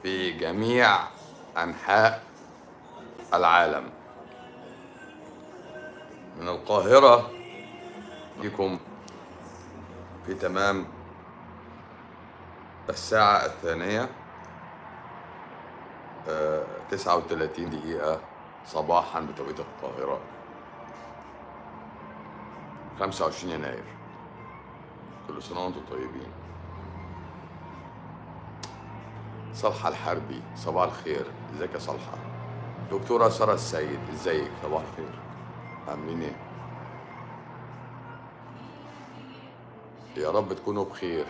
في جميع أنحاء العالم من القاهرة بكم في تمام الساعة الثانية آه، 39 دقيقة صباحا بتوقيت القاهرة 25 يناير كل سنة وانتم طيبين صالحة الحربي صباح الخير ازيك يا صالحة دكتورة سارة السيد ازيك صباح الخير عاملين ايه يا رب تكونوا بخير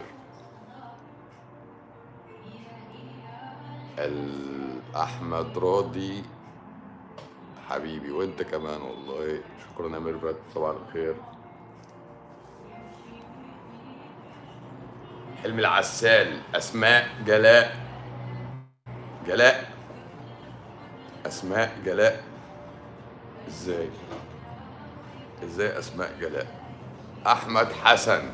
الأحمد راضي حبيبي وانت كمان والله شكرا يا ميرفت صباح الخير حلمي العسال اسماء جلاء جلاء اسماء جلاء ازاي ازاي اسماء جلاء احمد حسن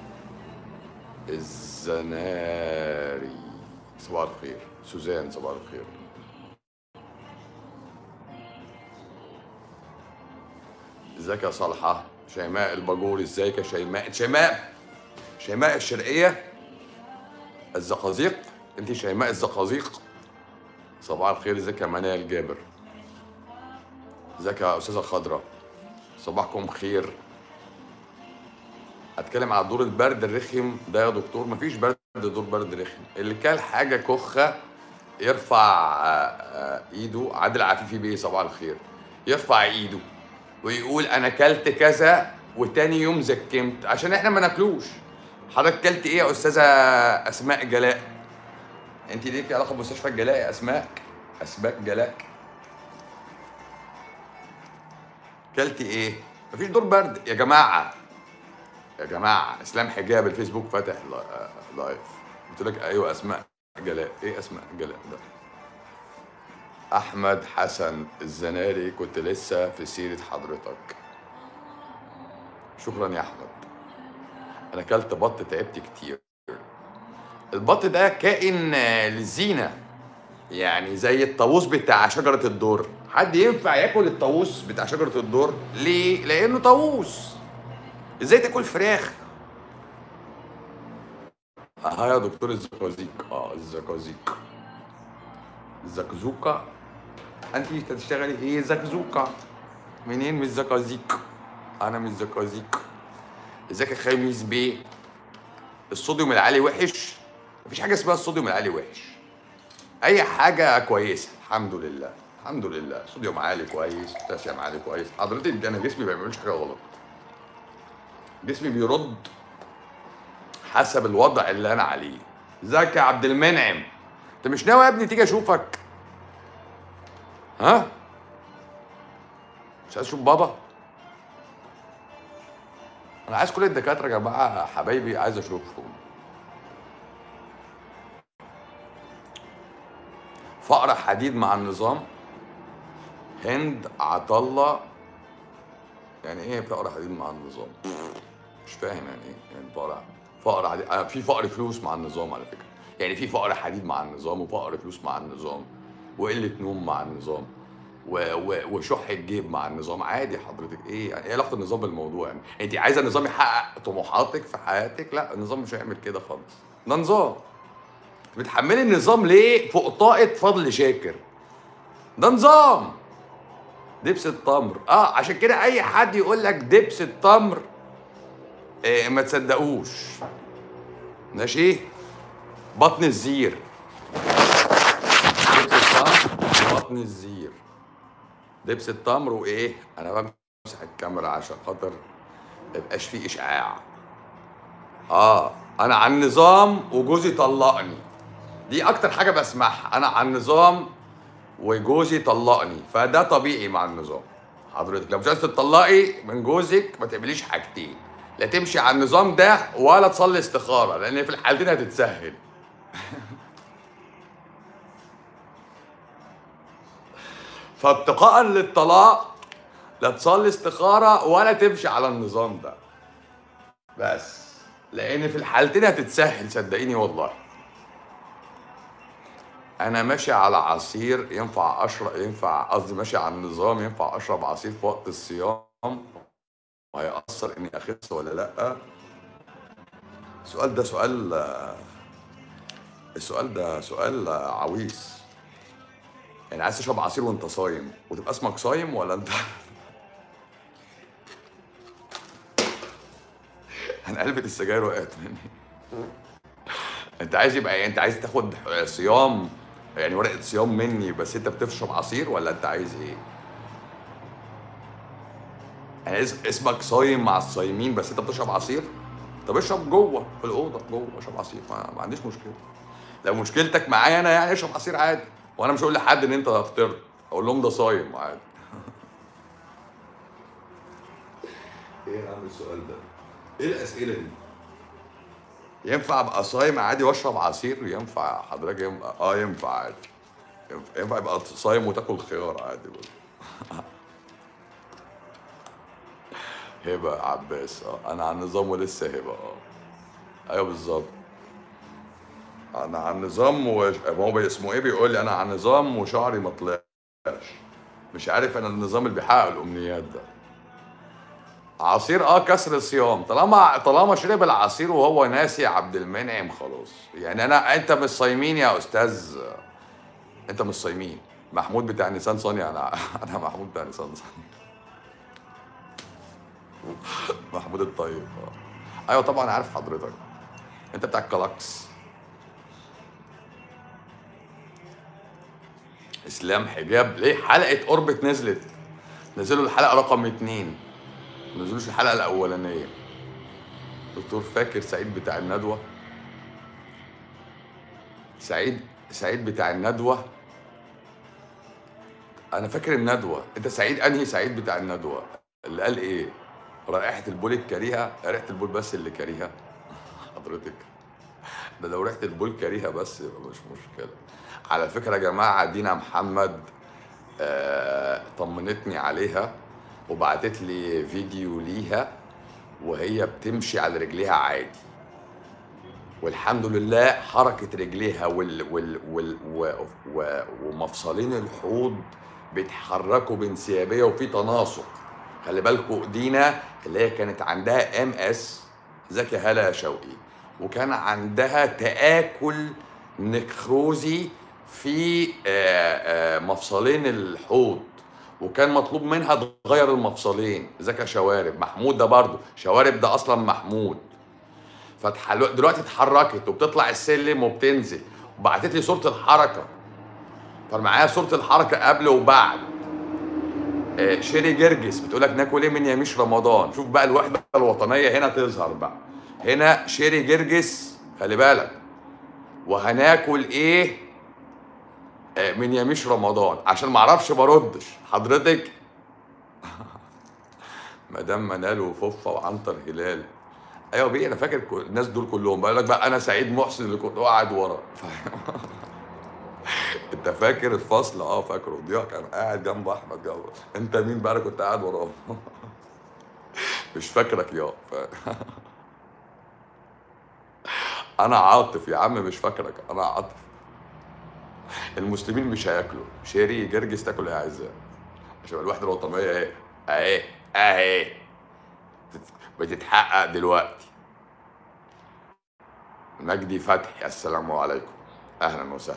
الزناري صباح الخير سوزان صباح الخير ازيك يا صالحة شيماء الباجور ازيك يا شيماء شيماء شيماء الشرقية الزقازيق انت شيماء الزقازيق صباح الخير ازيك يا منال جابر ازيك يا استاذة خضرة صباحكم خير اتكلم على دور البرد الرخم ده يا دكتور مفيش برد دور برد رخم اللي كان حاجه كخه يرفع آه، آه، ايده عادل عفيفي بيه صباح الخير يرفع ايده ويقول انا كلت كذا وتاني يوم زكمت عشان احنا ما ناكلوش حضرتك كلت ايه يا استاذه اسماء جلاء انت ليكي علاقه بمستشفى الجلاء يا اسماء اسماء جلاء كلتي ايه مفيش دور برد يا جماعه يا جماعه اسلام حجاب الفيسبوك فاتح لا- لايف قلت لك ايوه اسماء جلاء ايه اسماء جلاء ده احمد حسن الزناري كنت لسه في سيره حضرتك شكرا يا احمد انا اكلت بط تعبت كتير البط ده كائن آه، للزينه يعني زي الطاووس بتاع شجره الدر حد ينفع ياكل الطاووس بتاع شجره الدر ليه لانه طاووس ازاي تاكل فراخ اه يا دكتور الزقازيق اه الزقازيق الزقزوقة انت بتشتغلي ايه زقزوقة منين من الزقازيق انا من الزقازيق ازيك يا خميس بيه الصوديوم العالي وحش مفيش حاجه اسمها الصوديوم العالي وحش اي حاجه كويسه الحمد لله الحمد لله صوديوم عالي كويس بوتاسيوم عالي كويس حضرتك انا جسمي ما بيعملش حاجه غلط جسمي بيرد حسب الوضع اللي انا عليه ازيك يا عبد المنعم انت مش ناوي يا ابني تيجي اشوفك ها مش عايز اشوف بابا انا عايز كل الدكاتره يا جماعه حبايبي عايز اشوفهم فقر حديد مع النظام هند عطله يعني ايه فقر حديد مع النظام مش فاهم يعني ايه يعني فقر فقر حديد آه، في فقر فلوس مع النظام على فكره يعني في فقر حديد مع النظام وفقر فلوس مع النظام وقله نوم مع النظام و... و... وشح الجيب مع النظام عادي حضرتك ايه يعني ايه علاقه النظام بالموضوع يعني انت عايزه النظام يحقق طموحاتك في حياتك لا النظام مش هيعمل كده خالص ده نظام بتحملي النظام ليه فوق طاقه فضل شاكر ده نظام دبس التمر اه عشان كده اي حد يقول لك دبس التمر إيه ما تصدقوش ماشي بطن الزير دبس التمر بطن الزير دبس التمر وايه انا بمسح الكاميرا عشان خاطر ميبقاش فيه اشعاع اه انا على النظام وجوزي طلقني دي اكتر حاجه بسمعها انا على النظام وجوزي طلقني فده طبيعي مع النظام حضرتك لو مش عايز تطلقي من جوزك ما تعمليش حاجتين لا تمشي على النظام ده ولا تصلي استخاره لان في الحالتين هتتسهل فاتقاء للطلاق لا تصلي استخاره ولا تمشي على النظام ده بس لان في الحالتين هتتسهل صدقيني والله انا ماشي على عصير ينفع اشرب ينفع قصدي ماشي على النظام ينفع اشرب عصير في وقت الصيام وهيأثر اني اخس ولا لا السؤال ده سؤال السؤال ده سؤال عويص يعني عايز تشرب عصير وانت صايم وتبقى اسمك صايم ولا انت انا علبة السجاير وقعت مني انت عايز يبقى يعني انت عايز تاخد صيام يعني ورقة صيام مني بس انت بتشرب عصير ولا انت عايز ايه؟ يعني اس- اسمك صايم مع الصايمين بس انت بتشرب عصير؟ طب اشرب جوه في الاوضه جوه اشرب عصير ما, ما عنديش مشكله لو مشكلتك معايا انا يعني اشرب عصير عادي وانا مش هقول لحد ان انت فطرت اقول لهم ده صايم عادي ايه يا عم السؤال ده؟ ايه الاسئله دي؟ ينفع ابقى صايم عادي واشرب عصير ينفع حضرتك ينفع اه ينفع عادي ينفع, ينفع يبقى صايم وتاكل خيار عادي برضه هبه عباس اه انا على النظام ولسه هبه اه ايوه بالظبط انا على النظام وش... ما هو اسمه ايه بيقول لي انا على النظام وشعري ما طلعش مش عارف انا النظام اللي بيحقق الامنيات ده عصير اه كسر الصيام طالما طالما شرب العصير وهو ناسي عبد المنعم خلاص يعني انا انت مش صايمين يا استاذ انت مش صايمين محمود بتاع نيسان صاني انا انا محمود بتاع نيسان صاني محمود الطيب اه ايوه طبعا عارف حضرتك انت بتاع الكلاكس اسلام حجاب ليه حلقه اوربت نزلت نزلوا الحلقه رقم اتنين ما نزلوش الحلقه الاولانيه دكتور فاكر سعيد بتاع الندوه سعيد سعيد بتاع الندوه انا فاكر الندوه انت سعيد انهي سعيد بتاع الندوه اللي قال ايه رائحه البول الكريهه ريحه البول بس اللي كريهه حضرتك ده لو ريحه البول كريهه بس يبقى مش مشكله على فكره يا جماعه دينا محمد آه طمنتني عليها وبعتت لي فيديو ليها وهي بتمشي على رجليها عادي والحمد لله حركة رجليها وال وال وال و و ومفصلين الحوض بيتحركوا بانسيابية وفي تناسق خلي بالكوا دينا اللي هي كانت عندها ام اس زكي هلا يا شوقي وكان عندها تآكل نكروزي في آه، آه، مفصلين الحوض وكان مطلوب منها تغير المفصلين زكا شوارب محمود ده برضه شوارب ده اصلا محمود فتح دلوقتي اتحركت وبتطلع السلم وبتنزل وبعتت لي صوره الحركه فمعايا صوره الحركه قبل وبعد آه، شيري جرجس بتقول لك ناكل ايه من يميش رمضان شوف بقى الوحده الوطنيه هنا تظهر بقى هنا شيري جرجس خلي بالك وهناكل ايه آه، من يميش رمضان عشان ما اعرفش بردش حضرتك مدام منال وفوفا وعنتر هلال ايوه بيه انا فاكر كل- الناس دول كلهم بقول لك بقى انا سعيد محسن اللي كنت قاعد ورا فاهم؟ انت فاكر الفصل اه فاكره ضياء كان قاعد جنب احمد جنب انت مين بقى انا كنت قاعد وراه مش فاكرك يا ف... انا عاطف يا عم مش فاكرك انا عاطف المسلمين مش هياكلوا شيري جرجس تاكل ايه يا اعزائي عشان الوحده الوطنيه اهي اهي اهي بتت- بتتحقق دلوقتي مجدي فتحي السلام عليكم اهلا وسهلا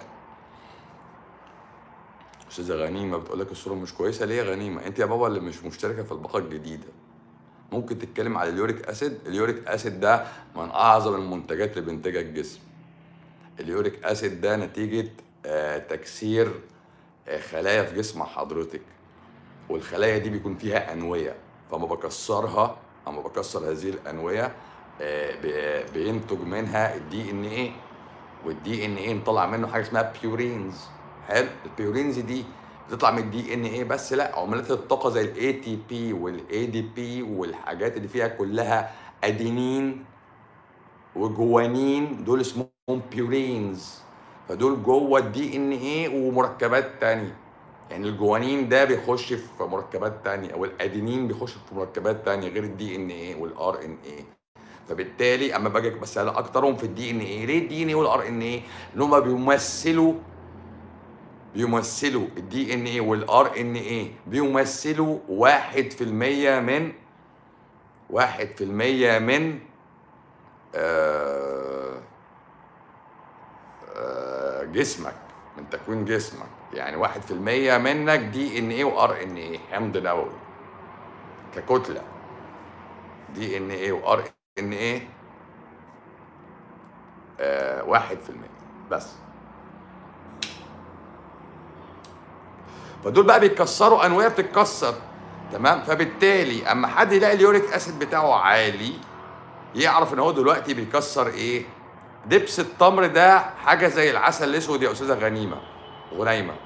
استاذه غنيمه بتقول لك الصوره مش كويسه ليه يا غنيمه انت يا بابا اللي مش مشتركه في الباقه الجديده ممكن تتكلم على اليوريك اسيد اليوريك اسيد ده من اعظم المنتجات اللي بينتجها الجسم اليوريك اسيد ده نتيجه آه، تكسير آه، خلايا في جسم حضرتك والخلايا دي بيكون فيها انويه فما بكسرها اما بكسر هذه الانويه آه، بي- بينتج منها الدي ان ايه والدي ان ايه نطلع منه حاجه اسمها بيورينز حلو البيورينز دي بتطلع من الدي ان ايه بس لا عملات الطاقه زي الاي تي بي والاي دي بي والحاجات اللي فيها كلها ادينين وجوانين دول اسمهم بيورينز فدول جوه الدي ان ايه ومركبات تانية يعني الجوانين ده بيخش في مركبات تانية والادينين بيخش في مركبات تانية غير الدي ان ايه والار ان ايه فبالتالي اما باجي بسال اكترهم في الدي ان ايه ليه الدي ان ايه والار ان ايه ان هم بيمثلوا بيمثلوا الدي ان ايه والار ان ايه بيمثلوا واحد في المية من واحد في المية من آه آه جسمك من تكوين جسمك يعني واحد في المية منك دي ان ايه وار ان ايه حمض نووي ككتلة دي ان ايه وار ان ايه آه واحد في المية بس فدول بقى بيتكسروا انويه بتتكسر تمام فبالتالي اما حد يلاقي اليوريك اسيد بتاعه عالي يعرف ان هو دلوقتي بيكسر ايه دبس التمر ده حاجه زي العسل الاسود يا استاذه غنيمه غنيمه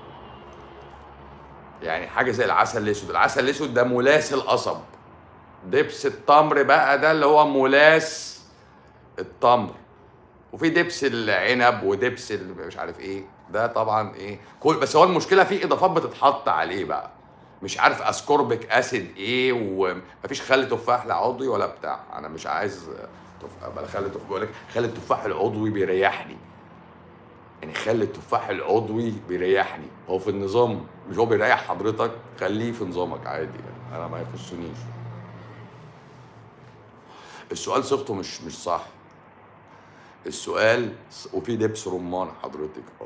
يعني حاجه زي العسل الاسود العسل الاسود ده ملاس القصب دبس التمر بقى ده اللي هو ملاس التمر وفي دبس العنب ودبس ال- مش عارف ايه ده طبعا ايه كل بس هو المشكله في اضافات بتتحط عليه بقى مش عارف اسكوربيك اسيد ايه ومفيش خل تفاح لا عضوي ولا بتاع انا مش عايز تفاح بلا خل تفاح بقول لك خل التفاح العضوي بيريحني يعني خل التفاح العضوي بيريحني هو في النظام مش هو بيريح حضرتك خليه في نظامك عادي يعني انا ما يخصنيش السؤال صيغته مش مش صح السؤال وفي دبس رمان حضرتك اه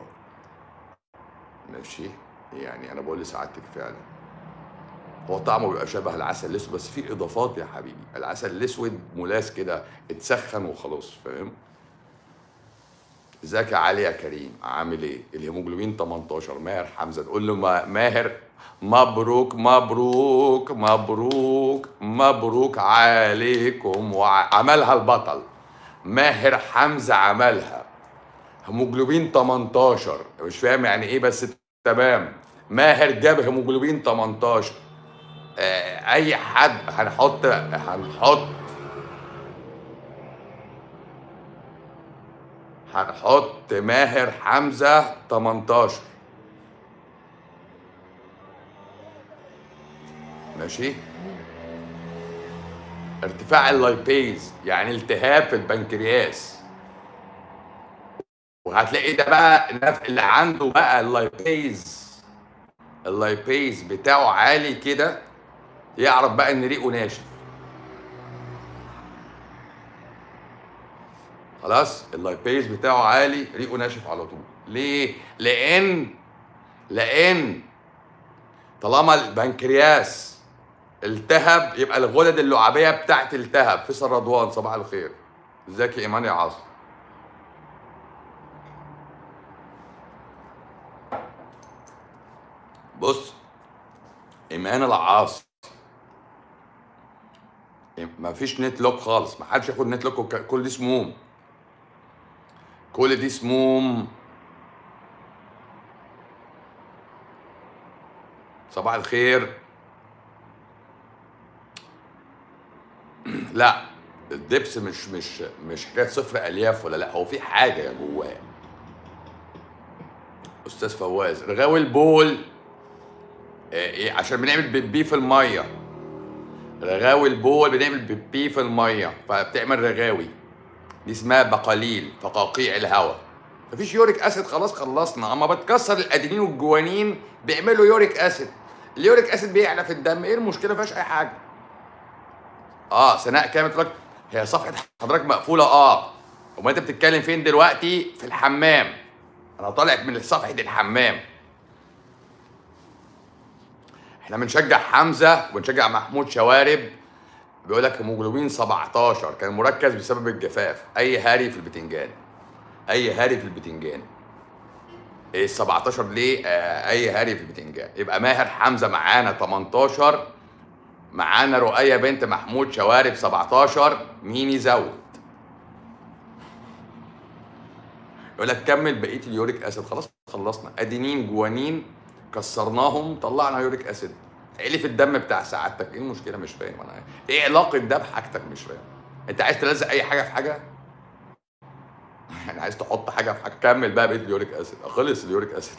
ماشي يعني انا بقول لسعادتك فعلا هو طعمه بيبقى شبه العسل الاسود بس في اضافات يا حبيبي العسل الاسود ملاس كده اتسخن وخلاص فاهم ازيك يا علي يا كريم عامل ايه الهيموجلوبين 18 ماهر حمزه تقول له ما- ماهر مبروك مبروك مبروك مبروك عليكم وعملها البطل ماهر حمزه عملها هيموجلوبين 18 مش فاهم يعني ايه بس تمام ماهر جاب هيموجلوبين 18 آه، اي حد هنحط هنحط هنحط ماهر حمزه 18 ماشي ارتفاع اللايبيز يعني التهاب في البنكرياس وهتلاقي ده بقى النف- اللي عنده بقى اللايبيز اللايبيز بتاعه عالي كده يعرف بقى ان ريقه ناشف خلاص اللايبيز بتاعه عالي ريقه ناشف على طول ليه لان لان طالما البنكرياس التهب يبقى الغدد اللعابيه بتاعت التهب فيصل رضوان صباح الخير ازيك يا ايمان يا عاصم بص ايمان العاص ما فيش نت لوك خالص ما حدش ياخد نت لوك وك- كل دي سموم كل دي سموم صباح الخير لا الدبس مش مش مش حكايه صفر الياف ولا لا هو في حاجه جواه استاذ فواز رغاوي البول آه، ايه عشان بنعمل بيبي في الميه رغاوي البول بنعمل بيبي في الميه فبتعمل رغاوي دي اسمها بقاليل فقاقيع الهواء مفيش يوريك اسيد خلاص خلصنا اما بتكسر الادينين والجوانين بيعملوا يوريك اسيد اليوريك اسيد بيعلى في الدم ايه المشكله مفيهاش اي حاجه اه سناء كامل تقول لك هي صفحه حضرتك مقفوله اه وما انت بتتكلم فين دلوقتي في الحمام انا طالع من صفحه الحمام احنا بنشجع حمزه وبنشجع محمود شوارب بيقول لك هيموجلوبين 17 كان مركز بسبب الجفاف اي هاري في البتنجان اي هاري في البتنجان ايه ال 17 ليه آه اي هاري في البتنجان يبقى ماهر حمزه معانا 18 معانا رؤية بنت محمود شوارب 17 مين يزود يقول لك كمل بقيه اليوريك اسيد خلاص خلصنا ادينين جوانين كسرناهم طلعنا يوريك اسيد عيلي في الدم بتاع سعادتك ايه المشكله مش فاهم انا ايه علاقه ده بحاجتك مش فاهم انت عايز تلزق اي حاجه في حاجه يعني عايز تحط حاجه في حاجه كمل بقى بقيه اليوريك اسيد خلص اليوريك اسيد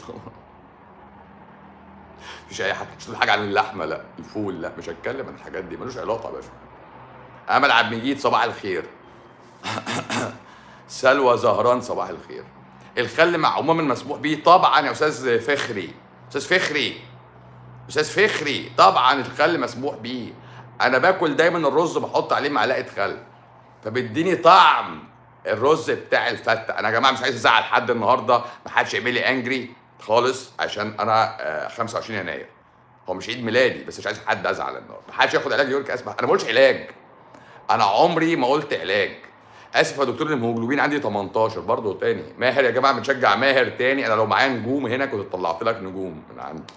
مفيش اي حاجه مش تقول حاجه عن اللحمه لا الفول لا مش هتكلم عن الحاجات دي ملوش علاقه يا باشا امل عبد المجيد صباح الخير سلوى زهران صباح الخير الخل مع عموما مسموح بيه طبعا يا استاذ فخري استاذ فخري استاذ فخري طبعا الخل مسموح بيه انا باكل دايما الرز بحط عليه معلقه خل فبيديني طعم الرز بتاع الفته انا يا جماعه مش عايز ازعل حد النهارده ما حدش يعمل لي انجري خالص عشان انا آه، 25 يناير هو مش عيد ميلادي بس مش عايز حد ازعل النهارده ما حدش ياخد علاج يقول لك اسمع انا ما بقولش علاج انا عمري ما قلت علاج اسف يا دكتور الهيموجلوبين عندي 18 برضه تاني ماهر يا جماعه بنشجع ماهر تاني انا لو معايا نجوم هنا كنت طلعت لك نجوم من عندي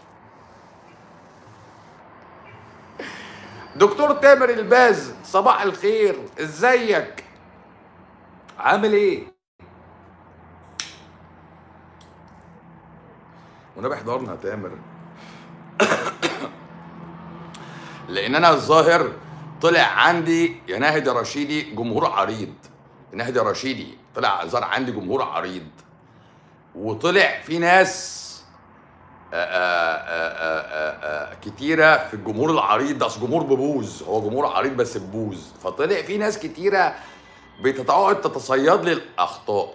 دكتور تامر الباز صباح الخير ازيك عامل ايه ونبي احضرنا يا تامر لان انا الظاهر طلع عندي يا ناهد يا رشيدي جمهور عريض يا ناهد يا رشيدي طلع ظهر عندي جمهور عريض وطلع في ناس آآ آآ آآ آآ كتيرة في الجمهور العريض ده أصل جمهور ببوز هو جمهور عريض بس ببوز فطلع في ناس كتيرة بتقعد تتصيد لي الأخطاء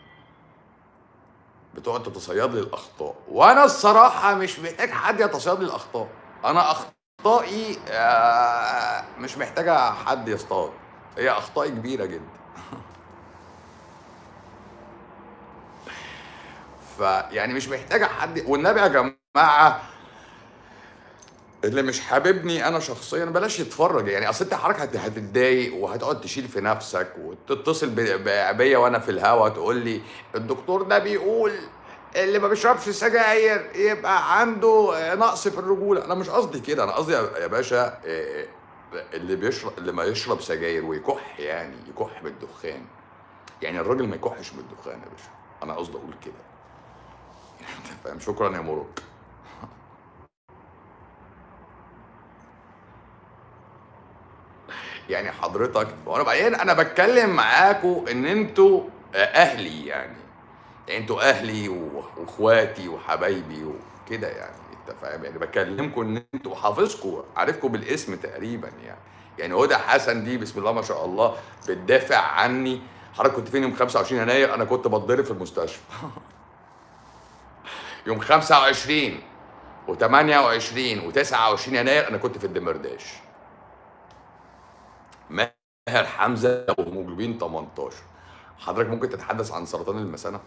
بتقعد تتصيد لي الأخطاء وأنا الصراحة مش محتاج حد يتصيد لي الأخطاء أنا أخطائي آه، مش محتاجة حد يصطاد هي أخطائي كبيرة جدا فيعني مش محتاجه حد والنبي يا جماعه اللي مش حاببني انا شخصيا بلاش يتفرج يعني اصل انت حضرتك هت- هتتضايق وهتقعد تشيل في نفسك وتتصل ب- ب- بيا وانا في الهوا تقول لي الدكتور ده بيقول اللي ما بيشربش سجاير يبقى عنده نقص في الرجوله انا مش قصدي كده انا قصدي يا يا باشا إيه، اللي بيشرب اللي ما يشرب سجاير ويكح يعني يكح بالدخان يعني الراجل ما يكحش بالدخان يا باشا انا قصدي اقول كده انت فاهم شكرا يا مروك يعني حضرتك وانا بعدين انا بتكلم معاكم ان انتوا آه، اهلي يعني يعني انتوا اهلي و- واخواتي وحبايبي وكده يعني انت فاهم يعني بكلمكم ان انتوا حافظكم عارفكم بالاسم تقريبا يعني يعني هدى حسن دي بسم الله ما شاء الله بتدافع عني حضرتك كنت فين يوم 25 يناير انا كنت بتضرب في المستشفى يوم 25 و28 و29 يناير انا كنت في الدمرداش ماهر حمزه وهيموجلوبين 18 حضرتك ممكن تتحدث عن سرطان المثانه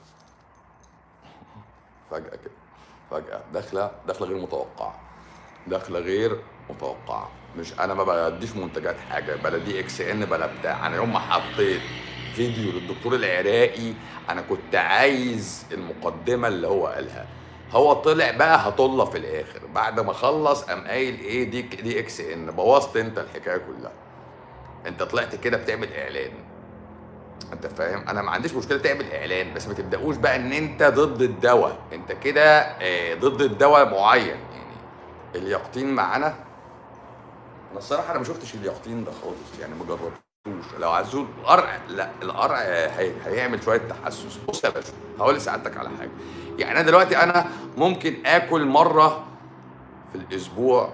فجاه كده فجاه داخله داخله غير متوقعه داخله غير متوقعه مش انا ما بديش منتجات حاجه بلا دي اكس ان بلا بتاع انا يوم ما حطيت فيديو للدكتور العراقي انا كنت عايز المقدمه اللي هو قالها هو طلع بقى هطله في الاخر بعد ما خلص قام قايل ايه دي دي اكس ان بوظت انت الحكايه كلها انت طلعت كده بتعمل اعلان انت فاهم انا ما عنديش مشكله تعمل اعلان بس ما تبداوش بقى ان انت ضد الدواء انت كده آه، ضد الدواء معين يعني اليقطين معانا انا الصراحه انا ما شفتش اليقطين ده خالص يعني ما جربتوش لو عزول القرع لا القرع هي... هيعمل شويه تحسس بص يا باشا هقول لسعادتك على حاجه يعني انا دلوقتي انا ممكن اكل مره في الاسبوع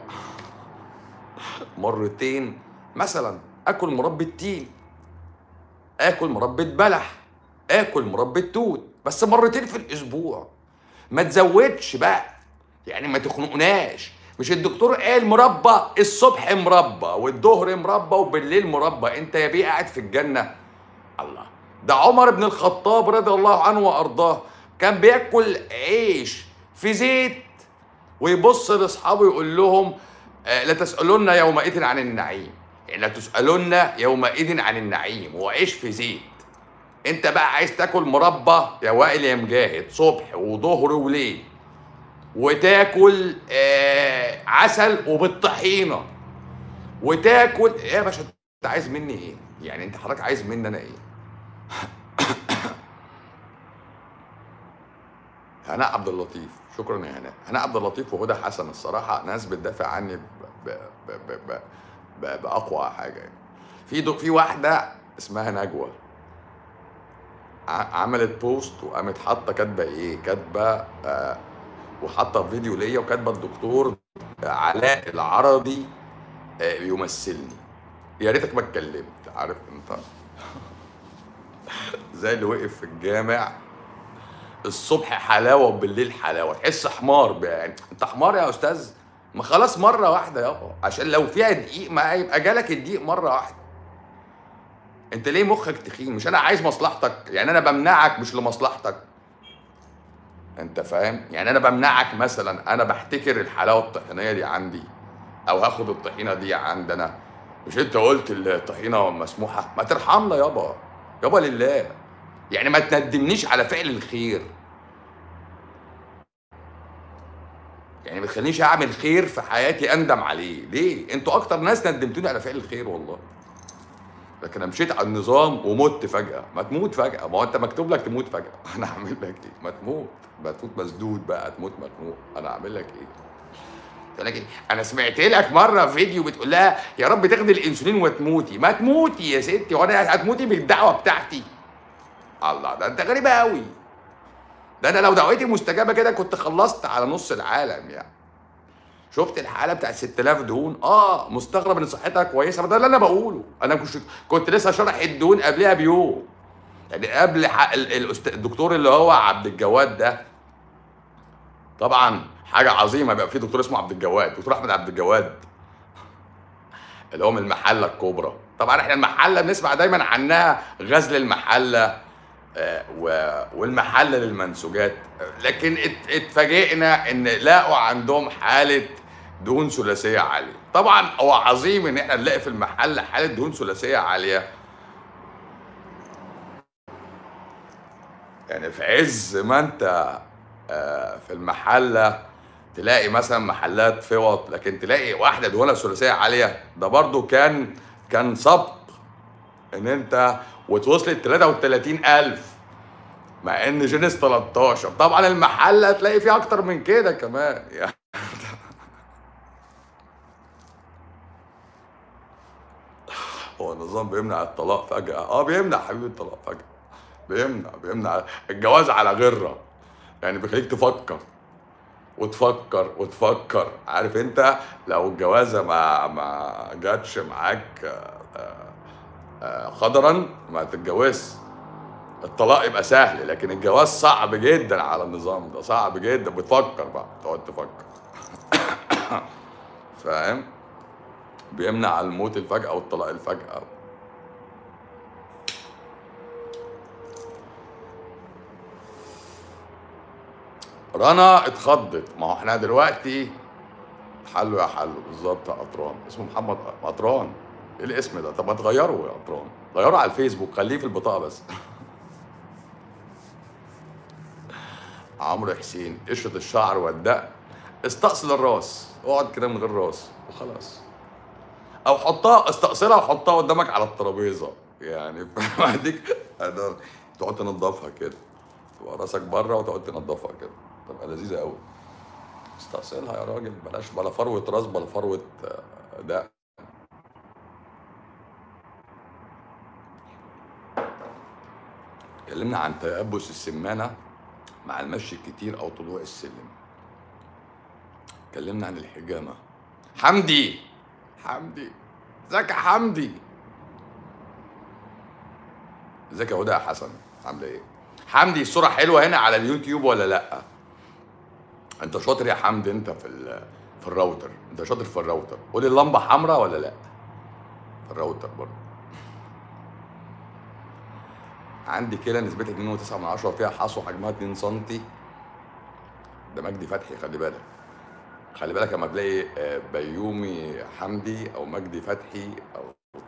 مرتين مثلا اكل مربى تين اكل مربى بلح اكل مربى توت بس مرتين في الاسبوع ما تزودش بقى يعني ما تخنقناش مش الدكتور قال مربى الصبح مربى والظهر مربى وبالليل مربى انت يا بيه قاعد في الجنه الله ده عمر بن الخطاب رضي الله عنه وارضاه كان بياكل عيش في زيت ويبص لاصحابه يقول لهم آه، لا تسالون يومئذ عن النعيم يعني لا تسالون يومئذ عن النعيم وعيش في زيت انت بقى عايز تاكل مربى يا وائل يا مجاهد صبح وظهر وليل وتاكل آه عسل وبالطحينه وتاكل ايه يا باشا انت عايز مني ايه يعني انت حضرتك عايز مني انا ايه هناء عبد اللطيف شكرا يا هناء هناء عبد اللطيف وهدى حسن الصراحه ناس بتدافع عني ب... ب... ب... ب... ب... ب... باقوى حاجه يعني في دو... في واحده اسمها نجوى ع- عملت بوست وقامت حاطه كاتبه ايه كاتبه آه وحاطه فيديو ليا وكاتبه الدكتور علاء العربي آه يمثلني يا ريتك ما اتكلمت عارف انت زي اللي وقف في الجامع الصبح حلاوه وبالليل حلاوه تحس حمار يعني انت حمار يا استاذ ما خلاص مره واحده يابا عشان لو فيها دقيق ما يبقى جالك الدقيق مره واحده انت ليه مخك تخين مش انا عايز مصلحتك يعني انا بمنعك مش لمصلحتك انت فاهم يعني انا بمنعك مثلا انا بحتكر الحلاوه الطحينيه دي عندي او هاخد الطحينه دي عندنا مش انت قلت الطحينه مسموحه ما ترحمنا يابا يابا لله يعني ما تندمنيش على فعل الخير يعني ما تخلينيش اعمل خير في حياتي اندم عليه ليه انتوا اكتر ناس ندمتوني على فعل الخير والله لكن انا مشيت على النظام ومت فجاه ما تموت فجاه ما هو انت مكتوب لك تموت فجاه انا هعمل لك ايه ما تموت ما تموت مسدود بقى تموت مخنوق انا هعمل لك ايه لكن انا سمعت لك مره فيديو بتقول لها يا رب تاخدي الانسولين وتموتي ما تموتي يا ستي وانا هتموتي بالدعوه بتاعتي الله ده انت غريبه قوي ده انا لو دعوتي مستجابه كده كنت خلصت على نص العالم يعني شفت الحاله بتاعت 6000 دهون اه مستغرب ان صحتها كويسه ما ده اللي انا بقوله انا كنت كنت لسه شارح الدهون قبلها بيوم يعني قبل الدكتور اللي هو عبد الجواد ده طبعا حاجه عظيمه بيبقى في دكتور اسمه عبد الجواد دكتور احمد عبد الجواد اللي هو من المحله الكبرى طبعا احنا المحله بنسمع دايما عنها غزل المحله آه، والمحله للمنسوجات لكن اتفاجئنا ان لقوا عندهم حاله دهون ثلاثيه عاليه طبعا هو عظيم ان احنا نلاقي في المحل حاله دهون ثلاثيه عاليه يعني في عز ما انت آه، في المحله تلاقي مثلا محلات فوط لكن تلاقي واحده دهونها ثلاثيه عاليه ده برضو كان كان سبق ان انت وتوصلت 33000 مع ان جينيس 13 طبعا المحل هتلاقي فيه اكتر من كده كمان يعني هو النظام بيمنع الطلاق فجأة اه بيمنع حبيبي الطلاق فجأة بيمنع بيمنع الجواز على غرة يعني بيخليك تفكر وتفكر وتفكر عارف انت لو الجوازة ما ما جاتش معاك آه، آه، خضرا ما تتجوزش الطلاق يبقى سهل لكن الجواز صعب جدا على النظام ده صعب جدا بتفكر بقى تقعد تفكر فاهم بيمنع الموت الفجأة والطلاق الفجأة رنا اتخضت ما هو احنا دلوقتي حلو يا حلو بالظبط يا قطران اسمه محمد قطران ايه الاسم ده طب ما تغيره يا قطران غيره على الفيسبوك خليه في البطاقه بس عمرو حسين قشره الشعر والدقن استأصل الراس اقعد كده من غير راس وخلاص او حطها استأصلها وحطها قدامك على الترابيزه يعني بعدك تقعد تنضفها كده تبقى راسك بره وتقعد تنضفها كده تبقى لذيذه قوي استأصلها يا راجل بلاش بلا فروه راس بلا فروه آه، دقن اتكلمنا عن تيبس السمانه مع المشي الكتير او طلوع السلم اتكلمنا عن الحجامه حمدي حمدي ازيك يا حمدي ازيك يا هدى يا حسن عامله ايه حمدي الصوره حلوه هنا على اليوتيوب ولا لا انت شاطر يا حمدي انت في في الراوتر انت شاطر في الراوتر قول اللمبه حمراء ولا لا في الراوتر برضه عندي كلى نسبتها 2.9 من عشرة وفيها حصوة حجمها 2 سم ده مجدي فتحي خلي بالك خلي بالك لما تلاقي آه، بيومي حمدي او مجدي فتحي او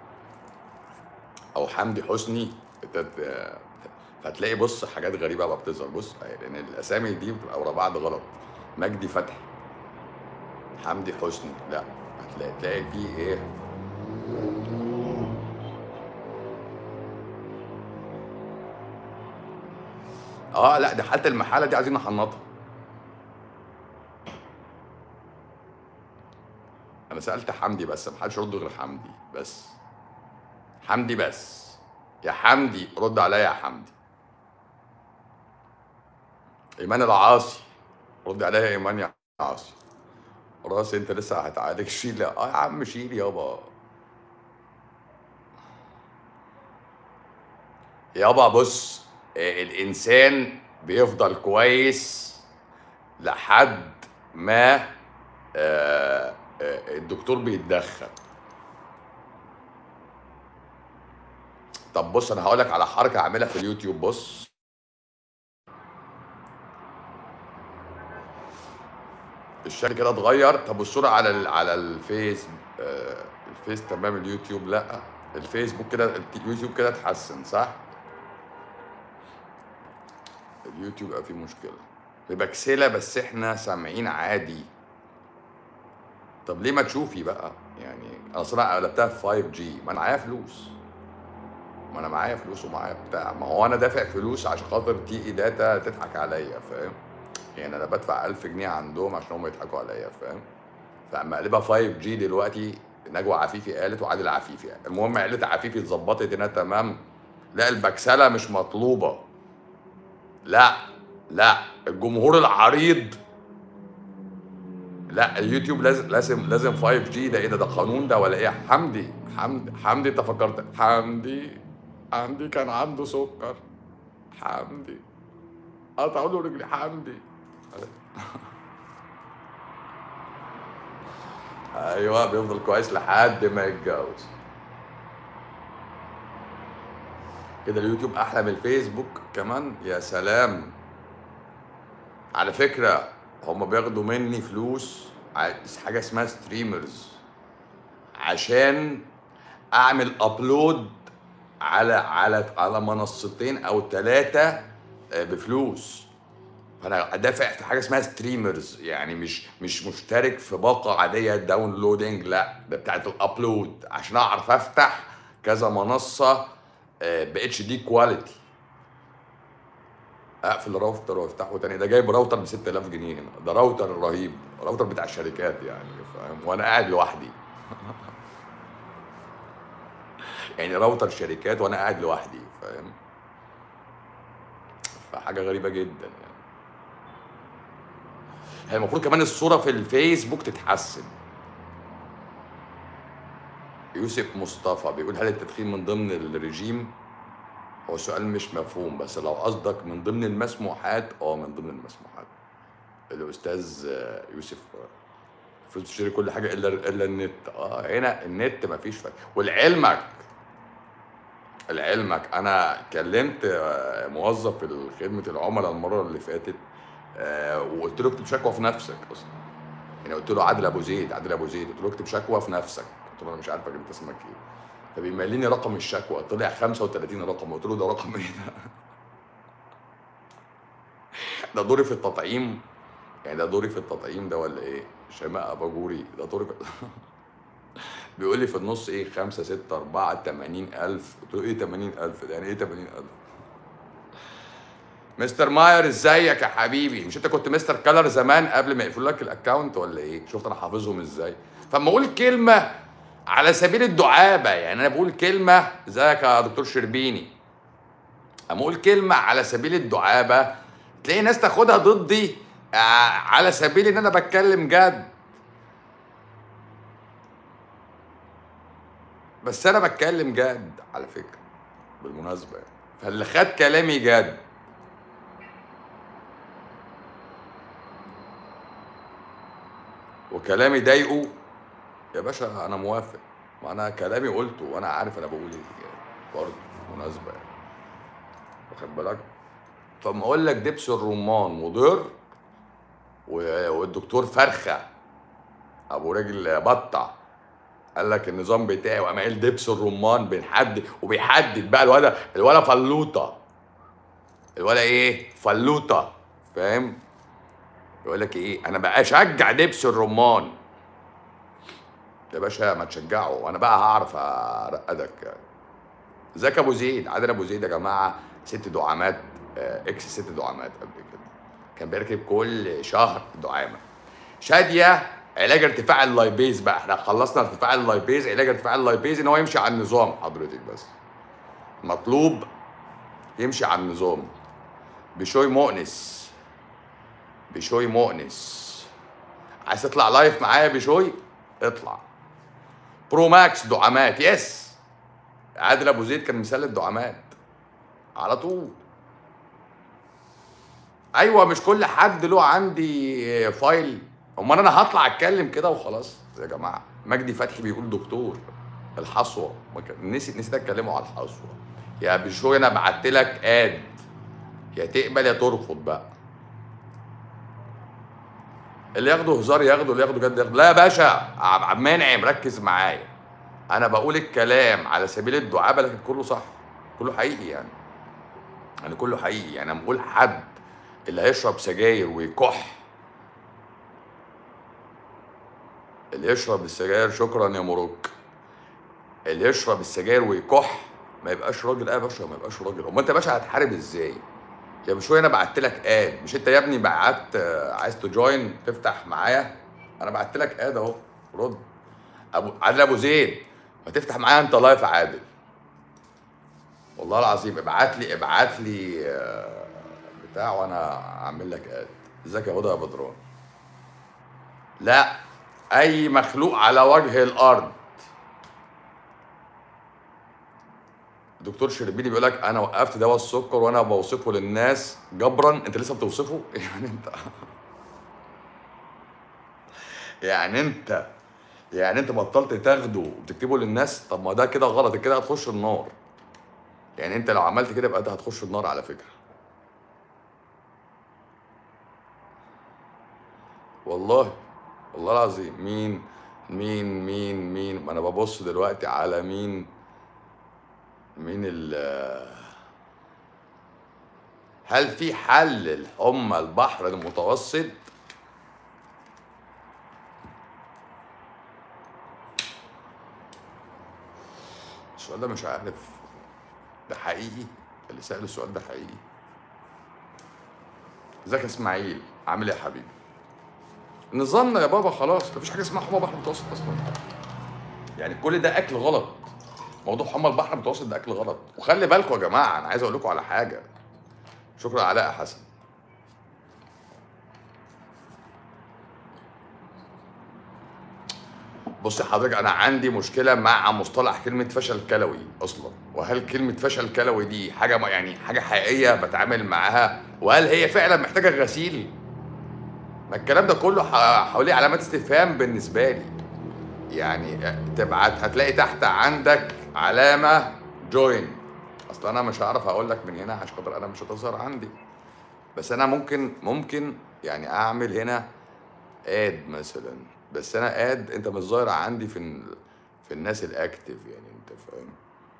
او حمدي حسني فتلاقي بص حاجات غريبه بقى بتظهر بص لان الاسامي دي بتبقى ورا بعض غلط مجدي فتحي حمدي حسني لا هتلاقي تلاقي فيه ايه اه لا دي حاله المحاله دي عايزين نحنطها انا سالت حمدي بس ما حدش يرد غير حمدي بس حمدي بس يا حمدي رد عليا يا حمدي ايمان العاصي رد عليا يا ايمان يا عاصي راسي انت لسه هتعالج شيل اه يا عم شيل يابا يابا بص الانسان بيفضل كويس لحد ما آه، آه، الدكتور بيتدخل طب بص انا هقول لك على حركه اعملها في اليوتيوب بص الشكل كده اتغير طب الصوره على ال على الفيس آه الفيس تمام اليوتيوب لا الفيسبوك كده اليوتيوب كده اتحسن صح اليوتيوب بقى فيه مشكله ببكسله بس احنا سامعين عادي طب ليه ما تشوفي بقى يعني انا صراحه قلبتها في 5 جي ما انا معايا فلوس ما انا معايا فلوس ومعايا بتاع ما هو انا دافع فلوس عشان خاطر تي اي داتا تضحك عليا فاهم يعني انا بدفع 1000 جنيه عندهم عشان هم يضحكوا عليا فاهم فاما اقلبها 5 جي دلوقتي نجوى عفيفي قالت وعادل عفيفي قال. المهم قالت عفيفي اتظبطت هنا تمام لا البكسله مش مطلوبه لا لا الجمهور العريض لا اليوتيوب لازم لازم لازم 5 جي ده ايه ده ده قانون ده ولا ايه حمدي حمدي حمدي انت فكرت حمدي حمدي كان عنده سكر حمدي قطعوا له رجلي حمدي ايوه بيفضل كويس لحد ما يتجوز كده اليوتيوب احلى من الفيسبوك كمان يا سلام على فكره هم بياخدوا مني فلوس ع- حاجه اسمها ستريمرز عشان اعمل ابلود على على على منصتين او ثلاثه بفلوس فانا دافع في حاجه اسمها ستريمرز يعني مش مش مشترك في باقه عاديه داونلودنج لا ده بتاعت الابلود عشان اعرف افتح كذا منصه ب اتش دي كواليتي اقفل الراوتر وافتحه تاني ده جايب راوتر ب 6000 جنيه هنا ده راوتر رهيب راوتر بتاع الشركات يعني فاهم وانا قاعد لوحدي يعني راوتر شركات وانا قاعد لوحدي فاهم فحاجه غريبه جدا يعني هي المفروض كمان الصوره في الفيسبوك تتحسن يوسف مصطفى بيقول هل التدخين من ضمن الرجيم هو سؤال مش مفهوم بس لو قصدك من ضمن المسموحات اه من ضمن المسموحات الاستاذ آه، يوسف آه، المفروض تشتري كل حاجه الا الا النت اه هنا النت مفيش فرق ولعلمك لعلمك انا كلمت آه، موظف في خدمه العملاء المره اللي فاتت آه، وقلت له اكتب شكوى في نفسك اصلا يعني قلت له عادل ابو زيد عادل ابو زيد قلت له اكتب شكوى في نفسك قلت له انا مش عارفك انت اسمك ايه فبيمليني رقم الشكوى طلع 35 رقم قلت له ده رقم ايه ده؟ ده دوري في التطعيم يعني ده دوري في التطعيم ده ولا ايه؟ شماء باجوري ده دوري في بيقول لي في النص ايه 5 6 4 80000 قلت له ايه 80000 ده يعني ايه 80000 مستر ماير ازيك يا حبيبي مش انت كنت مستر كلر زمان قبل ما يقفلوا لك الاكونت ولا ايه شفت انا حافظهم ازاي فاما اقول كلمه على سبيل الدعابه يعني انا بقول كلمه ازيك يا دكتور شربيني اما اقول كلمه على سبيل الدعابه تلاقي ناس تاخدها ضدي آه، على سبيل ان انا بتكلم جد بس انا بتكلم جد على فكره بالمناسبه يعني. فاللي خد كلامي جد وكلامي ضايقه يا باشا انا موافق ما انا كلامي قلته وانا عارف انا بقول ايه يعني برضه مناسبه يعني واخد بالك فما اقول لك دبس الرمان مضر و- والدكتور فرخه ابو رجل بطه قال لك النظام بتاعي وقام قايل دبس الرمان بنحدد وبيحدد بقى الولا الولا فلوطه الولا ايه فلوطه فاهم يقول لك ايه انا بقى اشجع دبس الرمان يا باشا ما تشجعه وانا بقى هعرف ارقدك يعني ازيك يا ابو زيد عادل ابو زيد يا جماعه ست دعامات آه، اكس ست دعامات قبل كده كان بيركب كل شهر دعامه شاديه علاج ارتفاع اللايبيز بقى احنا خلصنا ارتفاع اللايبيز علاج ارتفاع اللايبيز ان هو يمشي على النظام حضرتك بس مطلوب يمشي على النظام بشوي مؤنس بشوي مؤنس عايز تطلع لايف معايا بشوي اطلع برو ماكس دعامات يس عادل ابو زيد كان مثال الدعامات على طول ايوه مش كل حد له عندي فايل امال انا هطلع اتكلم كده وخلاص يا جماعه مجدي فتحي بيقول دكتور الحصوه ما كان- نسيت نسيت اتكلموا على الحصوه يا بشوي انا بعت لك اد يا تقبل يا ترفض بقى اللي ياخده هزار ياخده اللي ياخده جد ياخده لا يا باشا عم عم منعم ركز معايا انا بقول الكلام على سبيل الدعابه لكن كله صح كله حقيقي يعني يعني كله حقيقي يعني انا بقول حد اللي هيشرب سجاير ويكح اللي يشرب السجاير شكرا يا مروك اللي يشرب السجاير ويكح ما يبقاش راجل اه يا باشا ما يبقاش راجل امال انت يا باشا هتحارب ازاي يا بشويه انا بعت لك اد مش انت يا ابني بعت آه، عايز تجوين تفتح معايا انا بعت لك اد اهو رد ابو عادل ابو زيد ما تفتح معايا انت لايف عادل والله العظيم ابعت لي ابعت لي آه، بتاع وانا اعمل لك اد ازيك يا هدى يا بدران لا اي مخلوق على وجه الارض دكتور شربيني بيقول لك انا وقفت دواء السكر وانا بوصفه للناس جبرا انت لسه بتوصفه يعني انت يعني انت يعني انت بطلت تاخده وبتكتبه للناس طب ما ده كده غلط كده هتخش النار يعني انت لو عملت كده يبقى انت هتخش النار على فكره والله والله العظيم مين مين مين مين ما انا ببص دلوقتي على مين مين ال هل في حل لحمى البحر المتوسط السؤال ده مش عارف ده حقيقي اللي سأل السؤال ده حقيقي ازيك يا اسماعيل عامل ايه يا حبيبي نظامنا يا بابا خلاص مفيش حاجه اسمها حمى بحر متوسط اصلا يعني كل ده اكل غلط موضوع حمى البحر المتوسط ده اكل غلط وخلي بالكم يا جماعه انا عايز اقول لكم على حاجه شكرا علاء يا حسن بص حضرتك انا عندي مشكله مع مصطلح كلمه فشل كلوي اصلا وهل كلمه فشل كلوي دي حاجه ما- يعني حاجه حقيقيه بتعامل معاها وهل هي فعلا محتاجه غسيل ما الكلام ده كله ح- حواليه علامات استفهام بالنسبه لي يعني تبعت هتلاقي تحت عندك علامه جوين اصل انا مش هعرف اقول لك من هنا عشان خاطر انا مش هتظهر عندي بس انا ممكن ممكن يعني اعمل هنا اد مثلا بس انا اد انت مش ظاهر عندي في ال- في الناس الاكتف يعني انت فاهم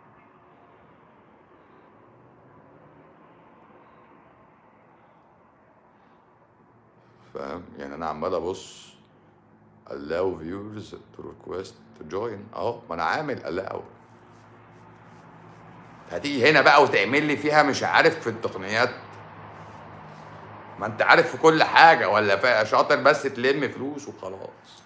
فاهم يعني انا عمال ابص allow viewers to request to join اهو ما انا عامل allow هتيجي هنا بقى وتعمل لي فيها مش عارف في التقنيات ما انت عارف في كل حاجه ولا فا- شاطر بس تلم فلوس وخلاص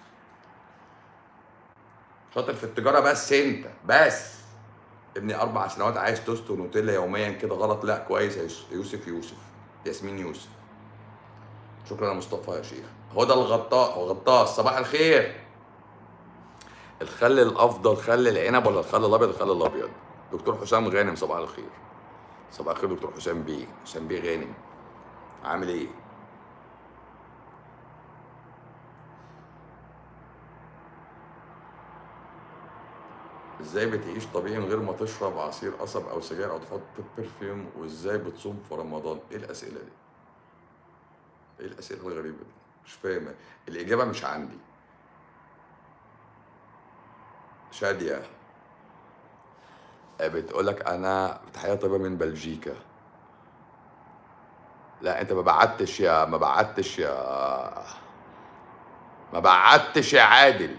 شاطر في التجاره بس انت بس ابني اربع سنوات عايز توست ونوتيلا يوميا كده غلط لا كويس يا يوس- يوسف يوسف ياسمين يوسف شكرا يا مصطفى يا شيخ هدى الغطاء غطاس صباح الخير الخل الافضل خل العنب ولا الخل الابيض الخل الابيض دكتور حسام غانم صباح الخير صباح الخير دكتور حسام بيه حسام بيه غانم عامل ايه ازاي بتعيش طبيعي من غير ما تشرب عصير قصب او سجاير او تحط برفيوم وازاي بتصوم في رمضان ايه الاسئله دي ايه الاسئله الغريبه دي مش فاهم الاجابه مش عندي شاديه بتقول لك انا تحيه طيبه من بلجيكا لا انت ما بعتش يا ما بعتش يا ما بعتش يا عادل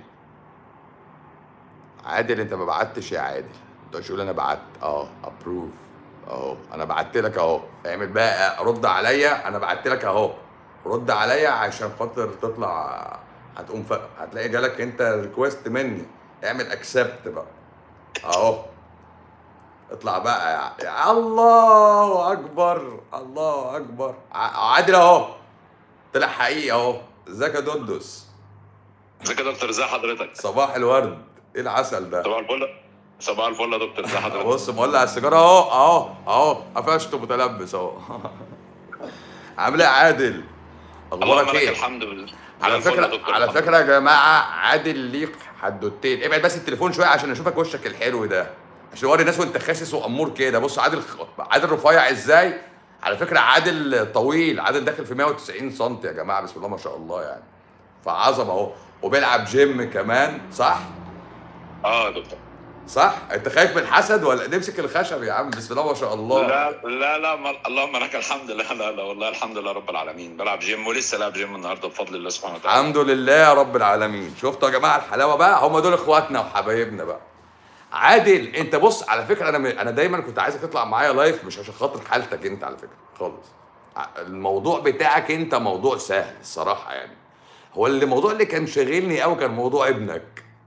عادل انت ما بعتش يا عادل انت مش تقول انا بعت اه ابروف اهو انا بعت لك اهو اعمل بقى رد عليا انا بعت لك اهو رد عليا عشان خاطر تطلع هتقوم ف... هتلاقي جالك انت ريكويست مني اعمل اكسبت بقى اهو اطلع بقى يا, يا الله اكبر الله اكبر ع- عادل اهو طلع حقيقي اهو ازيك يا دندس ازيك يا دكتور ازي حضرتك؟ صباح الورد ايه العسل ده صباح الفل صباح الفل يا دكتور ازي حضرتك؟ بص مولع السيجاره اهو اهو اهو قفشته متلبس اهو عامل ايه يا عادل اللهم اخبارك لك ايه الحمد لله على زي الفل يا فكره دكتور على محمد. فكره يا جماعه عادل ليك حدوتين ابعد بس التليفون شويه عشان اشوفك وشك الحلو ده عشان اوري الناس وانت خاسس وامور كده بص عادل عادل رفيع ازاي على فكره عادل طويل عادل داخل في 190 سم يا جماعه بسم الله ما شاء الله يعني فعظمه اهو وبيلعب جيم كمان صح اه يا دكتور صح انت خايف من الحسد ولا نمسك الخشب يا عم بسم الله ما شاء الله لا لا لا ما اللهم لك الحمد لله لا لا والله الحمد لله رب العالمين بلعب جيم ولسه لاعب جيم النهارده بفضل الله سبحانه وتعالى الحمد لله يا رب العالمين شفتوا يا جماعه الحلاوه بقى هم دول اخواتنا وحبايبنا بقى عادل انت بص على فكره انا انا دايما كنت عايزك تطلع معايا لايف مش عشان خاطر حالتك انت على فكره خالص ع- الموضوع بتاعك انت موضوع سهل الصراحه يعني هو اللي الموضوع اللي كان شاغلني قوي كان موضوع ابنك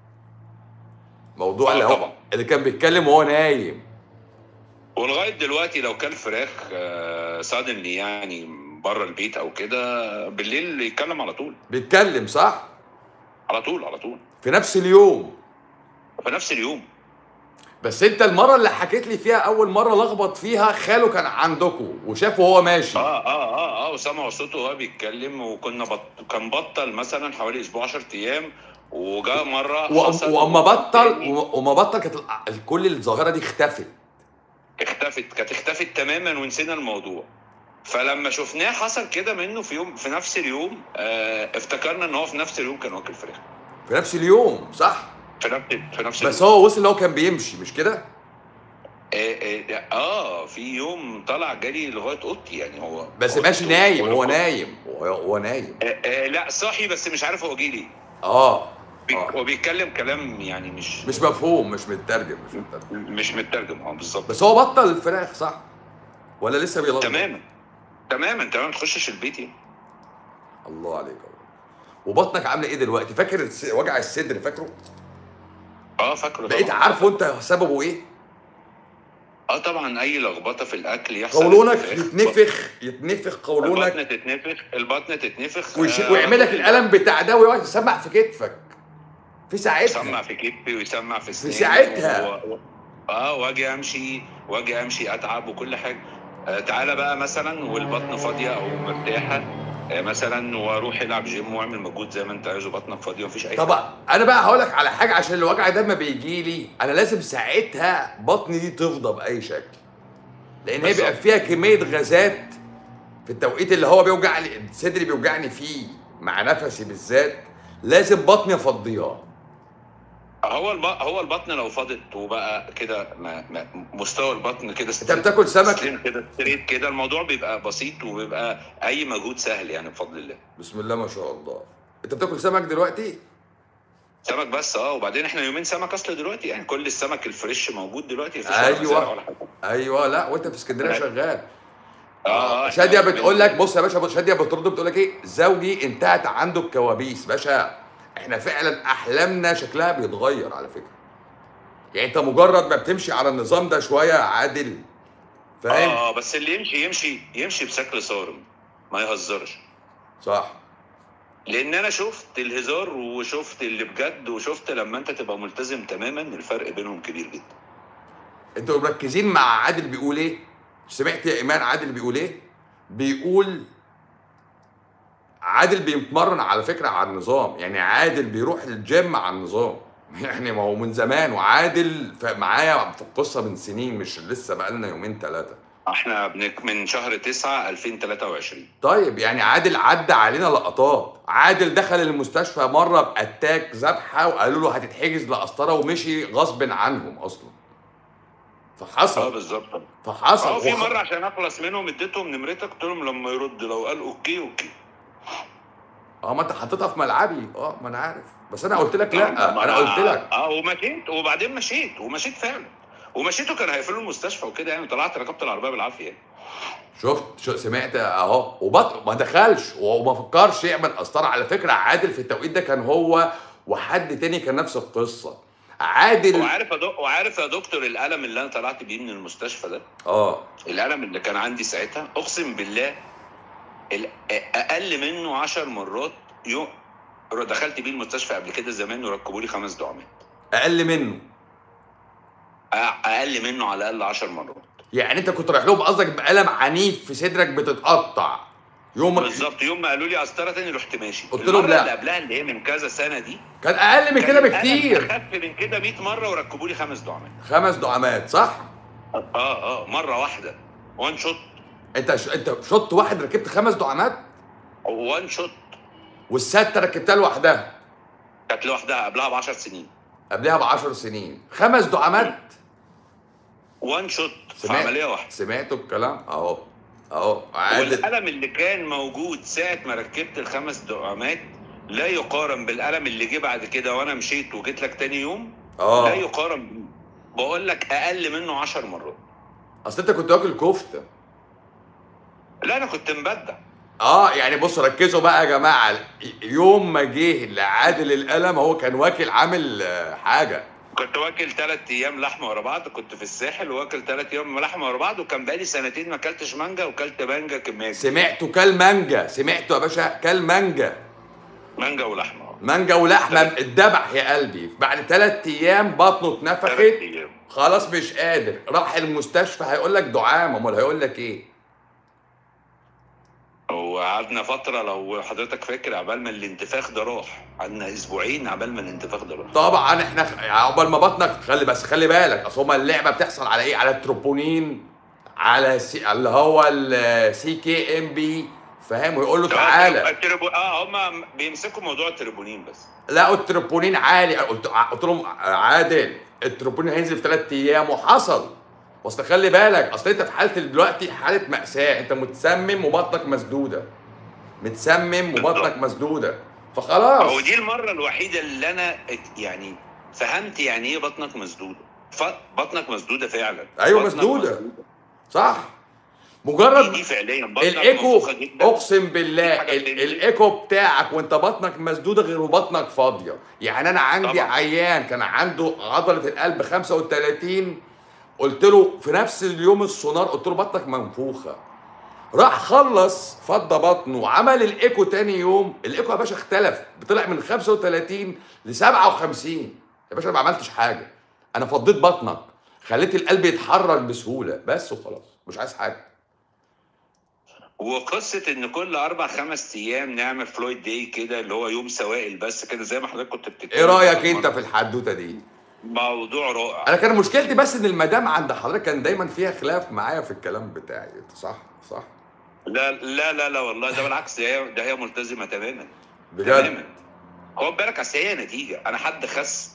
موضوع آه اللي هو طبعا. اللي كان بيتكلم وهو نايم ولغايه دلوقتي لو كان فراخ سادنلي يعني بره البيت او كده بالليل يتكلم على طول بيتكلم صح على طول على طول في نفس اليوم في نفس اليوم بس انت المره اللي حكيت لي فيها اول مره لخبط فيها خاله كان عندكم وشافه وهو ماشي اه اه اه اه وسمع صوته وهو بيتكلم وكنا بط... كان بطل مثلا حوالي اسبوع 10 ايام وجاء مره و- حصل واما بطل تاني و- وما بطل كانت ال- كل الظاهره دي اختفت اختفت كانت اختفت تماما ونسينا الموضوع فلما شفناه حصل كده منه في يوم في نفس اليوم آه افتكرنا ان هو في نفس اليوم كان واكل فراخ في نفس اليوم صح في نفس في نفس بس اليوم هو وصل ان هو كان بيمشي مش كده آه, آه, اه في يوم طلع جالي لغايه اوضتي يعني هو بس هو- ماشي نايم هو هو- نايم هو هو نايم آه آه لا صاحي بس مش عارف هو جه ليه اه بي- آه. هو بيتكلم كلام يعني مش مش مفهوم مش مترجم مش مترجم مش مترجم اه بالظبط بس هو بطل الفراخ صح ولا لسه بيلغي تماما تماما تماما ما تخشش البيت يعني الله عليك الله وبطنك عامله ايه دلوقتي فاكر الس- وجع الصدر فاكره اه فاكره بقيت طبعاً. عارفه انت سببه ايه اه طبعا اي لخبطه في الاكل يحصل قولونك انتفاخ. يتنفخ يتنفخ قولونك البطن تتنفخ البطن تتنفخ ويش... آه، ويعمل لك الالم بتاع ده ويقعد يسمع في كتفك في يسمع ساعتها في كتفي ويسمع في اسناني ساعتها. و... و- اه واجي امشي واجي امشي اتعب وكل حاجه آه تعالى بقى مثلا والبطن فاضيه او مرتاحه آه مثلا واروح العب جيم واعمل مجهود زي ما انت عايز وبطنك فاضيه ومفيش اي حاجه طب انا بقى هقول لك على حاجه عشان الوجع ده ما بيجي لي انا لازم ساعتها بطني دي تفضى باي شكل لان هي بيبقى بالظبط. فيها كميه غازات في التوقيت اللي هو بيوجع لي صدري بيوجعني فيه مع نفسي بالذات لازم بطني افضيها هو الب... هو البطن لو فاضت وبقى كده ما... ما... مستوى البطن كده انت بتاكل سمك سليم كده ستريت كده الموضوع بيبقى بسيط وبيبقى اي مجهود سهل يعني بفضل الله بسم الله ما شاء الله انت بتاكل سمك دلوقتي سمك بس اه وبعدين احنا يومين سمك اصل دلوقتي يعني كل السمك الفريش موجود دلوقتي مفيش ولا أيوة. مزارع ولا حاجه ايوه لا وانت في اسكندريه اه. شغال اه شاديه إحنا بتقول لك بص يا باشا بص شاديه بترد بتقول لك ايه زوجي انتهت عنده الكوابيس باشا احنا فعلا احلامنا شكلها بيتغير على فكره يعني انت مجرد ما بتمشي على النظام ده شويه عادل فاهم اه بس اللي يمشي يمشي يمشي بشكل صارم ما يهزرش صح لان انا شفت الهزار وشفت اللي بجد وشفت لما انت تبقى ملتزم تماما الفرق بينهم كبير جدا انتوا مركزين مع عادل بيقول ايه سمعت يا ايمان عادل بيقول ايه بيقول عادل بيتمرن على فكره على النظام يعني عادل بيروح الجيم على النظام يعني ما هو من زمان وعادل ف- معايا في القصه من سنين مش لسه بقالنا يومين ثلاثه احنا بنك من شهر 9 2023 طيب يعني عادل عدى علينا لقطات عادل دخل المستشفى مره باتاك ذبحه وقالوا له هتتحجز لقسطره ومشي غصب عنهم اصلا اه فحصل بالظبط فحصل اه في وخ- مره عشان اخلص منهم اديتهم نمرتك قلت لهم لما يرد لو قال اوكي اوكي اه ما انت حطيتها في ملعبي اه ما انا عارف بس انا قلت لك لا ما انا قلت لك اه ومشيت وبعدين مشيت ومشيت فعلا ومشيت وكان هيقفلوا المستشفى وكده يعني طلعت ركبت العربيه بالعافيه يعني. شفت شو سمعت اهو وبط ما دخلش وما فكرش يعمل قسطره على فكره عادل في التوقيت ده كان هو وحد تاني كان نفس القصه عادل وعارف يا دك- وعارف يا دكتور الالم اللي انا طلعت بيه من المستشفى ده اه الالم اللي كان عندي ساعتها اقسم بالله ال- اقل منه 10 مرات يوم دخلت بيه المستشفى قبل كده زمان وركبوا لي خمس دعامات اقل منه أ- اقل منه على الاقل 10 مرات يعني انت كنت رايح لهم قصدك بألم عنيف في صدرك بتتقطع يوم ما بالظبط يوم ما قالوا لي قسطره تاني رحت ماشي قلت لهم المرة لا. اللي قبلها اللي هي من كذا سنه دي كان اقل من كده كان الألم بكتير اخف من كده 100 مره وركبوا لي خمس دعامات خمس دعامات صح اه اه مره واحده وان شوت انت ش... انت شوط واحد ركبت خمس دعامات وان شوت والسته ركبتها لوحدها كانت لوحدها قبلها ب 10 سنين قبلها ب 10 سنين خمس دعامات وان شوت في سمعت. عمليه واحده سمعتوا الكلام اهو اهو عادل والالم اللي كان موجود ساعه ما ركبت الخمس دعامات لا يقارن بالالم اللي جه بعد كده وانا مشيت وجيت لك تاني يوم لا اه يقارن بيه. بقول لك اقل منه 10 مرات اصل انت كنت واكل كفته لا انا كنت مبدع اه يعني بصوا ركزوا بقى يا جماعه يوم ما جه لعادل القلم هو كان واكل عامل آه، حاجه كنت واكل ثلاث ايام لحمه ورا بعض كنت في الساحل واكل ثلاث ايام لحمه ورا بعض وكان بقالي سنتين ما اكلتش مانجا وكلت مانجا كميه سمعتوا كل مانجا سمعتوا يا باشا كل مانجا مانجا ولحمه مانجا ولحمه اتذبح يا قلبي بعد ثلاث ايام بطنه ثلاث اتنفخت ايام خلاص مش قادر راح المستشفى هيقول لك دعامه امال هيقول لك ايه وقعدنا فتره لو حضرتك فاكر عبال ما الانتفاخ ده راح قعدنا اسبوعين عبال ما الانتفاخ ده راح طبعا احنا خ- عقبال ما بطنك خلي بس خلي بالك اصل هما اللعبه بتحصل على ايه على التروبونين على سي اللي هو السي كي ام بي فاهم ويقول له تعالى التربو... اه هم بيمسكوا موضوع التربونين بس لقوا التروبونين عالي قلت قلت لهم عادل التروبونين هينزل في ثلاث ايام وحصل اصل خلي بالك اصل انت في حاله دلوقتي حاله ماساه انت متسمم وبطنك مسدوده متسمم وبطنك مسدوده فخلاص هو دي المره الوحيده اللي انا ات- يعني فهمت يعني ايه بطنك مسدوده ف... بطنك مسدوده فعلا أيوة، بطنك مسدودة. صح مجرد دي, دي فعليا بطنك الايكو منفوخة جدا اقسم بالله دي حاجة ال- تانية. الايكو بتاعك وانت بطنك مسدوده غير وبطنك فاضيه يعني انا عندي طبعا. عيان كان عنده عضله القلب 35 قلت له في نفس اليوم السونار قلت له بطنك منفوخه راح خلص فضى بطنه وعمل الايكو تاني يوم الايكو يا باشا اختلف طلع من 35 ل 57 يا باشا انا ما عملتش حاجه انا فضيت بطنك خليت القلب يتحرك بسهوله بس وخلاص مش عايز حاجه وقصه ان كل اربع خمس ايام نعمل فلويد داي كده اللي هو يوم سوائل بس كده زي ما حضرتك كنت بتتكلم ايه رايك انت في الحدوته دي موضوع رائع انا كان مشكلتي بس ان المدام عند حضرتك كان دايما فيها خلاف معايا في الكلام بتاعي انت صح صح لا لا لا لا والله ده بالعكس ده هي ده هي ملتزمه تماما بجد تماما خد بالك اصل هي نتيجه انا حد خس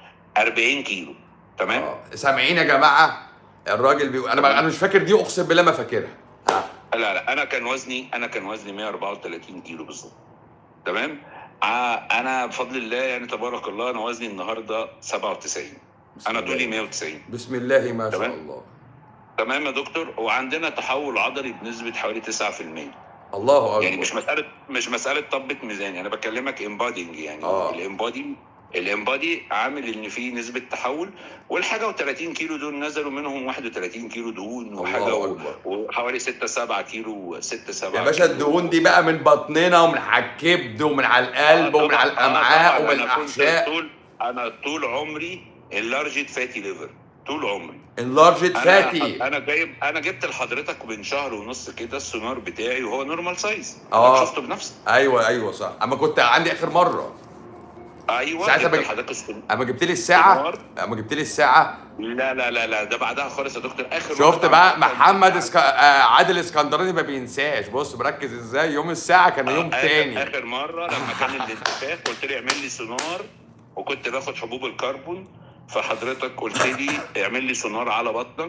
40 كيلو تمام آه. سامعين يا جماعه الراجل بيقول انا انا مش فاكر دي اقسم بالله ما فاكرها آه. لا لا انا كان وزني انا كان وزني 134 كيلو بالظبط تمام ع- انا بفضل الله يعني تبارك الله انا وزني النهارده 97 بسم انا الله. طولي 190 بسم الله ما شاء تمام. الله تمام يا دكتور وعندنا تحول عضلي بنسبه حوالي 9% الله اكبر يعني مش مساله مش مساله طبه ميزان انا بكلمك امبادينج يعني آه. الامبادي الامبادي عامل ان في نسبه تحول والحاجه و30 كيلو دول نزلوا منهم 31 كيلو دهون وحاجه الله و- اكبر وحوالي 6 7 كيلو 6 7 يا باشا الدهون دي بقى من بطننا ومن على الكبد ومن على القلب ومن على الامعاء ومن الاحشاء طول انا طول عمري اللارجت فاتي ليفر طول عمري انلارجد انا فاتي انا جايب انا جبت لحضرتك من شهر ونص كده السونار بتاعي وهو نورمال سايز آه. شفته بنفسك ايوه ايوه صح اما كنت عندي اخر مره ايوه ساعتها جبت بج- لحضرتك السونار اما جبت لي الساعه سونار. اما جبت لي الساعه لا لا لا لا ده بعدها خالص يا دكتور اخر شفت مرة بقى عملت محمد الساعة. اسك... آه عادل اسكندراني ما بينساش بص مركز ازاي يوم الساعه كان يوم آخر- تاني اخر مره لما كان الانتفاخ قلت لي اعمل لي سونار وكنت باخد حبوب الكربون فحضرتك قلت لي اعمل لي سونار على بطنك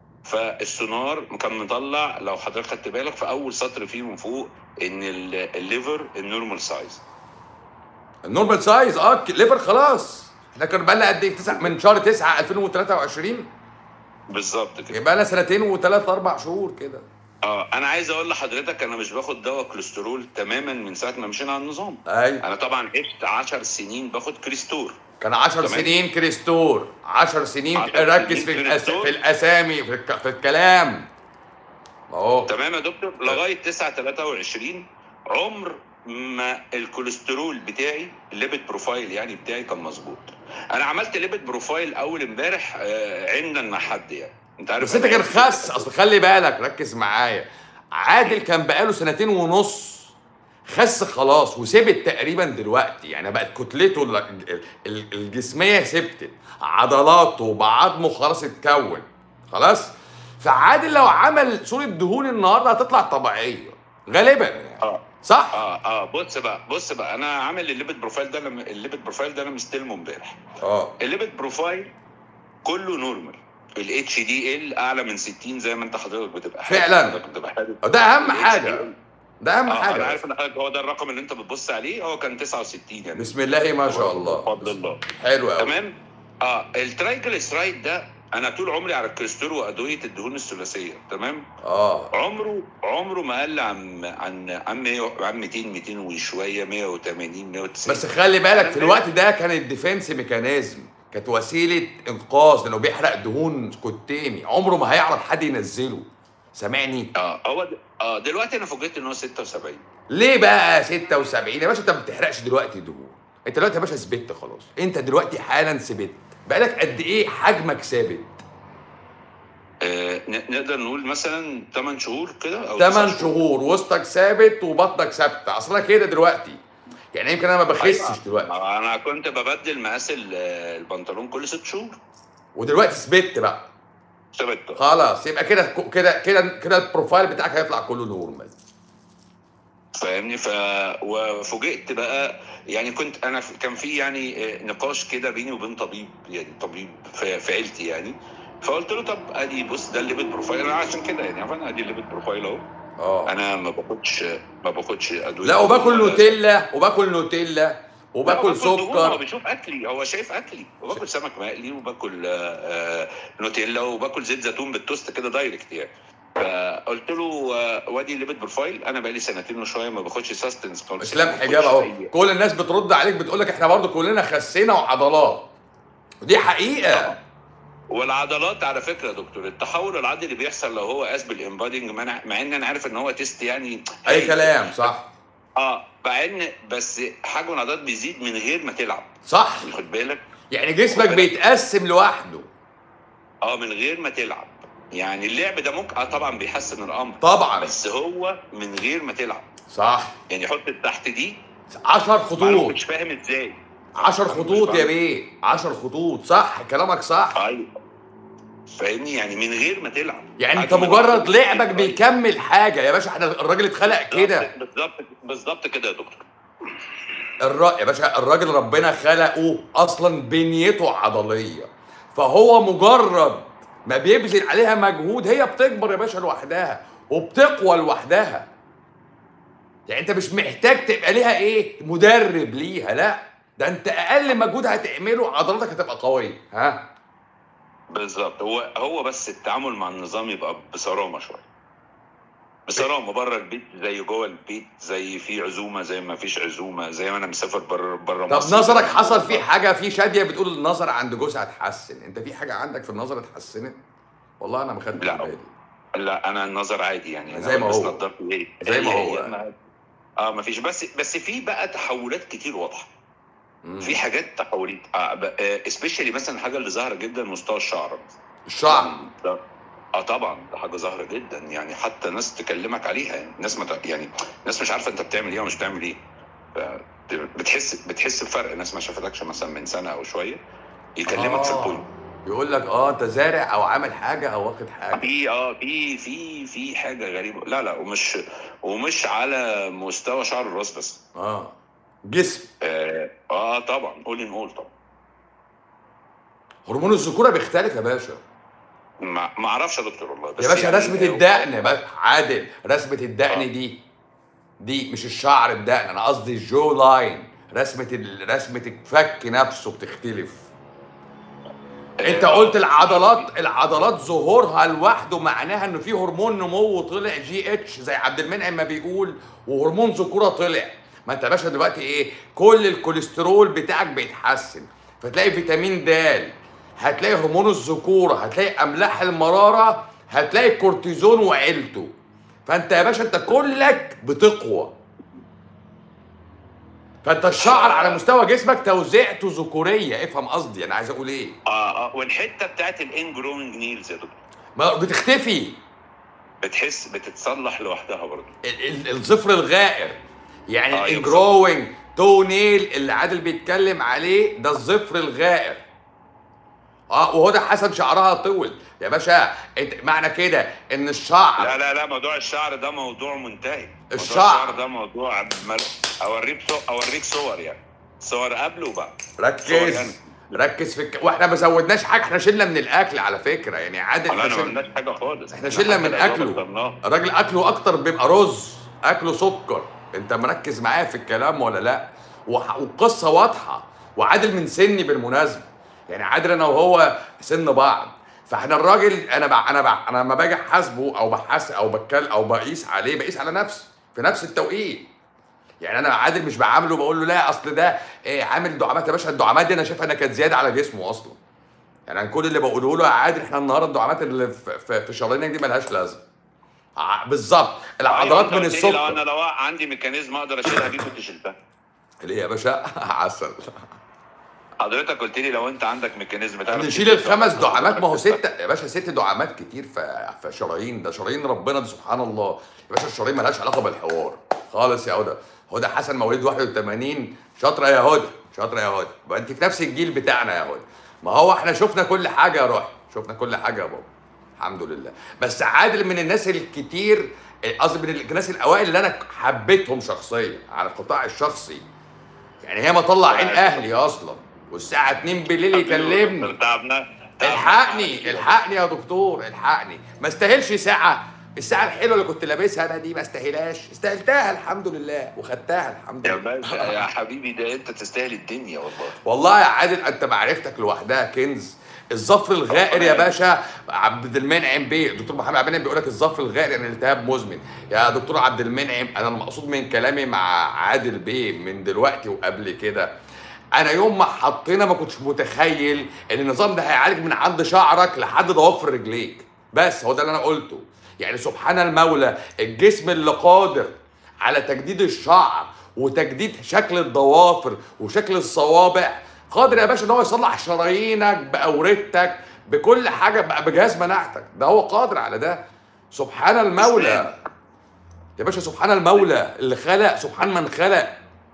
فالسونار كان مطلع لو حضرتك خدت بالك في اول سطر فيه من فوق ان ال- الليفر النورمال سايز النورمال سايز اه ك- ليفر خلاص احنا كان بقى لنا قد ايه تسع من شهر 9 2023 بالظبط كده يبقى لنا سنتين وثلاث اربع شهور كده اه انا عايز اقول لحضرتك انا مش باخد دواء كوليسترول تماما من ساعه ما مشينا على النظام ايوه انا طبعا عشت 10 سنين باخد كريستور كان 10 تمام. سنين كريستور 10 سنين 10 ركز سنين في الأس... كريستور. في الاسامي في, الك... في الكلام اهو تمام يا دكتور لغايه 9 23 عمر ما الكوليسترول بتاعي الليبيد بروفايل يعني بتاعي كان مظبوط انا عملت ليبيد بروفايل اول امبارح آه، عندنا مع حد يعني انت عارف بس انت أنا كان يعني- خس اصل خلي بالك ركز معايا عادل كان بقاله سنتين ونص خس خلاص وثبت تقريبا دلوقتي يعني بقت كتلته ال- ال- ال- الجسميه ثبتت عضلاته بعظمه خلاص اتكون خلاص فعادل لو عمل صوره دهون النهارده هتطلع طبيعيه غالبا يعني اه صح اه اه بص بقى بص بقى انا عامل الليبت بروفايل ده لما الليبت بروفايل ده انا مستلمه امبارح اه الليبت بروفايل كله نورمال الاتش دي ال اعلى من 60 زي ما انت حضرتك بتبقى حابب. فعلاً. حضرتك بتبقى حابب ده اهم ال حاجه HDL. ده اهم اه انا حاجه عارف ان حضرتك هو ده الرقم اللي انت بتبص عليه هو كان 69 يعني بسم الله ما شاء الله بفضل الله حلو قوي تمام اه الترايجليسرايد ده انا طول عمري على الكوليسترول وادويه الدهون الثلاثيه تمام اه عمره عمره ما قل عن عن عن 100 عن 200 200 وشويه 180 190 بس خلي بالك في الوقت ده كان الديفنس ميكانيزم كانت وسيله انقاذ لانه بيحرق دهون كتامي عمره ما هيعرف حد ينزله سامعني اه هو د... اه دلوقتي انا فوجئت ان هو 76 ليه بقى 76 يا باشا انت ما بتحرقش دلوقتي دهون انت دلوقتي يا باشا ثبت خلاص انت دلوقتي حالا ثبت بقالك قد ايه حجمك ثابت آه ن- نقدر نقول مثلا 8 شهور كده او 8 تسع شهور وسطك ثابت وبطنك ثابته اصلا كده دلوقتي يعني يمكن انا ما بخسش أيوة. دلوقتي انا كنت ببدل مقاس ال- البنطلون كل ست شهور ودلوقتي ثبت بقى ثابت خلاص يبقى كده كده كده كده البروفايل بتاعك هيطلع كله نورمال فاهمني ف وفوجئت بقى يعني كنت انا في- كان في يعني آه، نقاش كده بيني وبين طبيب يعني طبيب في, في عيلتي يعني فقلت له طب ادي بص ده الليبت بروفايل انا عشان كده يعني عارف انا ادي الليبت بروفايل اهو اه انا ما باخدش ما باخدش ادويه لا وباكل نوتيلا وباكل نوتيلا وباكل دهون، هو سكر بيشوف اكلي هو شايف اكلي وباكل سمك مقلي وباكل آه، آه، نوتيلا وباكل زيت زيتون بالتوست كده دايركت يعني فقلت له آه، وادي الليبت بروفايل انا بقالي سنتين وشويه ما باخدش ساستنس خالص اسلام ما باخدش حجاب اهو أي- كل الناس بترد عليك بتقول لك احنا برضو كلنا خسينا وعضلات ودي حقيقه والعضلات على فكره يا دكتور التحول العضلي اللي بيحصل لو هو قاس بالامبادنج مع مع ان انا عارف ان هو تيست يعني اي هايل. كلام صح اه مع ان بس حجم العضلات بيزيد من غير ما تلعب صح خد بالك يعني جسمك بيتقسم لوحده اه من غير ما تلعب يعني اللعب ده ممكن اه طبعا بيحسن الامر طبعا بس هو من غير ما تلعب صح يعني حط تحت دي 10 معلومة خطوط مش فاهم ازاي 10 مش خطوط يا فاهم. بيه 10 خطوط صح كلامك صح ايوه فاهمني يعني من غير ما تلعب يعني انت حجم مجرد العضلات لعبك بيزيد. بيكمل حاجه يا باشا احنا الراجل اتخلق كده بالظبط بالظبط كده يا دكتور الر... يا باشا الراجل ربنا خلقه اصلا بنيته عضليه فهو مجرد ما بيبذل عليها مجهود هي بتكبر يا باشا لوحدها وبتقوى لوحدها يعني انت مش محتاج تبقى ليها ايه مدرب ليها لا ده انت اقل مجهود هتعمله عضلاتك هتبقى قويه ها بالظبط هو هو بس التعامل مع النظام يبقى بصرامه شويه بصرامه بره البيت زي جوه البيت زي في عزومه زي ما فيش عزومه زي ما انا مسافر بره بره طب مصر نظرك حصل فيه حاجه في شاديه بتقول النظر عند جوزها اتحسن انت في حاجه عندك في النظر اتحسنت والله انا ما خدتش لا. بالي لا انا النظر عادي يعني زي أنا ما بس هو. نضارتي ايه زي ما هي- هو. هي ما- اه ما فيش بس بس في بقى تحولات كتير واضحه مم. في حاجات تحولات سبيشالي مثلا الحاجه اللي ظاهره جدا مستوى الشعر الشعر ده اه طبعا ده حاجه ظاهره جدا يعني حتى ناس تكلمك عليها يعني ناس ما ت- يعني ناس مش عارفه انت بتعمل ايه ومش بتعمل ايه ف- بتحس بتحس بفرق ناس ما شافتكش مثلا من سنه او شويه يكلمك في آه. البوينت يقول لك اه انت زارع او عامل حاجه او واخد حاجه في اه في في في حاجه غريبه لا لا ومش ومش على مستوى شعر الراس بس اه جسم اه, آه طبعا قول نقول طبعا هرمون الذكوره بيختلف يا باشا ما ما اعرفش يا دكتور والله بس يا باشا يعني- رسمه الدقن بقى عادل رسمه الدقن آه. دي دي مش الشعر الدقن انا قصدي الجو لاين رسمه ال- رسمه الفك نفسه بتختلف انت آه، قلت العضلات العضلات ظهورها لوحده معناها انه في هرمون نمو طلع جي اتش زي عبد المنعم ما بيقول وهرمون ذكوره طلع ما انت يا باشا دلوقتي ايه كل الكوليسترول بتاعك بيتحسن فتلاقي فيتامين د هتلاقي هرمون الذكوره هتلاقي املاح المراره هتلاقي الكورتيزون وعيلته فانت يا باشا انت كلك بتقوى فانت الشعر على مستوى جسمك توزيعته ذكوريه افهم قصدي انا عايز اقول ايه اه اه والحته بتاعت الان جروينج نيلز يا دكتور ما بتختفي بتحس بتتصلح لوحدها برضه ال- ال- الظفر الغائر يعني آه، الانجروينج تو نيل اللي عادل بيتكلم عليه ده الظفر الغائر اه وهو ده حسن شعرها طول يا باشا انت معنى كده ان الشعر لا لا لا موضوع الشعر ده موضوع منتهي موضوع الشعر. ده موضوع مل... اوريك صور اوريك صور يعني صور قبل وبعد صور ركز يعني. ركز في الك... واحنا ما زودناش حاجه احنا شلنا من الاكل على فكره يعني عادل والله احنا انا ما شلنا عملناش حاجه خالص احنا شلنا من حتى الأدوات أكله. اخترناها. الراجل اكله اكتر بيبقى رز اكله سكر انت مركز معايا في الكلام ولا لا وح... والقصه واضحه وعادل من سني بالمناسبه يعني عادل انا وهو سن بعض فاحنا الراجل انا بع... انا بع... انا لما باجي احاسبه او بحاسب او بتكلم او بقيس عليه بقيس على نفسي في نفس التوقيت يعني انا عادل مش بعامله بقول له لا اصل ده إيه عامل دعامات يا باشا الدعامات دي انا شايفها انها كانت زياده على جسمه اصلا يعني أنا كل اللي بقوله له يا عادل احنا النهارده الدعامات اللي في, في, في شرايينك دي ملهاش لازمه ع- بالظبط العضلات أيوة، من أنت قلت لي لو السكر انا لو عندي ميكانيزم اقدر اشيلها دي كنت شلتها ليه يا باشا عسل حضرتك قلت لي لو انت عندك ميكانيزم تعرف نشيل تشيل الخمس الدعامات. دعامات ما هو ستة يا باشا ست دعامات كتير في في شرايين ده شرايين ربنا دي سبحان الله يا باشا الشرايين ملهاش علاقه بالحوار خالص يا هدى هدى حسن مواليد 81 شاطره يا هدى شاطره يا هدى بقى انت في نفس الجيل بتاعنا يا هدى ما هو احنا شفنا كل حاجه يا روحي شفنا كل حاجه يا بابا الحمد لله بس عادل من الناس الكتير قصدي من الناس الاوائل اللي انا حبيتهم شخصيا على القطاع الشخصي يعني هي ما طلع عين اهلي اصلا والساعه 2 بالليل يكلمني تعبنا تعبنا. الحقني الحقني يا دكتور الحقني ما استاهلش ساعه الساعه الحلوه اللي كنت لابسها انا دي ما استاهلهاش استاهلتها الحمد لله وخدتها الحمد يا لله باشا يا حبيبي ده انت تستاهل الدنيا والله والله يا عادل انت معرفتك لوحدها كنز الظفر الغائر يا باشا عبد المنعم بيه دكتور محمد عبد المنعم بيقول لك الظفر الغائر يعني التهاب مزمن يا دكتور عبد المنعم انا المقصود من كلامي مع عادل بيه من دلوقتي وقبل كده انا يوم ما حطينا ما كنتش متخيل ان النظام ده هيعالج من عند شعرك لحد ضوافر رجليك بس هو ده اللي انا قلته يعني سبحان المولى الجسم اللي قادر على تجديد الشعر وتجديد شكل الضوافر وشكل الصوابع قادر يا باشا ان هو يصلح شرايينك باورتك بكل حاجه بقى بجهاز مناعتك ده هو قادر على ده سبحان المولى يا باشا سبحان المولى اللي خلق سبحان من خلق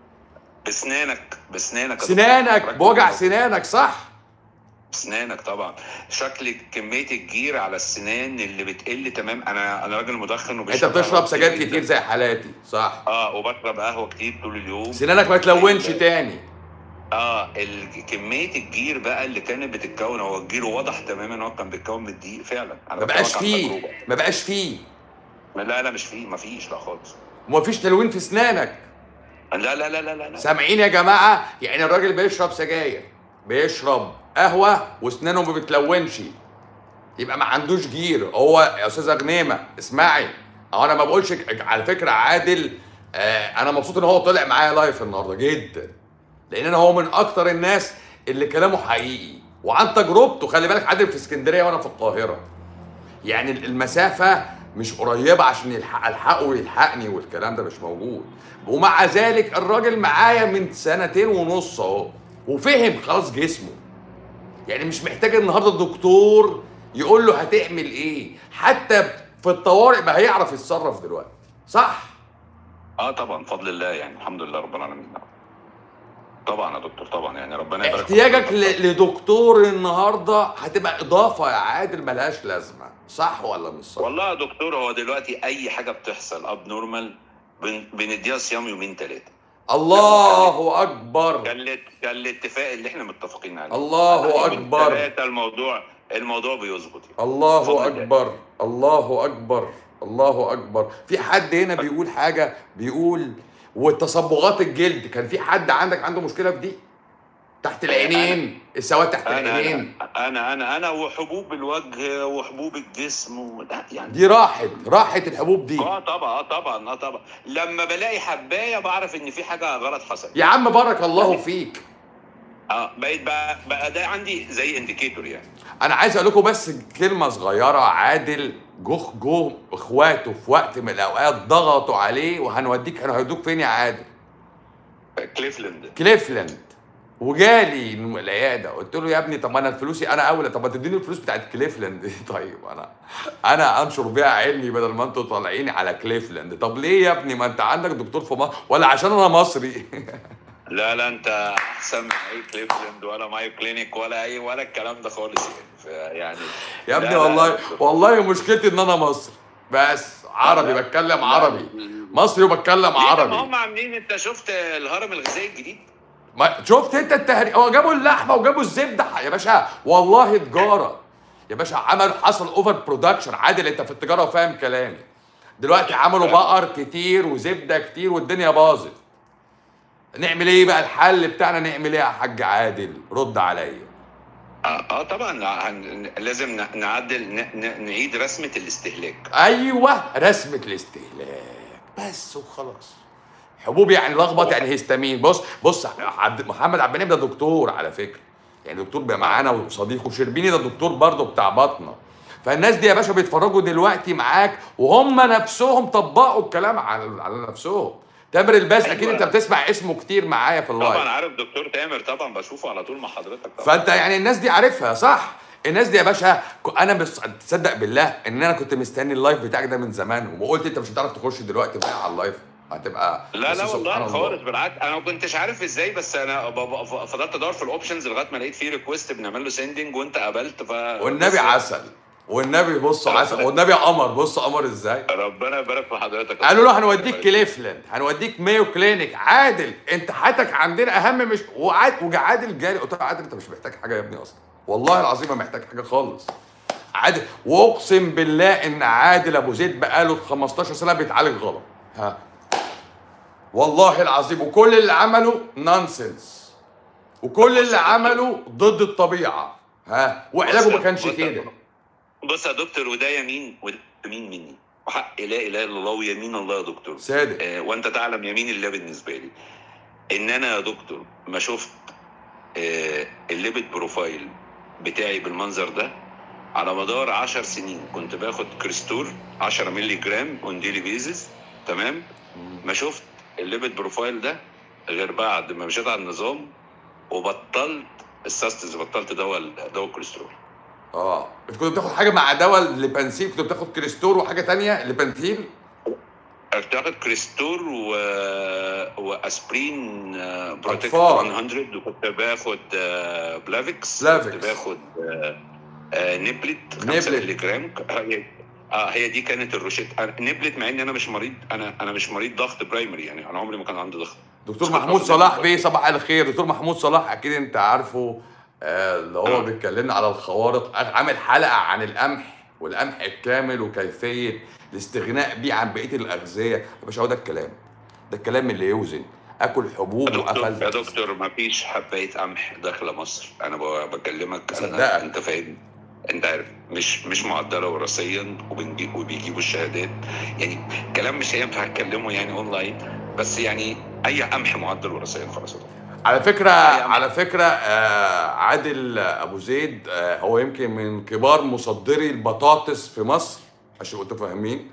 بسنانك بسنانك يا دكتور. سنانك ركز بوجع برضه. سنانك صح سنانك طبعا شكل كميه الجير على السنان اللي بتقل تمام انا انا راجل مدخن انت وبشرب بتشرب قهوة سجاير جداً. كتير زي حالاتي صح اه وبشرب قهوه كتير طول اليوم سنانك ما تلونش تاني اه ال- كميه الجير بقى اللي كانت بتتكون هو الجير واضح تماما ان هو كان بيتكون من الدقيق فعلا انا ما بقاش بكلمك عن فيه تجربة. ما بقاش فيه لا لا مش فيه ما فيش لا خالص وما فيش تلوين في اسنانك لا لا لا لا لا, لا. سامعين يا جماعه يعني الراجل بيشرب سجاير بيشرب قهوه واسنانه ما بتلونش يبقى ما عندوش جير هو يا استاذه غنيمه اسمعي أهو انا ما بقولش ك- على فكره عادل آه انا مبسوط ان هو طلع معايا لايف النهارده جدا لان انا هو من اكتر الناس اللي كلامه حقيقي وعن تجربته خلي بالك عادل في اسكندريه وانا في القاهره يعني المسافه مش قريبه عشان يلحق الحقه ويلحقني والكلام ده مش موجود ومع ذلك الراجل معايا من سنتين ونص اهو وفهم خلاص جسمه يعني مش محتاج النهارده الدكتور يقول له هتعمل ايه حتى في الطوارئ بقى هيعرف يتصرف دلوقتي صح اه طبعا بفضل الله يعني الحمد لله رب العالمين طبعا يا دكتور طبعا يعني ربنا يبارك في احتياجك حضرتك. ل- لدكتور النهارده هتبقى اضافه يا عادل ملهاش لازمه صح ولا مش صح والله يا دكتور هو دلوقتي اي حاجه بتحصل اب نورمال بنديها صيام يومين ثلاثه الله اكبر كان الات- كان الاتفاق اللي احنا متفقين عليه الله أكبر. ثلاثه الموضوع الموضوع بيظبط يعني. الله بفضل الله. اكبر الله اكبر الله اكبر في حد هنا بيقول حاجه بيقول والتصبغات الجلد كان في حد عندك عنده مشكله في دي تحت العينين السواد تحت انا العينين انا انا انا انا وحبوب الوجه وحبوب الجسم و... لا، يعني دي راحت راحت الحبوب دي اه طبعا اه طبعا اه طبعا لما بلاقي حبايه بعرف ان في حاجه غلط حصلت يا عم بارك الله فيك اه بقيت بقى, بقى ده عندي زي انديكيتور يعني انا عايز اقول لكم بس كلمه صغيره عادل جوخ جو اخواته في وقت من الاوقات ضغطوا عليه وهنوديك هنودوك فين يا عادل كليفلاند كليفلاند وجالي العياده قلت له يا ابني طب ما انا فلوسي انا اولى طب ما تديني الفلوس بتاعت كليفلاند دي طيب انا انا انشر بيها علمي بدل ما انتوا طالعين على كليفلاند طب ليه يا ابني ما انت عندك دكتور في مصر ولا عشان انا مصري لا لا انت احسن من اي كليفلاند ولا مايو كلينيك ولا اي ولا الكلام ده خالص يعني ف- يعني يا ابني لا، لا، والله لا. والله مشكلتي ان انا مصري بس عربي لا. بتكلم عربي مصري وبتكلم ليه؟ طب ما عربي هم عاملين انت شفت الهرم الغذائي الجديد ما شفت انت التهريج هو جابوا اللحمه وجابوا الزبده يا باشا والله تجاره يا باشا عمل حصل اوفر برودكشن عادل انت في التجاره وفاهم كلامي دلوقتي عملوا بقر كتير وزبده كتير والدنيا باظت نعمل ايه بقى الحل بتاعنا نعمل ايه يا حاج عادل رد عليا اه, آه طبعا هن- لازم ن- نعدل ن- ن- نعيد رسمه الاستهلاك ايوه رسمه الاستهلاك بس وخلاص حبوب يعني لخبط يعني هيستامين بص بص عبد محمد عبد المنعم ده دكتور على فكره يعني دكتور بقى معانا وصديقه شربيني ده دكتور برضه بتاع بطنه فالناس دي يا باشا بيتفرجوا دلوقتي معاك وهم نفسهم طبقوا الكلام على على نفسهم تامر الباز اكيد أيوة. انت بتسمع اسمه كتير معايا في اللايف طبعا عارف دكتور تامر طبعا بشوفه على طول مع حضرتك طبعا فانت يعني الناس دي عارفها صح الناس دي يا باشا ك- انا بس تصدق بالله ان انا كنت مستني اللايف بتاعك ده من زمان وقلت انت مش هتعرف تخش دلوقتي معايا على اللايف هتبقى لا بس لا سبحان والله الله. خالص بالعكس انا ما كنتش عارف ازاي بس انا ب- ب- ف- فضلت ادور في الاوبشنز لغايه ما لقيت فيه ريكويست بنعمل له سندنج وانت قبلت ف والنبي بس- عسل والنبي بص عسل والنبي قمر بص قمر ازاي ربنا يبارك في حضرتك قالوا له هنوديك كليفلاند هنوديك مايو كلينيك عادل انت حياتك عندنا اهم مش وعاد وعادل جاري قلت له عادل انت مش محتاج حاجه يا ابني اصلا والله العظيم ما محتاج حاجه خالص عادل واقسم بالله ان عادل ابو زيد بقاله 15 سنه بيتعالج غلط ها والله العظيم وكل اللي عمله نونسنس وكل اللي عمله ضد الطبيعه ها وعلاجه ما كانش بص- كده بص يا دكتور وده يمين وده يمين مني وحق لا اله الا الله ويمين الله يا دكتور صادق آه، وانت تعلم يمين الله بالنسبه لي ان انا يا دكتور ما شفت آه، الليبت بروفايل بتاعي بالمنظر ده على مدار 10 سنين كنت باخد كريستور 10 مللي جرام اون ديلي بيزز تمام ما شفت الليبت بروفايل ده غير بعد ما مشيت على النظام وبطلت الساستز بطلت دواء دواء الكوليسترول اه انت كنت بتاخد حاجه مع دواء لبنسيل كنت بتاخد كريستور وحاجه تانية لبنتيل كنت باخد كريستور و... واسبرين آه، بروتكت أطفال. 100 وكنت باخد آه، بلافيكس بلافيكس. كنت باخد آه، آه، نبلت 5 نبلت. مللي جرام هي اه هي دي كانت الروشيت أنا- نبلت مع ان انا مش مريض انا انا مش مريض ضغط برايمري يعني انا عمري ما كان عندي ضغط دكتور محمود صلاح بيه صباح الخير دكتور محمود صلاح اكيد انت عارفه آه، اللي هو آه. بيتكلمنا على الخوارق عامل حلقه عن القمح والقمح الكامل وكيفيه الاستغناء بيه عن بقيه الاغذيه يا باشا هو ده الكلام ده الكلام اللي يوزن اكل حبوب يا دكتور يا وقفل دكتور ما فيش حبايه قمح داخله مصر انا ب- بكلمك مصدقك. أنا انت فاهم انت عارف مش مش معدله وراثيا وبنجيب وبيجيبوا الشهادات يعني كلام مش هينفع اتكلمه يعني اونلاين بس يعني اي قمح معدل وراثيا خلاص يا دكتور. على فكره أي على فكره آه، عادل ابو زيد آه، هو يمكن من كبار مصدري البطاطس في مصر عشان كنتوا فاهمين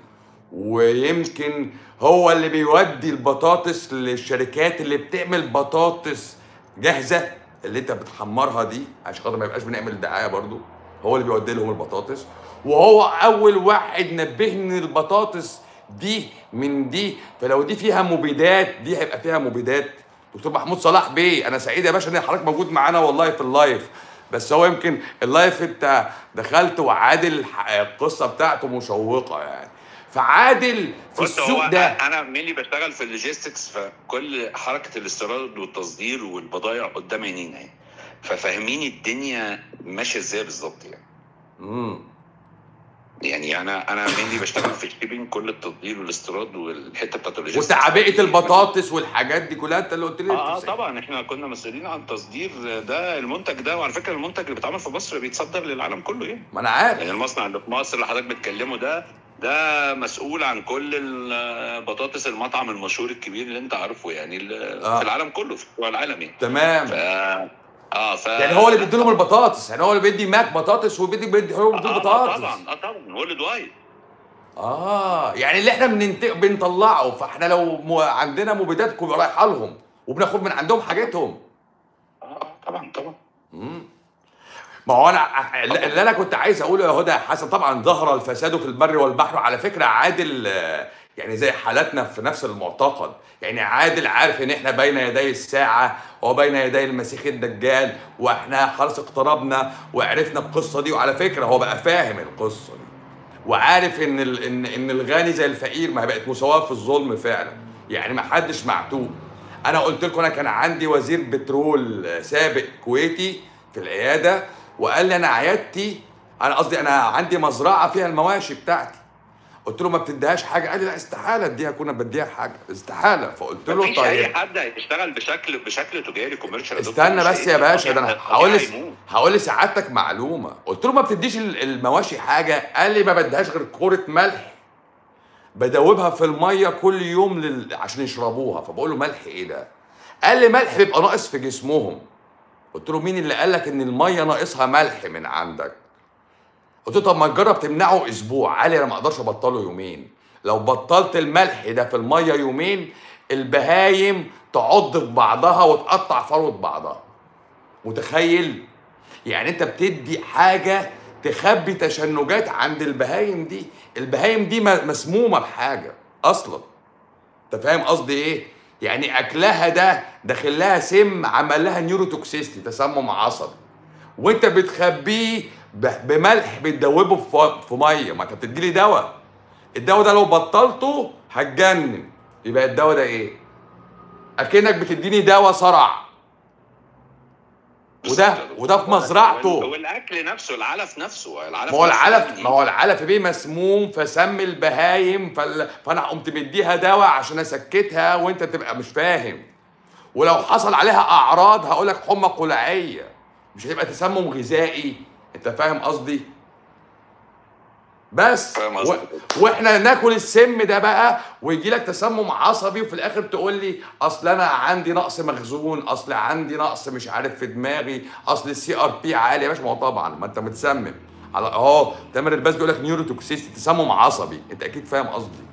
ويمكن هو اللي بيودي البطاطس للشركات اللي بتعمل بطاطس جاهزه اللي انت بتحمرها دي عشان خاطر ما يبقاش بنعمل دعايه برضو هو اللي بيودي لهم البطاطس وهو اول واحد نبهني البطاطس دي من دي فلو دي فيها مبيدات دي هيبقى فيها مبيدات دكتور محمود صلاح بيه انا سعيد يا باشا ان حضرتك موجود معانا والله في اللايف بس هو يمكن اللايف انت دخلت وعادل الح- القصه بتاعته مشوقه يعني فعادل في بص هو السوق ده انا مينلي بشتغل في اللوجيستكس فكل حركه الاستيراد والتصدير والبضائع قدام عينينا يعني ففاهمين الدنيا ماشيه ازاي بالظبط يعني امم يعني انا انا مينلي بشتغل في الشيبنج كل التصدير والاستيراد والحته بتاعت اللوجيستكس وتعبئه البطاطس والحاجات دي كلها انت اللي قلت لي اه اه بتمسك. طبعا احنا كنا مسؤولين عن تصدير ده المنتج ده وعلى فكره المنتج اللي بيتعمل في مصر بيتصدر للعالم كله يعني ما انا عارف يعني المصنع اللي في مصر اللي حضرتك بتكلمه ده ده مسؤول عن كل البطاطس المطعم المشهور الكبير اللي انت عارفه يعني ال- آه. في العالم كله في دول العالم يعني تمام ف اه ف يعني هو اللي بيدي لهم البطاطس يعني هو اللي بيدي ماك بطاطس وبيدي بيدي هو بيدي آه آه البطاطس طبعا اه طبعا وورلد وايد اه يعني اللي احنا بننت... بنطلعه فاحنا لو م... عندنا مبيدات كنا رايحه لهم وبناخد من عندهم حاجتهم اه طبعا طبعا مم. ما هو انا اللي انا كنت عايز اقوله يا هدى يا حسن طبعا ظهر الفساد في البر والبحر على فكره عادل آه، يعني زي حالاتنا في نفس المعتقد يعني عادل عارف ان احنا بين يدي الساعه وبين يدي المسيح الدجال واحنا خلاص اقتربنا وعرفنا القصه دي وعلى فكره هو بقى فاهم القصه دي وعارف ان ال- ان ان الغني زي الفقير ما هي بقت مساواه في الظلم فعلا يعني ما حدش معتوه انا قلت لكم انا كان عندي وزير بترول سابق كويتي في العياده وقال لي انا عيادتي انا قصدي انا عندي مزرعه فيها المواشي بتاعتي قلت له ما بتديهاش حاجه قال لي لا استحاله اديها كنا بديها حاجه استحاله فقلت له مفيش اي طيب حد هيشتغل بشكل بشكل تجاري كوميرشال استنى بس يا باشا ده انا هقول لك لس- هقول لسعادتك معلومه قلت له ما بتديش ال- المواشي حاجه قال لي ما بديهاش غير كوره ملح بدوبها في الميه كل يوم لل... عشان يشربوها فبقول له ملح ايه ده قال لي ملح بيبقى ناقص في جسمهم قلت له مين اللي قال لك ان الميه ناقصها ملح من عندك قلت له طب ما تجرب تمنعه اسبوع قال لي انا ما اقدرش ابطله يومين لو بطلت الملح ده في الميه يومين البهايم تعض في بعضها وتقطع فروه بعضها متخيل يعني انت بتدي حاجه تخبي تشنجات عند البهايم دي البهايم دي م- مسمومه بحاجه اصلا انت فاهم قصدي ايه يعني اكلها ده داخل لها سم عمل لها نيوروتوكسيستي تسمم عصبي وانت بتخبيه ب- بملح بتدوبه في في ميه ما انت بتدي لي دواء الدواء ده لو بطلته هتجنن يبقى الدواء ده ايه اكنك بتديني دواء صرع وده وده في مزرعته والاكل نفسه العلف نفسه العلف ما هو نفسه العلف يعني ما هو العلف بيه مسموم فسم البهايم فال... فانا قمت مديها دواء عشان اسكتها وانت تبقى مش فاهم ولو حصل عليها اعراض هقول لك حمى قلعيه مش هيبقى تسمم غذائي انت فاهم قصدي بس فاهم و... قصدك. واحنا ناكل السم ده بقى ويجي لك تسمم عصبي وفي الاخر تقول لي اصل انا عندي نقص مخزون اصل عندي نقص مش عارف في دماغي اصل السي ار بي عالي يا باشا ما هو طبعا ما انت متسمم على اهو تامر الباز بيقول لك نيوروتوكسيستي تسمم عصبي انت اكيد فاهم قصدي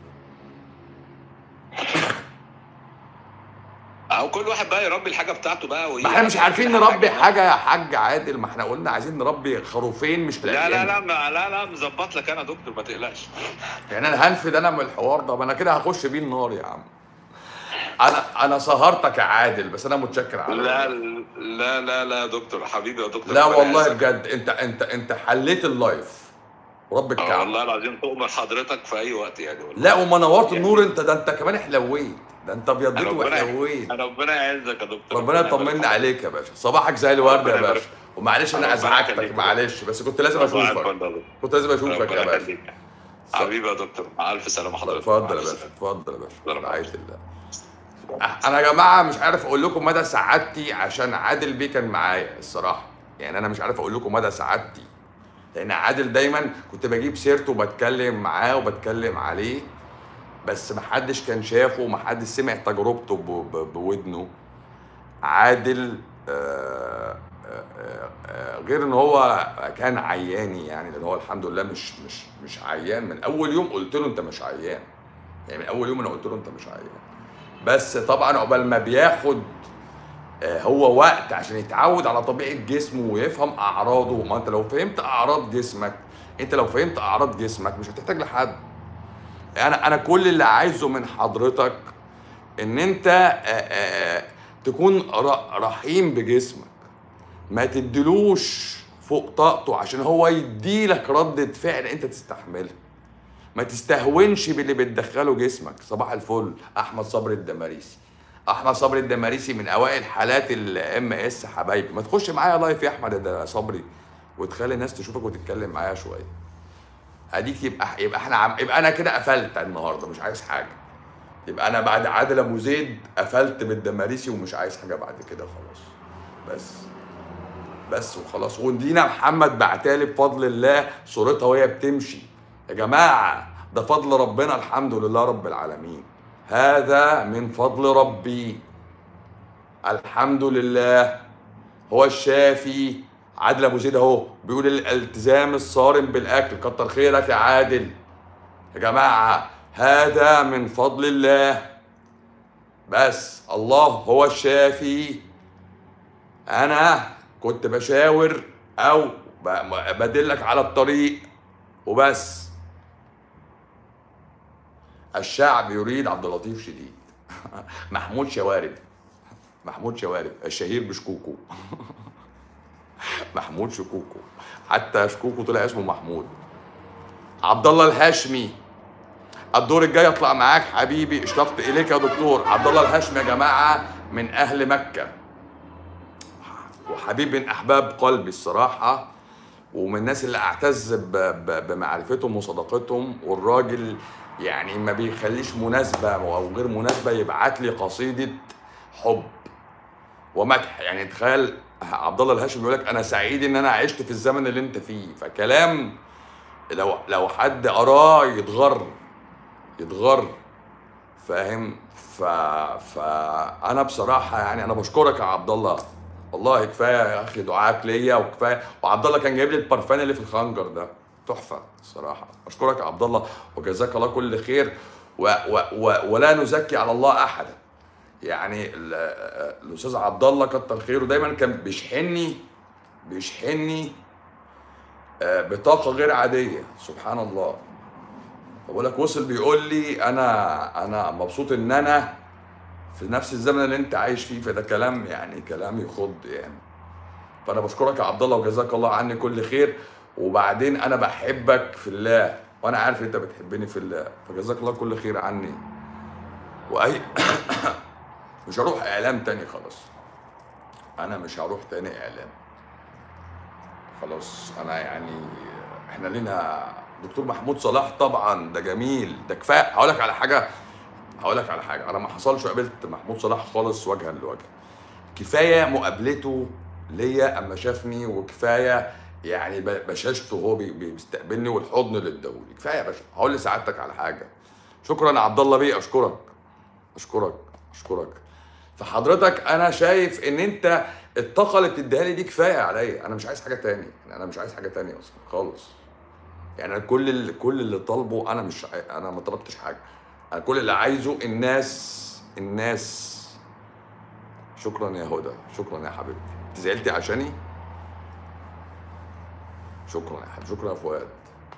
او كل واحد بقى يربي الحاجه بتاعته بقى ما احنا مش عارفين كده نربي حاجه يا حاج عادل ما احنا قلنا عايزين نربي خروفين مش لا لا لاقيين. لا ما لا لا مظبط لك انا دكتور ما تقلقش يعني انا هنفد انا من الحوار ده ما انا كده هخش بيه النار يا عم انا انا سهرتك يا عادل بس انا متشكر على لا لا لا لا يا دكتور حبيبي يا دكتور لا ربنا والله يعزك. بجد انت انت انت حليت اللايف رب آه الكعبه والله العظيم تؤمر حضرتك في اي وقت يعني والله لا وما نورت يعني- النور انت ده انت كمان حلويت ده انت ابيضيت ربنا وحلويت ربنا يعزك يا دكتور ربنا يطمنا عليك يا باشا صباحك زي الورد يا ربنا يبارك. باشا ومعلش انا ربنا ازعجتك يخليك. معلش بس كنت لازم الله اشوفك يكبر ده. كنت لازم اشوفك ربنا يا باشا يخليك. حبيبي يا دكتور مع الف سلامه حضرتك اتفضل مع يا الف باشا اتفضل يا باشا ربنا رعايه الله انا يا جماعه مش عارف اقول لكم مدى سعادتي عشان عادل بيه كان معايا الصراحه يعني انا مش عارف اقول لكم مدى سعادتي لان عادل دايما كنت بجيب سيرته وبتكلم معاه وبتكلم عليه بس محدش كان شافه ومحدش سمع تجربته ب- ب- بودنه عادل آه، آه، آه، غير ان هو كان عياني يعني لان هو الحمد لله مش مش مش عيان من اول يوم قلت له انت مش عيان يعني من اول يوم انا قلت له انت مش عيان بس طبعا عقبال ما بياخد آه، هو وقت عشان يتعود على طبيعه جسمه ويفهم اعراضه ما انت لو فهمت اعراض جسمك انت لو فهمت اعراض جسمك مش هتحتاج لحد انا انا كل اللي عايزه من حضرتك ان انت آه، آه، تكون ر- رحيم بجسمك ما تديلوش فوق طاقته عشان هو يديلك ردة فعل انت تستحملها ما تستهونش باللي بتدخله جسمك صباح الفل احمد صبري الدماريسي احمد صبري الدماريسي من اوائل حالات الام اس حبايبي ما تخش معايا لايف يا احمد يا صبري وتخلي الناس تشوفك وتتكلم معايا شويه اديك يبقى يبقى احنا عم يبقى انا كده قفلت النهارده مش عايز حاجه يبقى انا بعد عادل ابو زيد قفلت بالدماريسي ومش عايز حاجه بعد كده خلاص بس بس وخلاص ودينا محمد بعتالي بفضل الله صورتها وهي بتمشي يا جماعه ده فضل ربنا الحمد لله رب العالمين هذا من فضل ربي الحمد لله هو الشافي عادل ابو زيد اهو بيقول الالتزام الصارم بالاكل كتر خيرك يا عادل يا جماعه هذا من فضل الله بس الله هو الشافي انا كنت بشاور او ب- بدلك على الطريق وبس الشعب يريد عبد اللطيف شديد محمود شوارب محمود شوارب الشهير بشكوكو محمود شكوكو حتى شكوكو طلع اسمه محمود عبد الله الهاشمي الدور الجاي اطلع معاك حبيبي اشتقت اليك يا دكتور عبد الله الهاشمي يا جماعه من اهل مكه وحبيب من احباب قلبي الصراحه ومن الناس اللي اعتز ب- ب- بمعرفتهم وصداقتهم والراجل يعني ما بيخليش مناسبه او غير مناسبه يبعت لي قصيده حب ومدح يعني تخيل عبد الله الهاشمي بيقول لك انا سعيد ان انا عشت في الزمن اللي انت فيه فكلام لو لو حد قراه يتغر يتغر فاهم ف فانا بصراحه يعني انا بشكرك يا عبد الله والله كفايه يا اخي دعاك ليا وكفايه وعبد الله كان جايب لي البرفان اللي في الخنجر ده تحفه الصراحه اشكرك يا عبد الله وجزاك الله كل خير و و و ولا نزكي على الله احدا يعني ال- الاستاذ عبد الله كتر خيره دايما كان بيشحنني بيشحنني آه، بطاقه غير عاديه سبحان الله بقول لك وصل بيقول لي انا انا مبسوط ان انا في نفس الزمن اللي انت عايش فيه فده كلام يعني كلام يخض يعني فانا بشكرك يا عبد الله وجزاك الله عني كل خير وبعدين انا بحبك في الله وانا عارف انت بتحبني في الله فجزاك الله كل خير عني واي مش هروح اعلام تاني خلاص انا مش هروح تاني اعلام خلاص انا يعني احنا لينا دكتور محمود صلاح طبعا ده جميل ده كفايه هقول لك على حاجه هقول لك على حاجه انا ما حصلش قابلت محمود صلاح خالص وجها لوجه كفايه مقابلته ليا اما شافني وكفايه يعني ب- بشاشته وهو بي- بي- بيستقبلني والحضن اللي اداهولي كفايه يا باشا هقول لسعادتك على حاجه شكرا يا عبد الله بيه اشكرك اشكرك اشكرك فحضرتك انا شايف ان انت الطاقه اللي بتديها لي دي كفايه عليا انا مش عايز حاجه تاني يعني انا مش عايز حاجه تانية اصلا خالص يعني أنا كل اللي كل اللي طالبه انا مش عاي- انا ما طلبتش حاجه انا كل اللي عايزه الناس الناس شكرا يا هدى شكرا يا حبيبتي انت زعلتي عشاني شكرا يا حبيبي شكرا يا فؤاد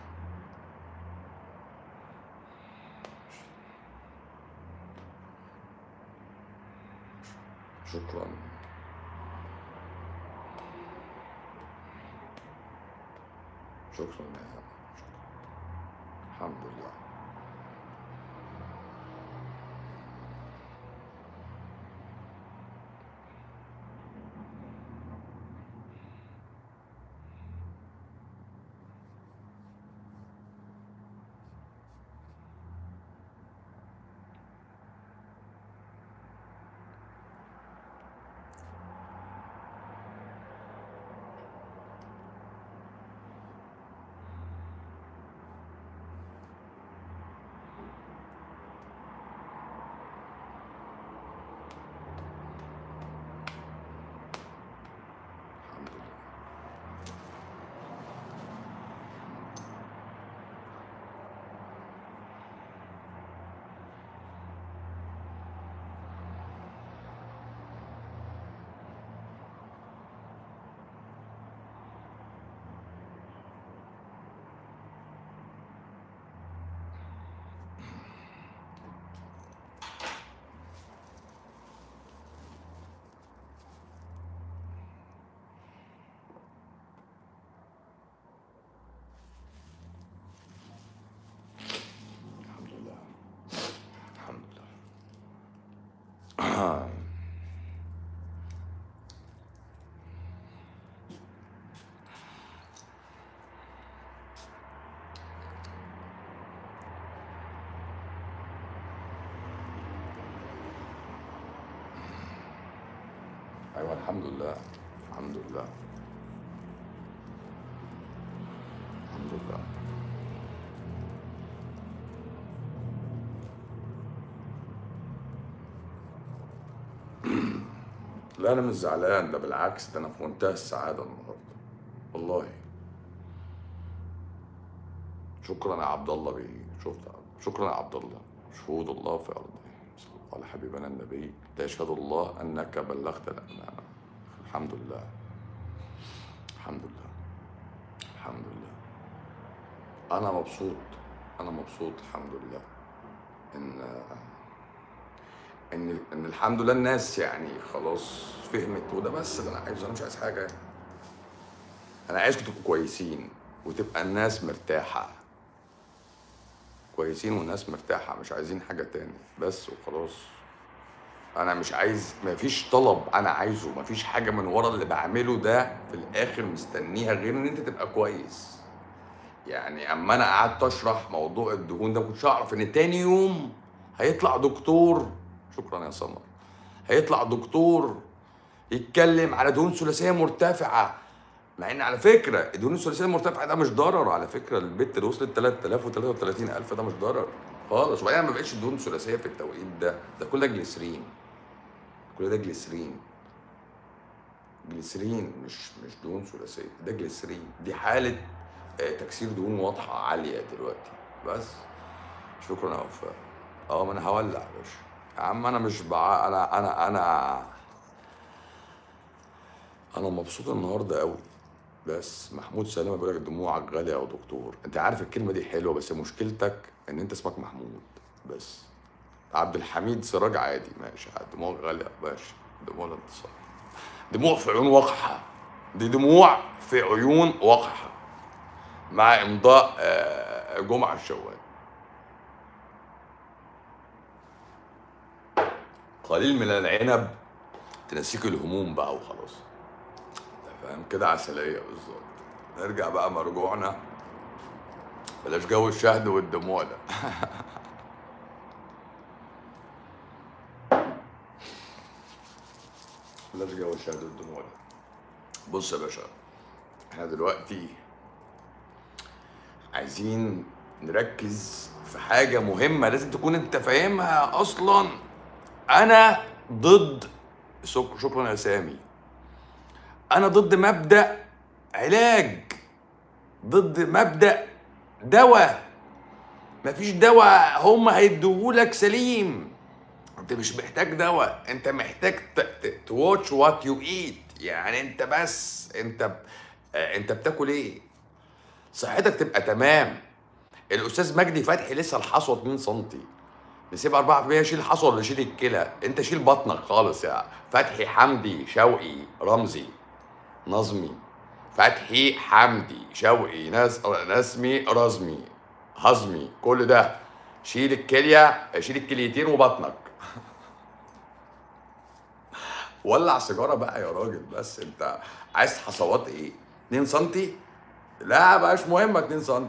شكرا شكرا يا حبيبي شكرا الحمد لله الحمد لله الحمد لله الحمد لله ايوه الحمد لله الحمد لله الحمد لله لا انا مش زعلان ده بالعكس ده انا في منتهى السعاده النهارده والله شكرا يا عبد الله بيه شفت شكرا يا عبد الله شهود الله في ارضه صلى الله على حبيبنا النبي تشهد الله انك بلغت الامانه الحمد لله الحمد لله الحمد لله انا مبسوط انا مبسوط الحمد لله ان ان ان الحمد لله الناس يعني خلاص فهمت وده بس اللي انا عايزه انا مش عايز حاجه يعني. انا عايزكم تبقوا كويسين وتبقى الناس مرتاحه كويسين والناس مرتاحه مش عايزين حاجه تاني بس وخلاص انا مش عايز مفيش طلب انا عايزه مفيش حاجه من ورا اللي بعمله ده في الاخر مستنيها غير ان انت تبقى كويس يعني اما انا قعدت اشرح موضوع الدهون ده ما كنتش اعرف ان تاني يوم هيطلع دكتور شكرا يا سمر هيطلع دكتور يتكلم على دهون ثلاثيه مرتفعه مع ان على فكره الدهون الثلاثيه المرتفعه ده مش ضرر على فكره البت اللي وصلت 3000 و33 الف ده مش ضرر خالص وبعدين ما بقتش دهون ثلاثيه في التوقيت ده ده كل ده جليسرين كل ده جليسرين جليسرين مش مش دهون ثلاثيه ده جليسرين دي حاله آه، تكسير دهون واضحه عاليه دلوقتي بس شكرا يا وفاء اه ما انا هولع يا باشا يا عم انا مش بع... انا انا انا انا مبسوط النهارده قوي بس محمود سلامه بيقول لك دموعك غاليه يا دكتور انت عارف الكلمه دي حلوه بس مشكلتك ان انت اسمك محمود بس عبد الحميد سراج عادي ماشي دموع غاليه ماشي دموع الانتصار دموع في عيون وقحه دي دموع في عيون وقحه مع امضاء آه، جمعه الشوال قليل من العنب تنسيك الهموم بقى وخلاص انت فاهم كده عسليه بالظبط نرجع بقى مرجوعنا بلاش جو الشهد والدموع ده بلاش جو الشهد والدموع ده بص يا باشا احنا دلوقتي عايزين نركز في حاجة مهمة لازم تكون انت فاهمها اصلا انا ضد شك- شكرا يا سامي انا ضد مبدأ علاج ضد مبدأ دواء مفيش دواء هم هيديهولك سليم انت مش محتاج دواء انت محتاج تواتش وات يو ايت يعني انت بس انت ب... آه، انت بتاكل ايه صحتك تبقى تمام الاستاذ مجدي فتحي لسه الحصوه 2 سم نسيب 4% شيل الحصوه ولا شيل الكلى انت شيل بطنك خالص يا فتحي حمدي شوقي رمزي نظمي فتحي حمدي شوقي ناس نسمي رزمي هضمي كل ده شيل الكليه شيل الكليتين وبطنك ولع سيجاره بقى يا راجل بس انت عايز حصوات ايه 2 سم لا بقاش مهمه 2 سم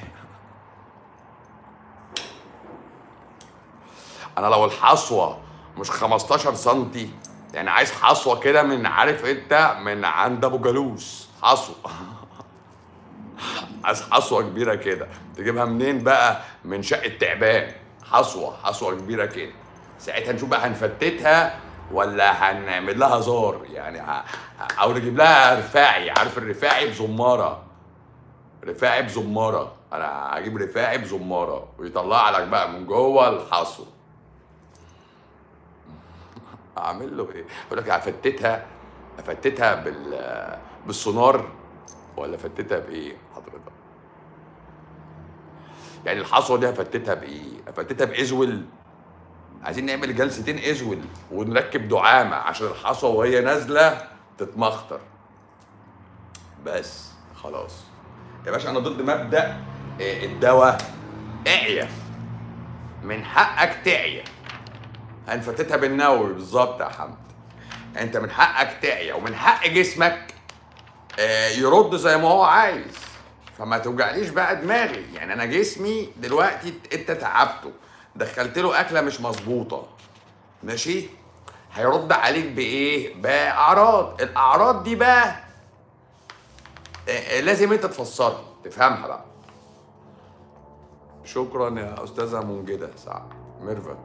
انا لو الحصوه مش 15 سم يعني عايز حصوه كده من عارف انت من عند ابو جالوس حصوه عايز حصوه كبيره كده تجيبها منين بقى من شقه تعبان حصوه حصوه كبيره كده ساعتها نشوف بقى هنفتتها ولا هنعمل لها زار يعني ه... ه- او نجيب لها رفاعي عارف الرفاعي بزماره رفاعي بزماره انا هجيب رفاعي بزماره ويطلع لك بقى من جوه الحصو اعمل له ايه؟ يقول لك هفتتها افتتها بال بالسونار ولا فتتها بايه حضرتك؟ يعني الحصوه دي هفتتها بايه؟ هفتتها بازول عايزين نعمل جلستين ازول ونركب دعامه عشان الحصوه وهي نازله تتمخطر بس خلاص يا باشا انا ضد مبدا إيه، الدواء اعيا من حقك تعيا هنفتتها بالنووي بالظبط يا حمد انت من حقك تعيا ومن حق جسمك آه، يرد زي ما هو عايز فما توجعليش بقى دماغي يعني انا جسمي دلوقتي انت تعبته دخلت له اكله مش مظبوطه ماشي هيرد عليك بايه باعراض الاعراض دي بقى آه، آه، لازم انت تفسرها تفهمها بقى شكرا يا استاذه منجده سعد ميرفت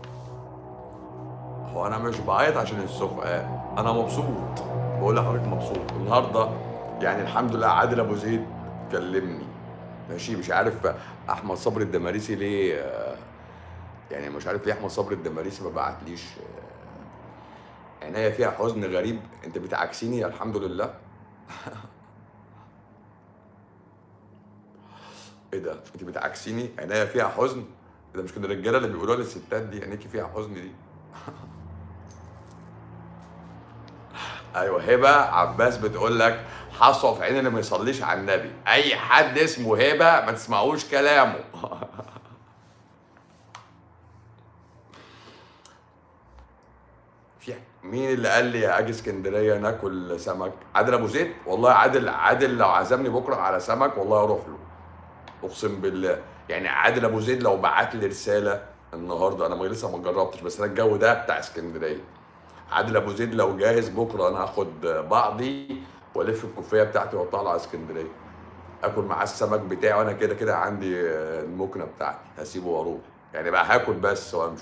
هو انا مش بعيط عشان السفقان انا مبسوط بقول لحضرتك مبسوط النهارده يعني الحمد لله عادل ابو زيد كلمني ماشي مش عارف احمد صبري الدماريسي ليه آه، يعني مش عارف ليه احمد صبري الدماريسي ما بعتليش آه، عينيا فيها حزن غريب انت بتعكسيني الحمد لله ايه ده انت بتعكسيني عينيا فيها حزن ده مش كده الرجاله اللي بيقولوها للستات دي عينيكي فيها حزن دي ايوه هبه عباس بتقول لك حصوه في عين اللي ما يصليش على النبي اي حد اسمه هبه ما تسمعوش كلامه في مين اللي قال لي اجي اسكندريه ناكل سمك عادل ابو زيد والله عادل عادل لو عزمني بكره على سمك والله اروح له اقسم بالله يعني عادل ابو زيد لو بعت لي رساله النهارده انا ما لسه ما جربتش بس انا الجو ده بتاع اسكندريه عادل ابو زيد لو جاهز بكره انا هاخد بعضي والف الكوفيه بتاعتي واطلع على اسكندريه اكل معاه السمك بتاعي وانا كده كده عندي المكنه بتاعتي هسيبه واروح يعني بقى هاكل بس وامشي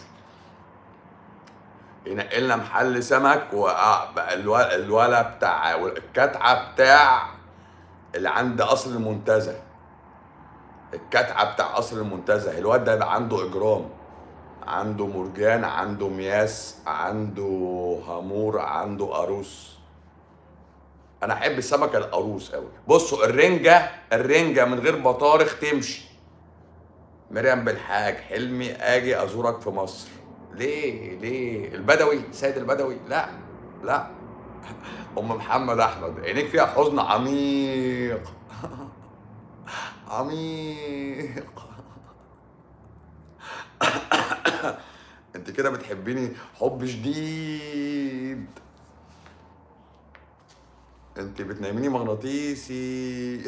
ينقلنا محل سمك وبقى الولا بتاع الكتعه بتاع اللي عند قصر المنتزه الكتعه بتاع قصر المنتزه الواد ده بقى عنده اجرام عنده مرجان عنده مياس عنده هامور عنده قاروس انا احب السمكه القاروس قوي بصوا الرنجه الرنجه من غير بطارخ تمشي مريم بالحاج حلمي اجي ازورك في مصر ليه ليه البدوي سيد البدوي لا لا ام محمد احمد عينيك فيها حزن عميق عميق انت كده بتحبيني حب شديد انت بتناميني مغناطيسي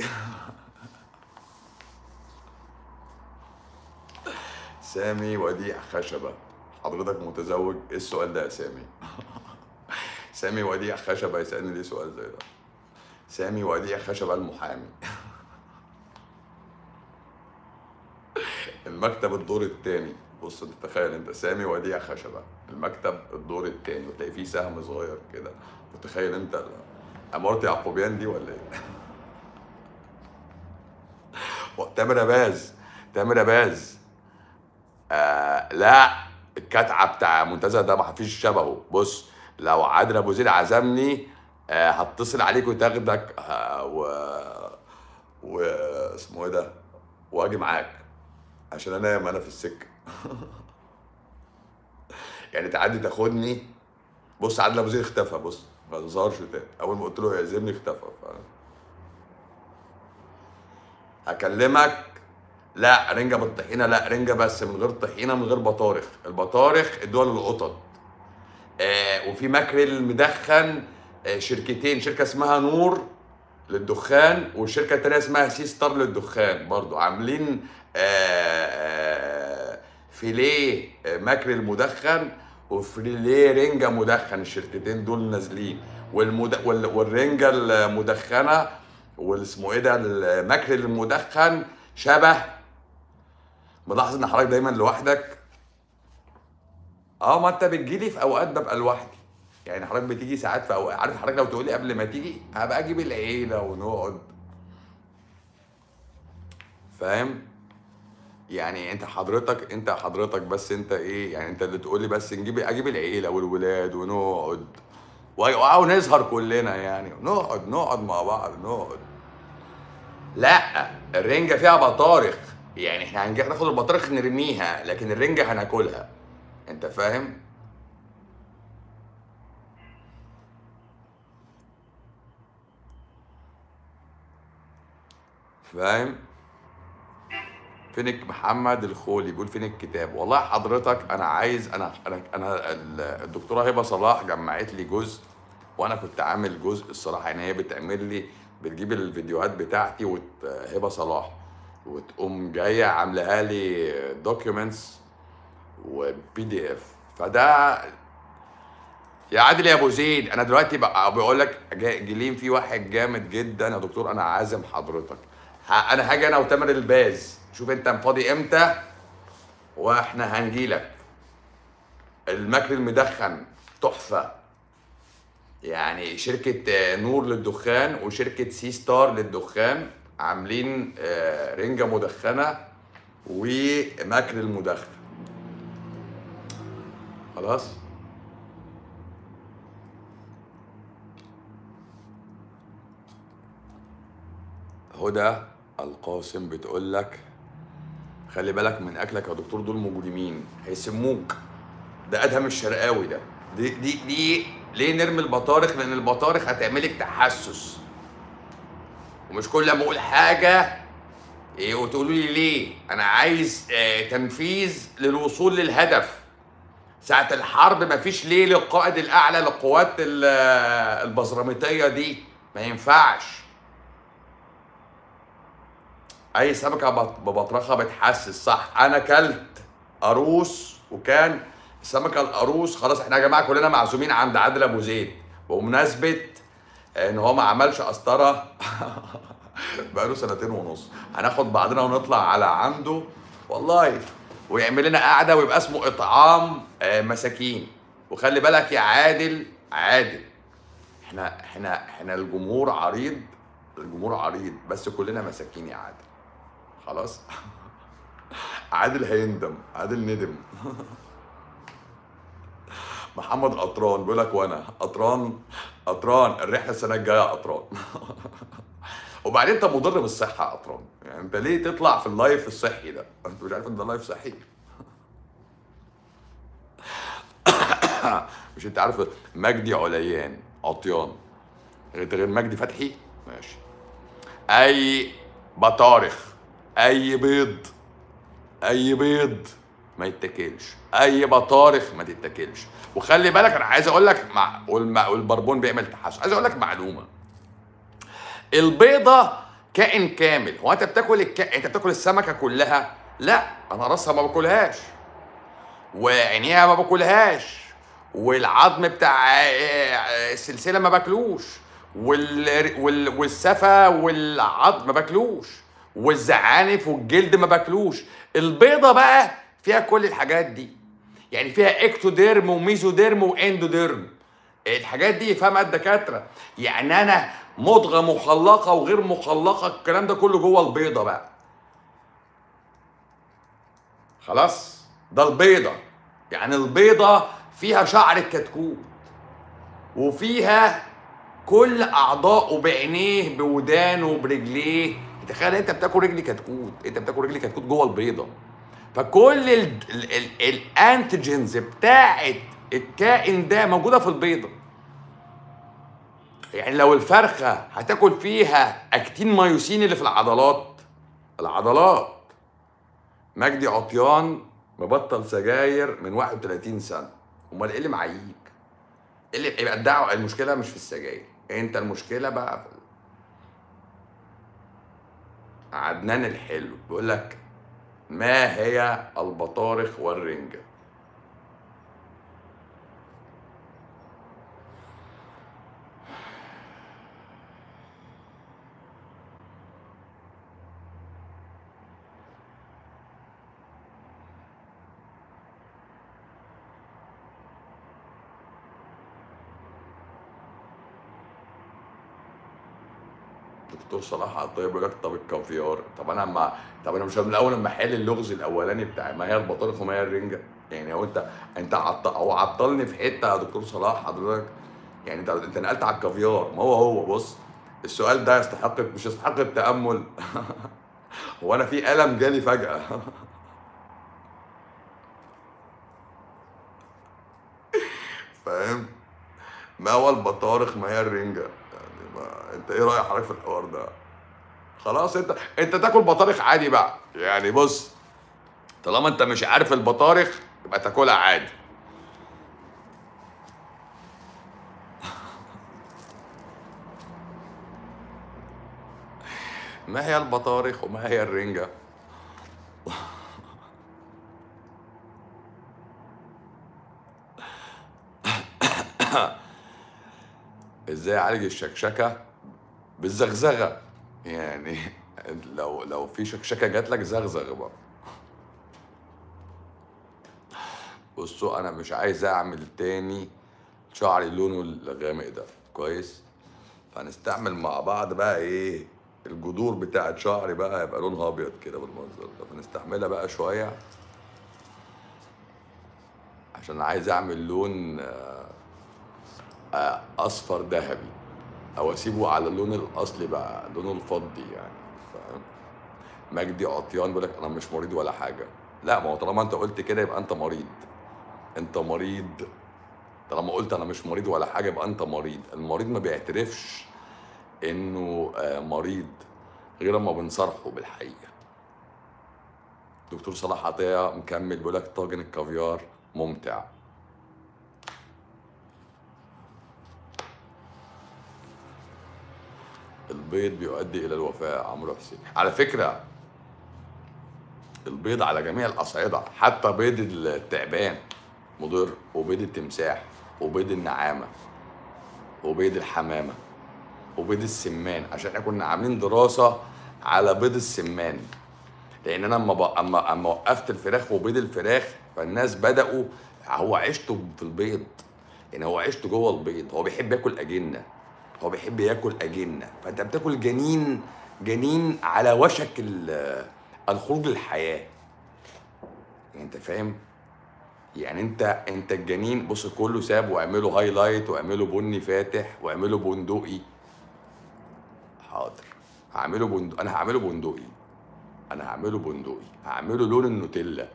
سامي وديع خشبة حضرتك متزوج ايه السؤال ده يا سامي سامي وديع خشبة يسألني ليه سؤال زي ده سامي وديع خشبة المحامي المكتب الدور الثاني بص انت تخيل انت سامي وديع خشبه المكتب الدور الثاني وتلاقي فيه سهم صغير كده متخيل انت عمارة يعقوبيان دي ولا ايه؟ تامر باز تامر باز آه لا الكتعه بتاع منتزه ده ما فيش شبهه بص لو عادل ابو زيد عزمني آه هتصل عليك وتاخدك آه و و اسمه ايه ده واجي معاك عشان انام انا في السكه يعني تعدي تاخدني بص عادل ابو زيد اختفى بص ما ظهرش تاني اول ما قلت له يعزمني اختفى ف... هكلمك لا رنجة بالطحينة لا رنجة بس من غير طحينة من غير بطارخ البطارخ الدول القطط آه وفي ماكريل مدخن آه شركتين شركة اسمها نور للدخان والشركة التانية اسمها سي ستار للدخان برضو عاملين آه فيليه ماكريل مدخن وفيليه رنجة مدخن الشركتين دول نازلين والمد... وال... والرنجة المدخنة والاسمه ايه ده الماكريل المدخن شبه ملاحظ ان حضرتك دايما لوحدك اه ما انت بتجيلي في اوقات ببقى لوحدي يعني حضرتك بتيجي ساعات في اوقات عارف حضرتك لو تقولي قبل ما تيجي هبقى اجيب العيله ونقعد فاهم يعني انت حضرتك انت حضرتك بس انت ايه يعني انت اللي تقولي بس نجيب اجيب العيله والولاد ونقعد و- ونسهر كلنا يعني نقعد نقعد مع بعض نقعد لا الرنجة فيها بطارخ يعني احنا هنجي ناخد البطارخ نرميها لكن الرنجة هناكلها انت فاهم فاهم فينك محمد الخولي بيقول فين الكتاب والله حضرتك انا عايز انا انا انا ال- الدكتوره هبه صلاح جمعت لي جزء وانا كنت عامل جزء الصراحه يعني هي بتعمل لي بتجيب الفيديوهات بتاعتي وت... هبه صلاح وتقوم جايه عاملاها لي دوكيومنتس وبي دي اف فده يا عادل يا ابو زيد انا دلوقتي بقى بقول لك جا- جيلين في واحد جامد جدا يا دكتور انا عازم حضرتك ه- انا هاجي انا وتامر الباز شوف انت فاضي امتى واحنا هنجيلك المكر المدخن تحفه يعني شركة آه، نور للدخان وشركة سي ستار للدخان عاملين آه، رنجة مدخنة ومكر المدخن خلاص هدى القاسم بتقول لك خلي بالك من اكلك يا دكتور دول مجرمين هيسموك ده ادهم الشرقاوي ده دي دي دي ليه نرمي البطارخ لان البطارخ هتعملك تحسس ومش كل ما اقول حاجه ايه وتقولوا لي ليه انا عايز آه تنفيذ للوصول للهدف ساعة الحرب مفيش ليه للقائد الأعلى للقوات ال- آه، البزراميطية دي ما ينفعش أي سمكة بط- ببطرخة بتحسس صح أنا كلت قاروص وكان السمكة القاروص خلاص احنا يا جماعة كلنا معزومين عند عادل أبو زيد بمناسبة إن هو ما عملش قسطرة بقاله سنتين ونص هناخد بعضنا ونطلع على عنده والله ويعمل لنا قعده ويبقى اسمه اطعام آه، مساكين وخلي بالك يا عادل عادل احنا احنا احنا الجمهور عريض الجمهور عريض بس كلنا مساكين يا عادل خلاص عادل هيندم عادل ندم محمد قطران بيقول لك وانا قطران قطران الرحله السنه الجايه قطران وبعدين انت مضر بالصحه يا قطران يعني انت ليه تطلع في اللايف الصحي ده انت مش عارف ان ده لايف صحي مش انت عارف مجدي عليان عطيان انت غير مجدي فتحي ماشي اي بطارخ اي بيض اي بيض ما يتاكلش اي بطارخ ما تتاكلش وخلي بالك انا عايز اقول لك مع والم- والبربون بيعمل تحسس عايز اقول لك معلومه البيضه كائن كامل هو انت بتاكل الك... انت بتاكل السمكه كلها لا انا راسها ما باكلهاش وعينيها ما باكلهاش والعظم بتاع آه، السلسله ما باكلوش وال... وال... والسفه والعظم ما باكلوش والزعانف والجلد ما باكلوش البيضه بقى فيها كل الحاجات دي يعني فيها اكتوديرم وميزوديرم واندوديرم الحاجات دي يفهمها الدكاتره يعني انا مضغه مخلقه وغير مخلقه الكلام ده كله جوه البيضه بقى خلاص ده البيضه يعني البيضه فيها شعر الكتكوت وفيها كل اعضائه بعينيه بودانه برجليه تخيل انت بتاكل رجل كتكوت انت بتاكل رجل كتكوت جوه البيضه فكل ال ال ال الانتيجينز بتاعت الكائن ده موجوده في البيضه يعني لو الفرخه هتاكل فيها اكتين مايوسين اللي في العضلات العضلات مجدي عطيان مبطل سجاير من 31 سنه امال ايه اللي معييك؟ ايه اللي يبقى الدعوه المشكله مش في السجاير انت المشكله بقى في عدنان الحلو بيقول لك ما هي البطارخ والرنجة دكتور صلاح عطيه بيقول لك طب الكافيار طب انا ما طب انا مش من الاول لما احل اللغز الاولاني بتاع ما هي البطارخ وما هي الرنجه يعني هو انت انت عط... هو عطلني في حته يا دكتور صلاح حضرتك يعني انت انت نقلت على الكافيار ما هو هو بص السؤال ده يستحق مش يستحق التامل هو انا في الم جالي فجاه فاهم ما هو البطارخ ما هي الرنجه يعني ما انت ايه رايك حضرتك في الحوار ده خلاص انت انت تاكل بطارخ عادي بقى يعني بص طالما انت مش عارف البطارخ يبقى تاكلها عادي ما هي البطارخ وما هي الرنجة ازاي اعالج الشكشكة بالزغزغة يعني لو لو في شكشكة جات لك زغزغ بقى بصوا انا مش عايز اعمل تاني شعري لونه الغامق ده كويس فهنستعمل مع بعض بقى ايه الجذور بتاعت شعري بقى هيبقى لونها ابيض كده بالمنظر ده فنستحملها بقى شويه عشان عايز اعمل لون آه، آه، اصفر ذهبي او اسيبه على اللون الاصلي بقى لونه الفضي يعني فاهم مجدي عطيان بيقول لك انا مش مريض ولا حاجه لا ما هو طالما انت قلت كده يبقى انت مريض انت مريض طالما قلت انا مش مريض ولا حاجه يبقى انت مريض المريض ما بيعترفش انه آه، مريض غير لما بنصارحه بالحقيقه دكتور صلاح عطيه مكمل بيقول لك طاجن الكافيار ممتع البيض بيؤدي الى الوفاه عمرو حسين على فكره البيض على جميع الاصعده حتى بيض التعبان مضر وبيض التمساح وبيض النعامه وبيض الحمامه وبيض السمان عشان احنا كنا عاملين دراسه على بيض السمان لان انا اما ب- اما اما وقفت الفراخ وبيض الفراخ فالناس بداوا هو عيشته في البيض يعني هو عيشته جوه البيض هو بيحب ياكل اجنه هو بيحب ياكل اجنه فانت بتاكل جنين جنين على وشك ال- الخروج للحياه يعني انت فاهم يعني انت انت الجنين بص كله ساب واعمله هايلايت واعمله بني فاتح واعمله بندقي حاضر هعمله بندق انا هعمله بندقي انا هعمله بندقي هعمله لون النوتيلا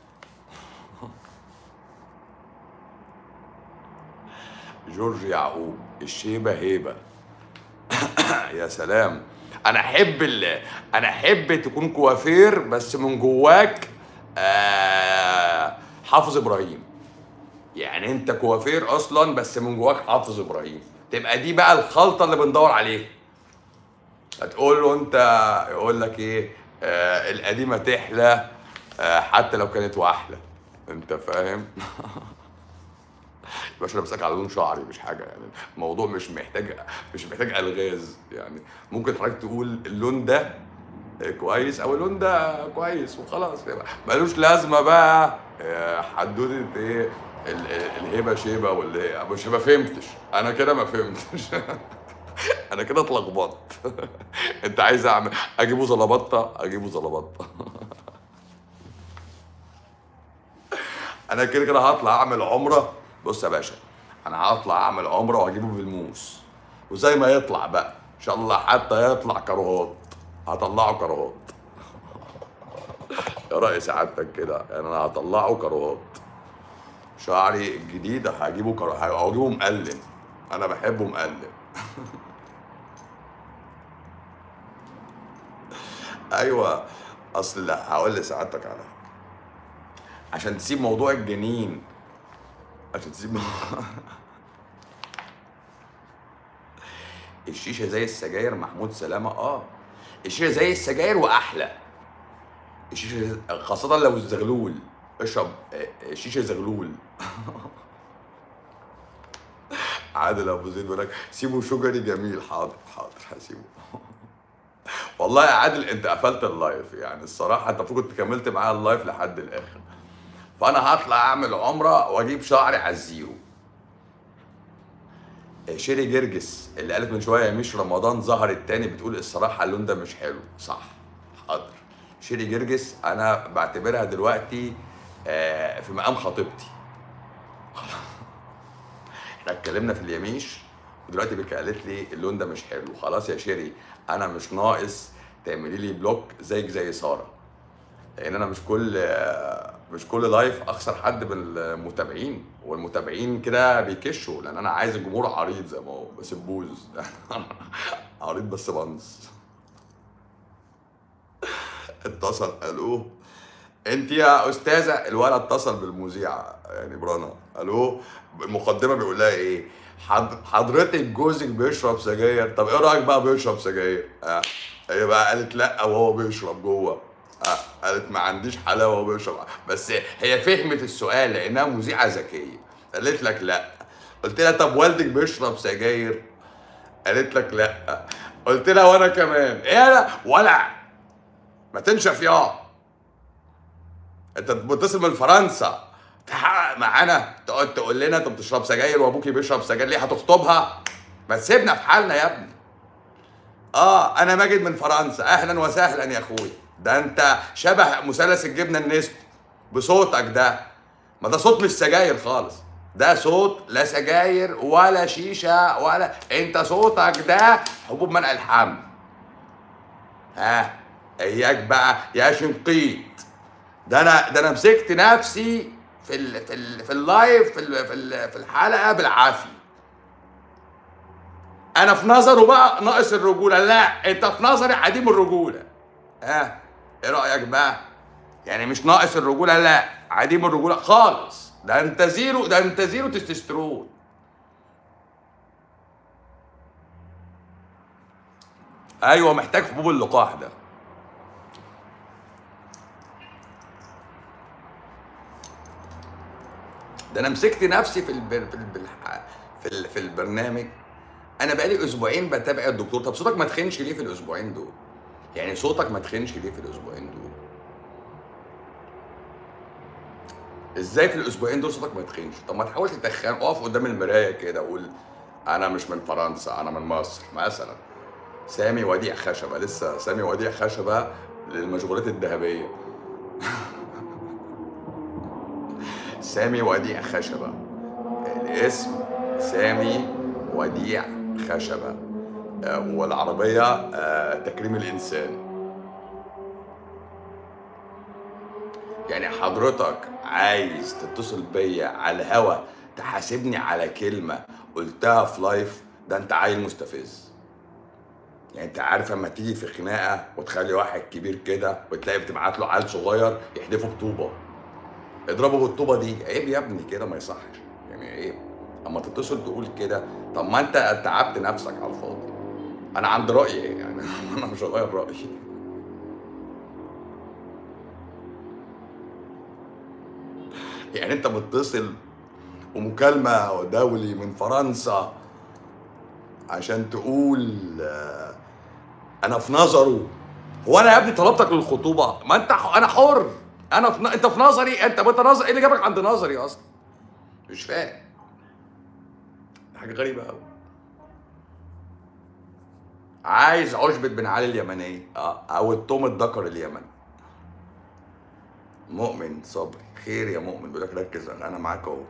جورج يعقوب الشيبه هيبه يا سلام انا احب ال... انا احب تكون كوافير بس من جواك آه... حافظ ابراهيم يعني انت كوافير اصلا بس من جواك حافظ ابراهيم تبقى دي بقى الخلطه اللي بندور عليها هتقول له انت يقول لك ايه آه القديمه تحلى آه حتى لو كانت واحلى انت فاهم باشا انا بسالك على لون شعري مش حاجه يعني الموضوع مش محتاج مش محتاج الغاز يعني ممكن حضرتك تقول اللون ده كويس او اللون ده كويس وخلاص يبقى ملوش لازمه بقى آه، حدوته ايه ال- ال- الهبه شيبه واللي هي مش ما فهمتش انا كده ما فهمتش انا كده اتلخبطت انت عايز اعمل اجيبه زلبطه اجيبه زلبطه انا كده كده هطلع اعمل عمره بص يا باشا انا هطلع اعمل عمره واجيبه بالموس وزي ما يطلع بقى ان شاء الله حتى يطلع كروهات هطلعه كروهات يا رأي سعادتك كده يعني انا هطلعه كروهات شعري الجديد هجيبه كرو... هجيبه مقلم انا بحبه مقلم ايوه اصل لا هقول لسعادتك على حاجة. عشان تسيب موضوع الجنين عشان تسيب موضوع الشيشه زي السجاير محمود سلامه اه الشيشه زي السجاير واحلى الشيشه خاصه لو الزغلول اشرب آه، الشيشه زغلول عادل ابو زيد بيقول لك سيبه شجري جميل حاضر حاضر هسيبه والله يا عادل انت قفلت اللايف يعني الصراحه انت المفروض كنت كملت معايا اللايف لحد الاخر فانا هطلع اعمل عمره واجيب شعري على الزيرو شيري جرجس اللي قالت من شويه مش رمضان ظهر التاني بتقول الصراحه اللون ده مش حلو صح حاضر شيري جرجس انا بعتبرها دلوقتي آه، في مقام خطيبتي احنا اتكلمنا في اليميش ودلوقتي بك قالت لي اللون ده مش حلو خلاص يا شيري انا مش ناقص تعملي لي بلوك زيك زي ساره لان انا مش كل مش كل لايف اخسر حد من المتابعين والمتابعين كده بيكشوا لان انا عايز الجمهور عريض زي ما هو بس بوز عريض بس بنص اتصل الو انت يا استاذه الولد اتصل بالمذيعه يعني برانا الو المقدمه بيقول لها ايه حض- حضرتك جوزك بيشرب سجاير طب ايه رايك بقى بيشرب سجاير آه. هي بقى قالت لا وهو بيشرب جوه آه. قالت ما عنديش حلاوه وهو بيشرب بس هي فهمت السؤال لانها مذيعه ذكيه قالت لك لا قلت لها طب والدك بيشرب سجاير قالت لك لا قلت لها وانا كمان ايه انا ولا ما تنشف يا انت بتتصل من فرنسا تحقق معانا تقعد تقول لنا انت بتشرب سجاير وابوكي بيشرب سجاير ليه هتخطبها ما تسيبنا في حالنا يا ابني اه انا ماجد من فرنسا اهلا وسهلا يا اخوي ده انت شبه مثلث الجبنه النسبي بصوتك ده ما ده صوت مش سجاير خالص ده صوت لا سجاير ولا شيشه ولا انت صوتك ده حبوب منع الحمل ها اياك بقى يا شنقيط ده انا ده انا مسكت نفسي في ال في ال في اللايف في ال في, ال في الحلقه بالعافيه انا في نظره بقى ناقص الرجوله لا انت في نظري عديم الرجوله ها ايه رايك بقى يعني مش ناقص الرجوله لا عديم الرجوله خالص ده انت زيرو ده انت زيرو تستوستيرون ايوه محتاج حبوب اللقاح ده ده انا مسكت نفسي في البر... في البر... في, ال... في البرنامج انا بقالي اسبوعين بتابع الدكتور طب صوتك ما تخنش ليه في الاسبوعين دول يعني صوتك ما تخنش ليه في الاسبوعين دول ازاي في الاسبوعين دول صوتك ما تخنش طب ما تحاول تتخن اقف قدام المرايه كده وقول انا مش من فرنسا انا من مصر مثلا سامي وديع خشبه لسه سامي وديع خشبه للمشغولات الذهبيه سامي وديع خشبه الاسم سامي وديع خشبه آه، والعربيه آه، تكريم الانسان يعني حضرتك عايز تتصل بيا على الهوا تحاسبني على كلمة قلتها في لايف ده انت عيل مستفز يعني انت عارف اما تيجي في خناقة وتخلي واحد كبير كده وتلاقي بتبعت له عيل صغير يحدفه بطوبة اضربه بالطوبة دي عيب يا ابني كده ما يصحش يعني عيب اما تتصل تقول كده طب ما انت تعبت نفسك على الفاضي انا عندي رأي يعني انا مش هغير رأيي يعني انت متصل ومكالمة دولي من فرنسا عشان تقول آه، انا في نظره هو انا يا ابني طلبتك للخطوبة ما انت ح- انا حر انا في ن- انت في نظري انت انت نظر ايه اللي جابك عند نظري اصلا مش فاهم حاجة غريبة قوي عايز عشبة بن علي اليمنية اه او التوم الدكر اليمني مؤمن صبري خير يا مؤمن بيقول لك ركز انا أنا معاك اهو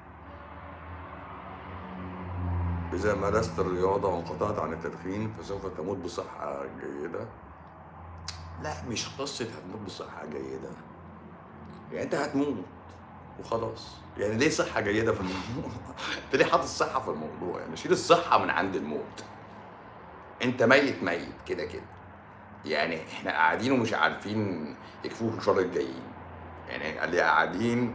إذا مارست الرياضة وانقطعت عن التدخين فسوف تموت بصحة جيدة لا مش قصة هتموت بصحة جيدة يعني أنت هتموت وخلاص يعني ليه صحة جيدة في الموضوع؟ أنت ليه حاطط الصحة في الموضوع؟ يعني شيل الصحة من عند الموت أنت ميت ميت كده كده يعني احنا قاعدين ومش عارفين يكفوه شر الجايين يعني اللي قاعدين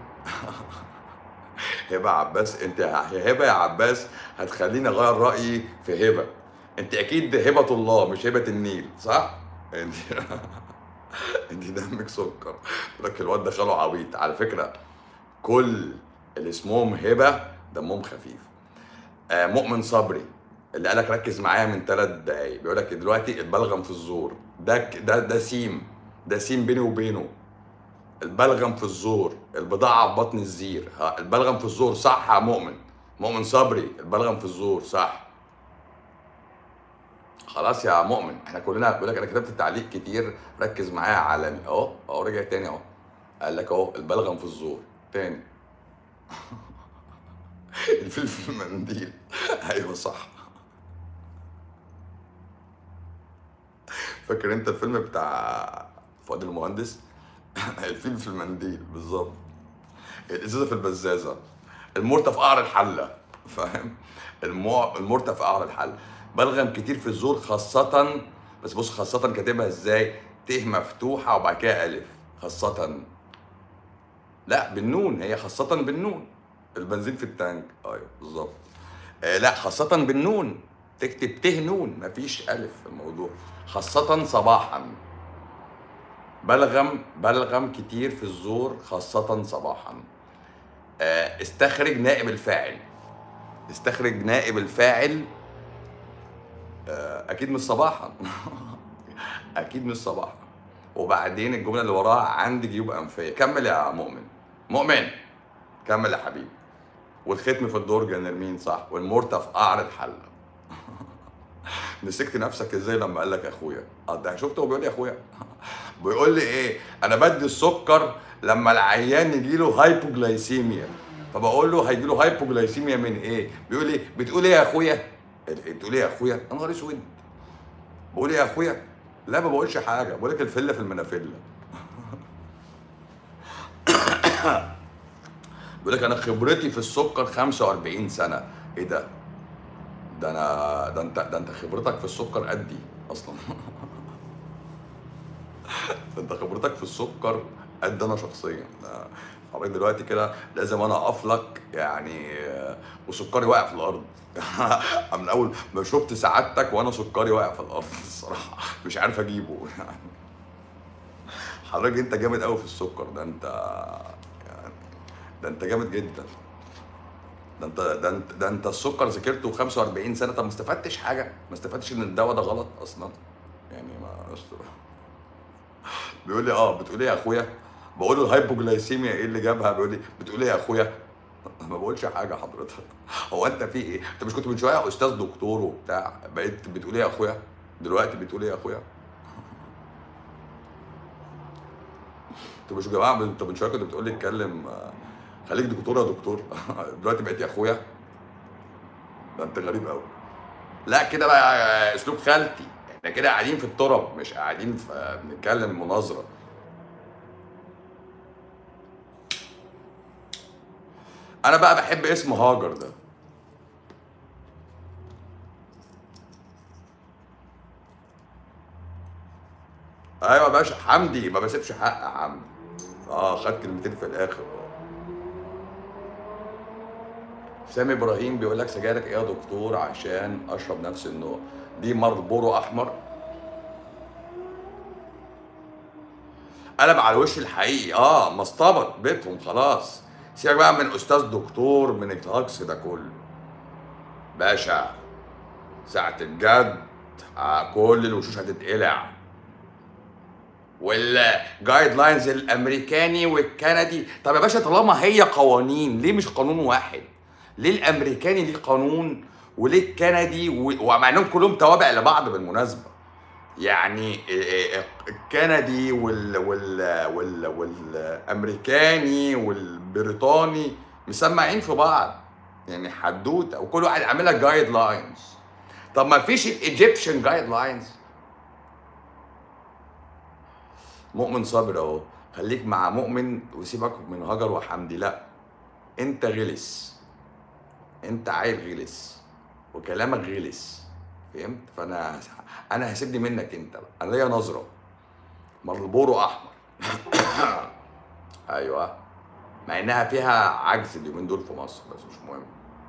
هبه عباس انت يا هبه يا عباس هتخليني اغير رايي في هبه انت اكيد هبه الله مش هبه النيل صح؟ انت انت دمك سكر لك الواد ده خاله عبيط على فكره كل اللي اسمهم هبه دمهم خفيف آه مؤمن صبري اللي قالك ركز معايا من ثلاث دقايق بيقول لك دلوقتي البلغم في الزور ده ك- ده ده سيم ده سيم بيني وبينه البلغم في الزور البضاعة في بطن الزير ها البلغم في الزور صح يا مؤمن مؤمن صبري البلغم في الزور صح خلاص يا مؤمن احنا كلنا بيقول لك انا كتبت تعليق كتير ركز معايا يا عالمي اهو اهو رجع تاني اهو قال لك اهو البلغم في الزور تاني الفلفل المنديل ايوه صح فاكر انت الفيلم بتاع فؤاد المهندس الفيلم في المنديل بالظبط الازازه في البزازه المرتة في قعر الحله فاهم المو... المرتة في قعر الحله بلغم كتير في الزور خاصة بس بص خاصة كاتبها ازاي ت مفتوحة وبعد كده ألف خاصة لا بالنون هي خاصة بالنون البنزين في التانك ايوه بالظبط آه لا خاصة بالنون تكتب ت نون مفيش ألف في الموضوع خاصة صباحا بلغم بلغم كتير في الزور خاصة صباحا آه، استخرج نائب الفاعل استخرج نائب الفاعل آه، اكيد مش صباحا اكيد مش صباحا وبعدين الجمله اللي وراها عندي جيوب انفيه كمل يا مؤمن مؤمن كمل يا حبيبي والختم في الدرج يا نرمين صح والمرتة في قعر الحله مسكت نفسك ازاي لما قال لك اخويا اه ده شفت هو بيقول لي اخويا بيقول لي ايه انا بدي السكر لما العيان يجي له هايبوجلايسيميا فبقول له هيجي له هايبوجلايسيميا من ايه بيقول لي بتقول ايه يا اخويا بتقول ايه يا اخويا يا نهار اسود بقول ايه يا اخويا لا ما بقولش حاجه بقول لك الفله في المنافله بيقول لك انا خبرتي في السكر 45 سنه ايه ده ده انا ده انت ده انت خبرتك في السكر قدي اصلا ده انت خبرتك في السكر قد انا شخصيا ده حضرتك دلوقتي كده لازم انا اقف لك يعني آه، وسكري واقع في الارض من اول ما شفت سعادتك وانا سكري واقع في الارض الصراحه مش عارف اجيبه يعني حضرتك انت جامد قوي في السكر ده انت يعني ده انت جامد جدا ده انت ده انت ده انت السكر ذاكرته 45 سنه طب ما استفدتش حاجه ما استفدتش ان الدواء ده غلط اصلا يعني ما بيقول لي اه بتقول ايه يا اخويا بقول له الهايبوجلايسيميا ايه اللي جابها بيقول لي بتقول ايه يا اخويا ما بقولش حاجه حضرتك هو انت في ايه انت مش كنت من شويه استاذ دكتور وبتاع بقيت بتقول ايه يا اخويا دلوقتي بتقول ايه يا اخويا انتوا مش يا جماعه انت من شويه كنت بتقول لي اتكلم آه، خليك دكتور يا دكتور دلوقتي بقيت يا اخويا ده انت غريب قوي لا كده بقى اسلوب خالتي احنا كده قاعدين في التراب مش قاعدين في آه، بنتكلم مناظره انا بقى بحب اسم هاجر ده ايوه يا باشا حمدي ما بسيبش حق يا حمدي اه خد كلمتين في الاخر اه سامي ابراهيم بيقول لك سجايرك ايه يا دكتور عشان اشرب نفس النوع دي مربورو احمر قلب على الوش الحقيقي اه مصطبط بيتهم خلاص سيبك بقى من استاذ دكتور من الهجص ده كله باشا ساعة الجد آه، كل الوشوش هتتقلع والجايد لاينز الامريكاني والكندي طب يا باشا طالما هي قوانين ليه مش قانون واحد ليه الامريكاني ليه قانون وليه الكندي و- ومع انهم كلهم توابع لبعض بالمناسبه يعني الكندي وال وال وال والامريكاني والبريطاني مسمعين في بعض يعني حدوته وكل واحد عاملها جايد لاينز طب ما فيش الايجيبشن جايد لاينز مؤمن صابر اهو خليك مع مؤمن وسيبك من هجر وحمدي لا انت غلس انت عيل غلس وكلامك غلس فهمت فانا انا هسيبني منك انت بقى انا ليا نظره مربورو احمر ايوه مع انها فيها عجز اليومين دول في مصر بس مش مهم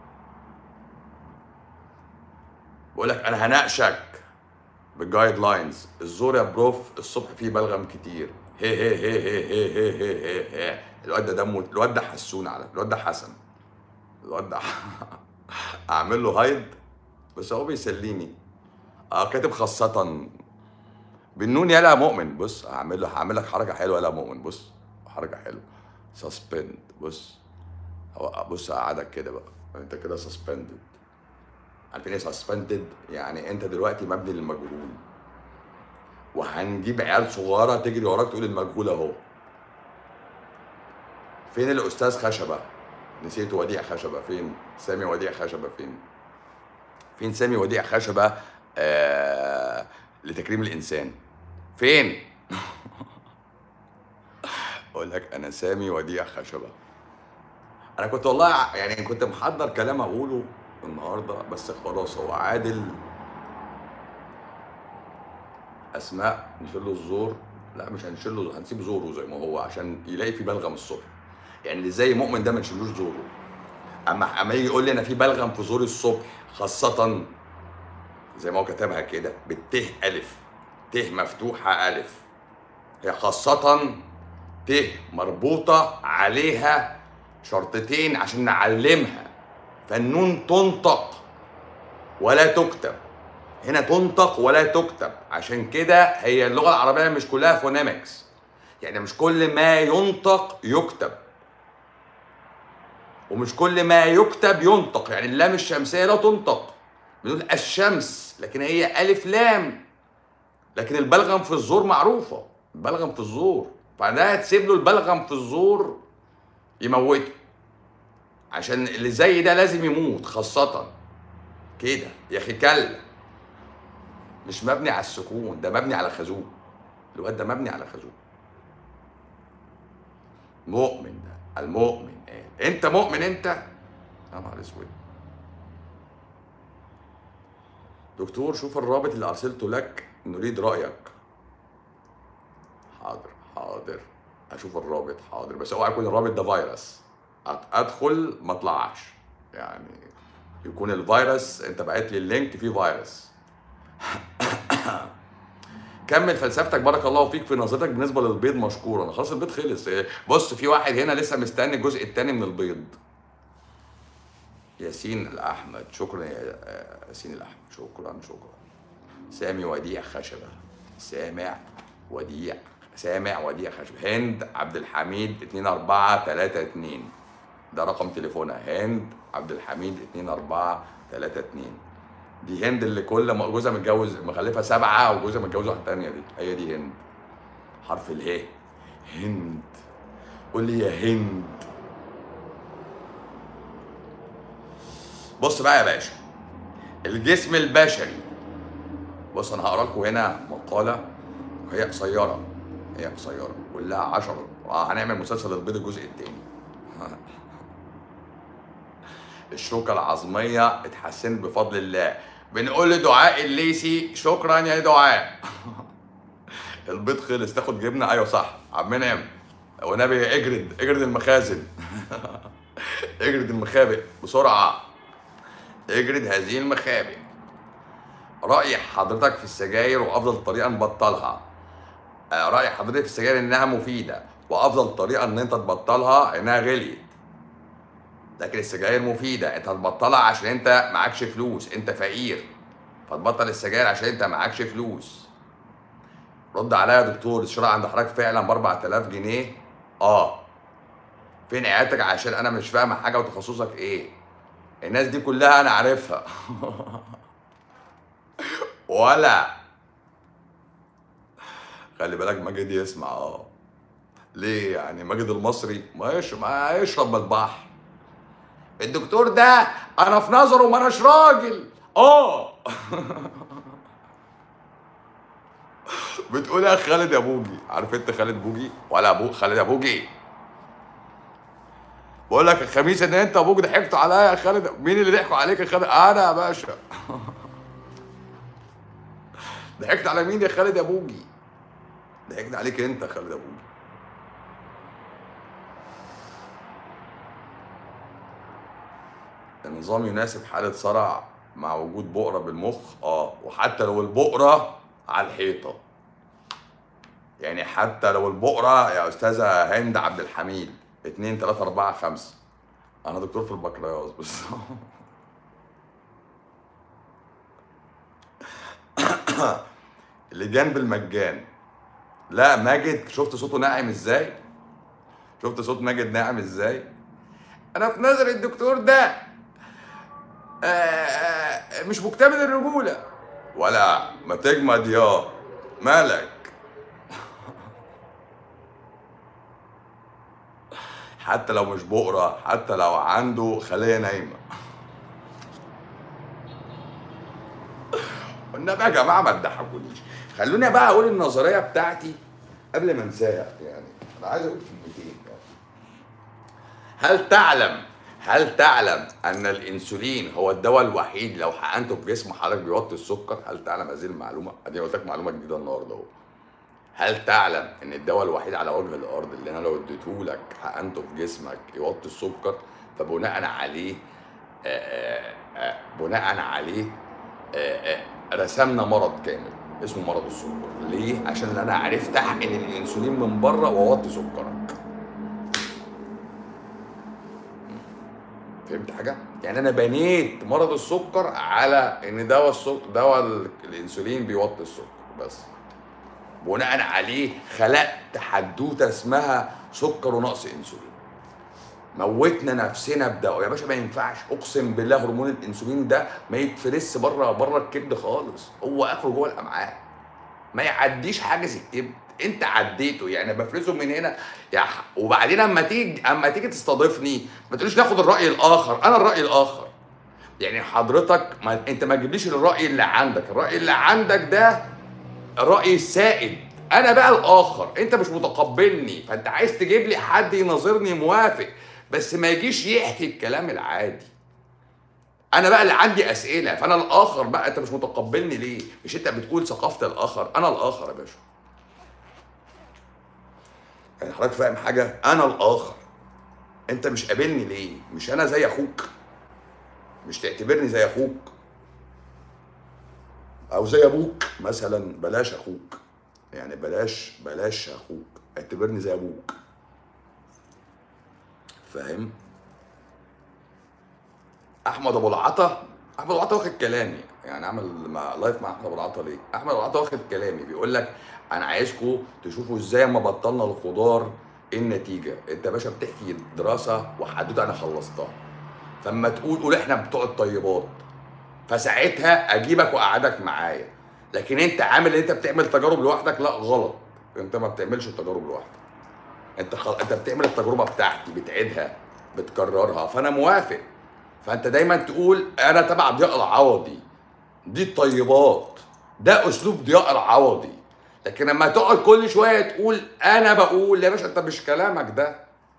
بقول لك انا هناقشك بالجايد لاينز الزور يا بروف الصبح فيه بلغم كتير هي هي هي هي هي هي هي هي هي الواد ده دمه الواد ده حسون على الواد ده حسن الواد ده اعمل له هايد بس هو بيسليني اه كاتب خاصة بالنون يلا مؤمن بص هعمل له هعمل لك حركة حلوة يلا مؤمن بص حركة حلوة سسبند بص هو بص هقعدك كده بقى انت كده سسبندد عارفين ايه سسبندد يعني انت دلوقتي مبني للمجهول وهنجيب عيال صغيره تجري وراك تقول المجهول اهو فين الاستاذ خشبه نسيت وديع خشبه فين سامي وديع خشبه فين فين سامي وديع خشبه آه لتكريم الانسان فين اقول لك انا سامي وديع خشبه انا كنت والله ع- يعني كنت محضر كلام اقوله النهارده بس خلاص هو عادل اسماء نشيل له الزور لا مش هنشيل له هنسيب زوره زي ما هو عشان يلاقي في بلغم الصبح يعني اللي زي مؤمن ده ما نشيلوش زوره اما اما يجي يقول لي انا في بلغم في زوري الصبح خاصه زي ما هو كتبها كده بالته الف ته مفتوحه الف هي خاصه ت مربوطه عليها شرطتين عشان نعلمها فالنون تنطق ولا تكتب هنا تنطق ولا تكتب عشان كده هي اللغه العربيه مش كلها فونيمكس يعني مش كل ما ينطق يكتب ومش كل ما يكتب ينطق يعني اللام الشمسيه لا تنطق بنقول الشمس لكن هي الف لام لكن البلغم في الزور معروفه البلغم في الزور فده هتسيب له البلغم في الزور يموته عشان اللي زي ده لازم يموت خاصة كده يا اخي كلا مش مبني على السكون ده مبني على خازوق الواد ده مبني على خازوق مؤمن ده المؤمن قال انت مؤمن انت يا نهار اسود دكتور شوف الرابط اللي ارسلته لك نريد رايك حاضر حاضر اشوف الرابط حاضر بس اوعى يكون الرابط ده فيروس أت- ادخل ما اطلعش يعني يكون الفيروس انت بعت لي اللينك فيه فيروس كمل فلسفتك بارك الله فيك في نظرتك بالنسبه للبيض مشكورا خلاص البيض خلص إيه، بص في واحد هنا لسه مستني الجزء الثاني من البيض ياسين الاحمد شكرا يا آه، ياسين الاحمد شكرا شكرا سامي وديع خشبه سامع وديع سامع وديع خشبه هند عبد الحميد 2432 ده رقم تليفونها هند عبد الحميد 2432 دي هند اللي كل ما جوزها متجوز مخلفه سبعه وجوزها متجوز واحده تانيه دي هي دي هند حرف اله هند قول لي يا هند بص بقى يا باشا الجسم البشري بص انا هقرا لكم هنا مقاله هي قصيره هي قصيره كلها 10 هنعمل مسلسل البيض الجزء الثاني الشوكة العظمية اتحسنت بفضل الله بنقول لدعاء الليسي شكرا يا دعاء البيض خلص تاخد جبنة ايوه صح عم منعم ونبي اجرد اجرد المخازن اجرد المخابئ بسرعة اجرد هذه المخابئ رأي حضرتك في السجاير وأفضل طريقة نبطلها آه، رأي حضرتك في السجاير إنها مفيدة وأفضل طريقة إن أنت تبطلها إنها غليت لكن السجاير مفيدة انت هتبطلها عشان انت معكش فلوس انت فقير فتبطل السجاير عشان انت معكش فلوس رد عليا يا دكتور الشراء عند حضرتك فعلا ب 4000 جنيه اه فين عيادتك عشان انا مش فاهم حاجه وتخصصك ايه الناس دي كلها انا عارفها ولا خلي بالك ماجد يسمع اه ليه يعني ماجد المصري ما يشرب ما يشرب من البحر الدكتور ده انا في نظره ما اناش راجل اه بتقول يا خالد يا بوجي عارف انت خالد بوجي ولا ابو خالد يا بوجي بقول لك الخميس ان انت ابوك ضحكتوا عليا يا خالد مين اللي ضحكوا عليك يا خالد انا يا باشا ضحكت على مين يا خالد يا بوجي ضحكت عليك انت يا خالد يا بوجي النظام يناسب حالة صرع مع وجود بؤرة بالمخ اه وحتى لو البؤرة على الحيطة يعني حتى لو البؤرة يا أستاذة هند عبد الحميد اتنين تلاتة أربعة خمسة أنا دكتور في البكالوريوس بس اللجان بالمجان لا ماجد شفت صوته ناعم ازاي شفت صوت ماجد ناعم ازاي انا في نظر الدكتور ده آه، آه، مش مكتمل الرجوله ولا ما تجمد يا مالك حتى لو مش بقرة حتى لو عنده خلية نايمة والنبي يا جماعة ما تضحكونيش خلوني بقى أقول النظرية بتاعتي قبل ما انساها يعني أنا عايز أقول كلمتين هل تعلم هل تعلم ان الانسولين هو الدواء الوحيد لو حقنته في جسم حضرتك بيوطي السكر هل تعلم هذه المعلومه ادي قلت لك معلومه جديده النهارده اهو هل تعلم ان الدواء الوحيد على وجه الارض اللي انا لو اديته لك حقنته في جسمك يوطي السكر فبناء عليه آه، آه، بناء عليه آه، آه، رسمنا مرض كامل اسمه مرض السكر ليه عشان انا عرفت احقن الانسولين من بره واوطي سكرك فهمت حاجه؟ يعني انا بنيت مرض السكر على ان دواء السكر دواء ال- الانسولين بيوطي السكر بس بناء عليه خلقت حدوته اسمها سكر ونقص انسولين موتنا نفسنا بدواء يا باشا ما ينفعش اقسم بالله هرمون الانسولين ده ما يتفرس بره بره الكبد خالص هو اخره جوه الامعاء ما يعديش حاجز الكبد انت عديته يعني بفرزه من هنا يا ح- وبعدين اما تيجي اما تيجي تستضيفني ما تقوليش ناخد الراي الاخر انا الراي الاخر يعني حضرتك ما انت ما تجيبليش الراي اللي عندك الراي اللي عندك ده الراي السائد انا بقى الاخر انت مش متقبلني فانت عايز تجيب لي حد يناظرني موافق بس ما يجيش يحكي الكلام العادي انا بقى اللي عندي اسئله فانا الاخر بقى انت مش متقبلني ليه مش انت بتقول ثقافه الاخر انا الاخر يا باشا يعني حضرتك فاهم حاجه انا الاخر انت مش قابلني ليه مش انا زي اخوك مش تعتبرني زي اخوك او زي ابوك مثلا بلاش اخوك يعني بلاش بلاش اخوك اعتبرني زي ابوك فاهم احمد ابو العطا احمد ابو العطا واخد كلامي يعني عمل مع لايف مع احمد ابو العطا ليه احمد ابو العطا واخد كلامي بيقول لك انا عايزكم تشوفوا ازاي اما بطلنا الخضار ايه النتيجه انت يا باشا بتحكي دراسه وحدوته انا خلصتها فاما تقول قول احنا بتوع الطيبات فساعتها اجيبك واقعدك معايا لكن انت عامل ان انت بتعمل تجارب لوحدك لا غلط انت ما بتعملش التجارب لوحدك انت خل... انت بتعمل التجربه بتاعتي بتعيدها بتكررها فانا موافق فانت دايما تقول انا تبع ضياء العوضي دي الطيبات ده اسلوب ضياء العوضي لكن لما تقعد كل شويه تقول انا بقول يا باشا انت مش كلامك ده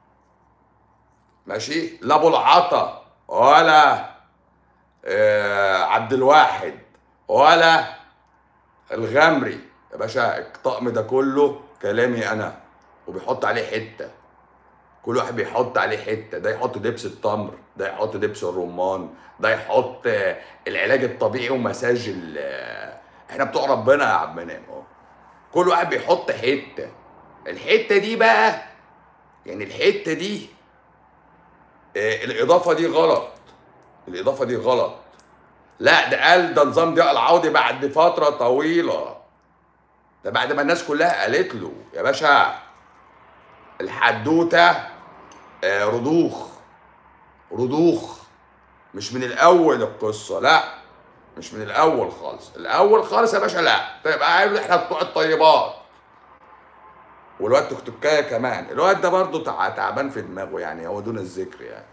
ماشي لا ابو العطا ولا آه عبد الواحد ولا الغمري يا باشا الطقم ده كله كلامي انا وبيحط عليه حته كل واحد بيحط عليه حته ده يحط دبس التمر ده يحط دبس الرمان ده يحط آه، العلاج الطبيعي ومساج ال آه، احنا بتوع ربنا يا عم منام اهو كل واحد بيحط حته الحته دي بقى يعني الحته دي آه، الاضافه دي غلط الاضافه دي غلط لا ده قال ده نظام ضياء العوضي بعد فتره طويله ده بعد ما الناس كلها قالت له يا باشا الحدوته آه، رضوخ رضوخ مش من الاول القصه لا مش من الاول خالص الاول خالص يا باشا لا تبقى عارف احنا بتوع الطيبات والواد تكتكايه كمان الواد ده برضه تع- تعبان في دماغه يعني هو دون الذكر يعني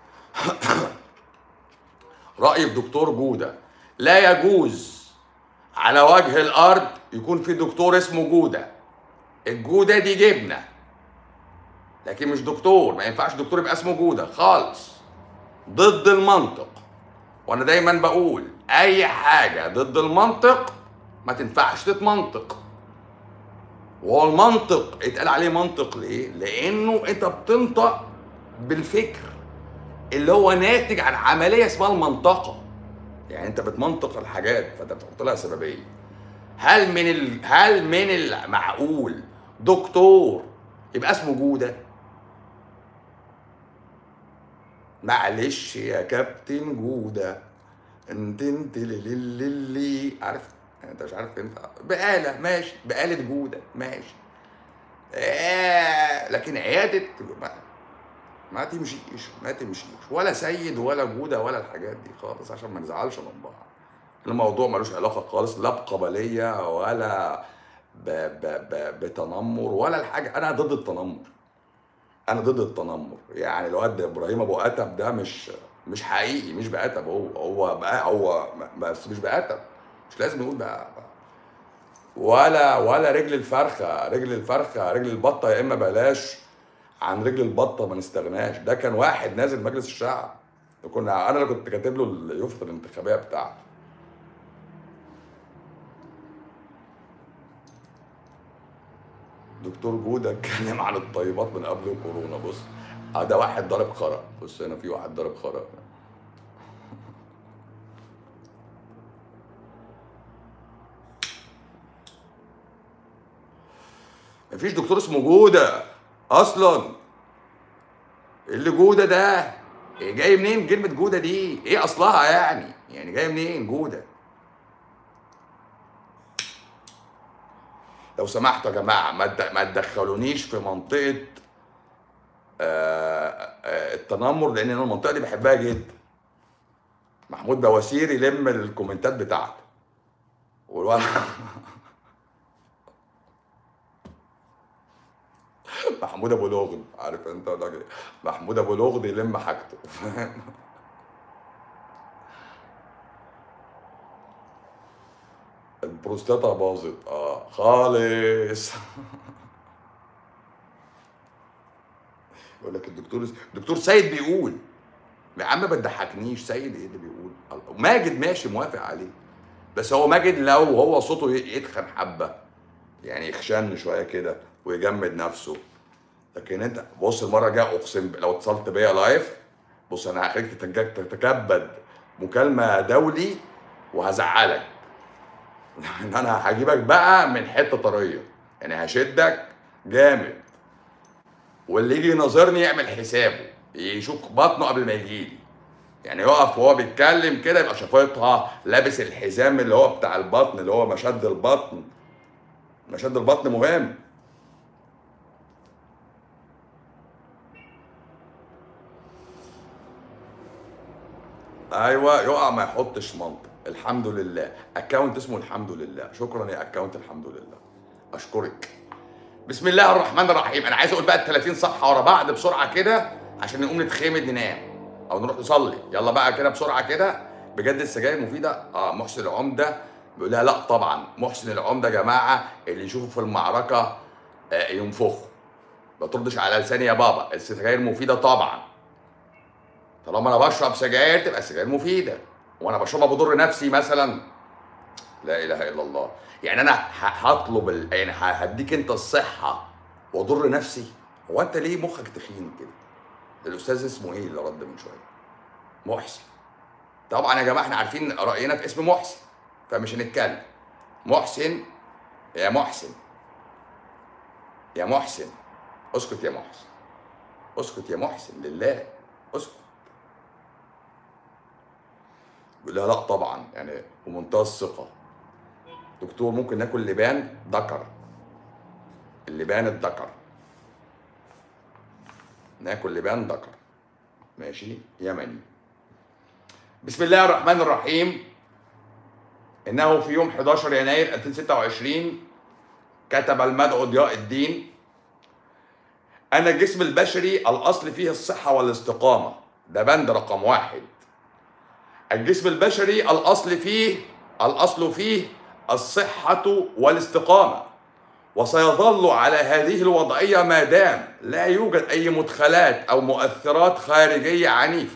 رأي الدكتور جودة لا يجوز على وجه الأرض يكون في دكتور اسمه جودة الجودة دي جبنة لكن مش دكتور ما ينفعش دكتور يبقى اسمه جودة خالص ضد المنطق وانا دايما بقول اي حاجة ضد المنطق ما تنفعش تتمنطق وهو المنطق اتقال عليه منطق ليه؟ لانه انت بتنطق بالفكر اللي هو ناتج عن عمليه اسمها المنطقه يعني انت بتمنطق الحاجات فانت بتحط لها سببيه هل من ال... هل من المعقول دكتور يبقى اسمه جوده معلش يا كابتن جوده انت انت لي عارف انت مش عارف انت بقاله ماشي بقاله جوده ماشي آه لكن عياده ما, ما تمشيش ما تمشيش ولا سيد ولا جوده ولا الحاجات دي خالص عشان ما نزعلش من بعض الموضوع ملوش علاقه خالص لا بقبليه ولا ب ب ب بتنمر ولا الحاجه انا ضد التنمر انا ضد التنمر يعني الواد ابراهيم ابو اتب ده مش مش حقيقي مش بأتب هو هو بقى هو بس مش بأتب مش لازم نقول بقى ولا ولا رجل الفرخه رجل الفرخه رجل البطه يا اما بلاش عن رجل البطه ما نستغناش ده كان واحد نازل مجلس الشعب كنا انا اللي كنت كاتب له اليافطه الانتخابيه بتاعته دكتور جوده اتكلم عن الطيبات من قبل كورونا بص اه ده واحد ضارب خرا بص هنا في واحد ضارب خرا مفيش دكتور اسمه جوده اصلا اللي جوده ده جاي منين كلمه جوده دي ايه اصلها يعني يعني جايه منين جوده لو سمحتوا يا جماعه ما تد- ما تدخلونيش في منطقه آه، آه، التنمر لان انا المنطقه دي بحبها جدا محمود بواسير يلم الكومنتات بتاعته والولد محمود ابو لغد عارف انت ولا إيه؟ محمود ابو لغد يلم حاجته فاهم البروستاتا باظت اه خالص يقول لك الدكتور الدكتور سيد بيقول يا عم ما تضحكنيش سيد ايه اللي بيقول ماجد ماشي موافق عليه بس هو ماجد لو هو صوته يتخن حبه يعني يخشن شويه كده ويجمد نفسه لكن انت بص المره الجايه اقسم ب- لو اتصلت بيا لايف بص انا هخليك تتج- تتكبد مكالمه دولي وهزعلك ان انا هجيبك بقى من حته طريه يعني هشدك جامد واللي يجي يناظرني يعمل حسابه يشوف بطنه قبل ما يجيلي يعني يقف وهو بيتكلم كده يبقى شفايطها لابس الحزام اللي هو بتاع البطن اللي هو مشد البطن مشد البطن مهم ايوه يقع ما يحطش منطق الحمد لله اكونت اسمه الحمد لله شكرا يا اكونت الحمد لله اشكرك بسم الله الرحمن الرحيم انا عايز اقول بقى ال 30 صفحه ورا بعض بسرعه كده عشان نقوم نتخمد ننام او نروح نصلي يلا بقى كده بسرعه كده بجد السجاير مفيده اه محسن العمده بيقول لها لا طبعا محسن العمده يا جماعه اللي يشوفه في المعركه آه ينفخه ما تردش على لساني يا بابا السجاير مفيده طبعا طالما انا بشرب سجاير تبقى السجاير مفيده وانا بشربها بضر نفسي مثلا لا اله الا الله يعني انا ه- هطلب ال... يعني ه- هديك انت الصحه واضر نفسي هو انت ليه مخك تخين كده الاستاذ اسمه ايه اللي رد من شويه محسن طبعا يا جماعه احنا عارفين راينا في اسم محسن فمش هنتكلم محسن يا محسن يا محسن اسكت يا محسن اسكت يا محسن لله اسكت يقول لها لا طبعا يعني بمنتهى الثقه دكتور ممكن ناكل لبان ذكر اللبان الذكر ناكل لبان ذكر ماشي يمني بسم الله الرحمن الرحيم انه في يوم 11 يناير 2026 كتب المدعو ضياء الدين ان الجسم البشري الاصل فيه الصحه والاستقامه ده بند رقم واحد الجسم البشري الاصل فيه الاصل فيه الصحه والاستقامه وسيظل على هذه الوضعيه ما دام لا يوجد اي مدخلات او مؤثرات خارجيه عنيفه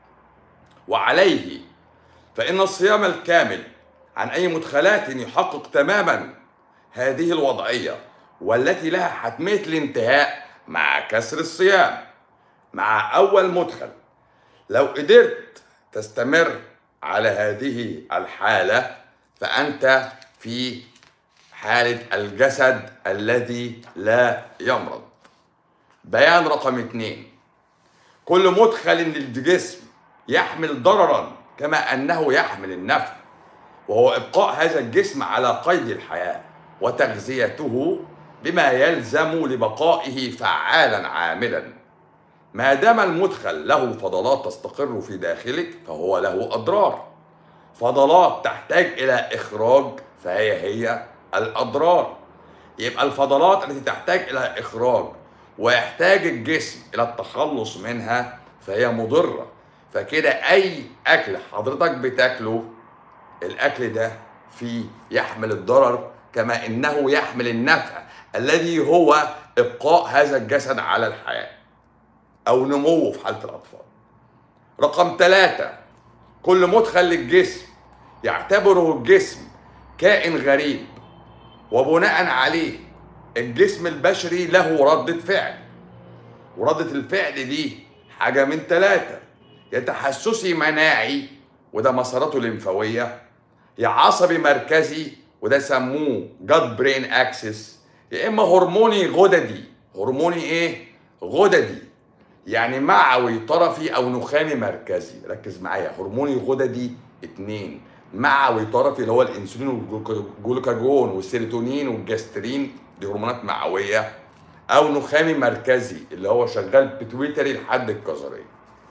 وعليه فان الصيام الكامل عن اي مدخلات يحقق تماما هذه الوضعيه والتي لها حتميه الانتهاء مع كسر الصيام مع اول مدخل لو قدرت تستمر على هذه الحالة فأنت في حالة الجسد الذي لا يمرض بيان رقم اثنين كل مدخل للجسم يحمل ضررا كما أنه يحمل النفع وهو إبقاء هذا الجسم على قيد الحياة وتغذيته بما يلزم لبقائه فعالا عاملا ما دام المدخل له فضلات تستقر في داخلك فهو له اضرار فضلات تحتاج الى اخراج فهي هي الاضرار يبقى الفضلات التي تحتاج الى اخراج ويحتاج الجسم الى التخلص منها فهي مضره فكده اي اكل حضرتك بتاكله الاكل ده فيه يحمل الضرر كما انه يحمل النفع الذي هو ابقاء هذا الجسد على الحياه او نموه في حاله الاطفال. رقم ثلاثة كل مدخل للجسم يعتبره الجسم كائن غريب وبناء عليه الجسم البشري له ردة فعل وردة الفعل دي حاجة من ثلاثة يا تحسسي مناعي وده مساراته الليمفاوية يا عصبي مركزي وده سموه جاد برين اكسس يا اما هرموني غددي هرموني ايه غددي يعني معوي طرفي او نخامي مركزي ركز معايا هرموني غددي اتنين معوي طرفي اللي هو الانسولين والجلوكاجون والسيروتونين والجسترين دي هرمونات معويه او نخامي مركزي اللي هو شغال بتويتري لحد الكظريه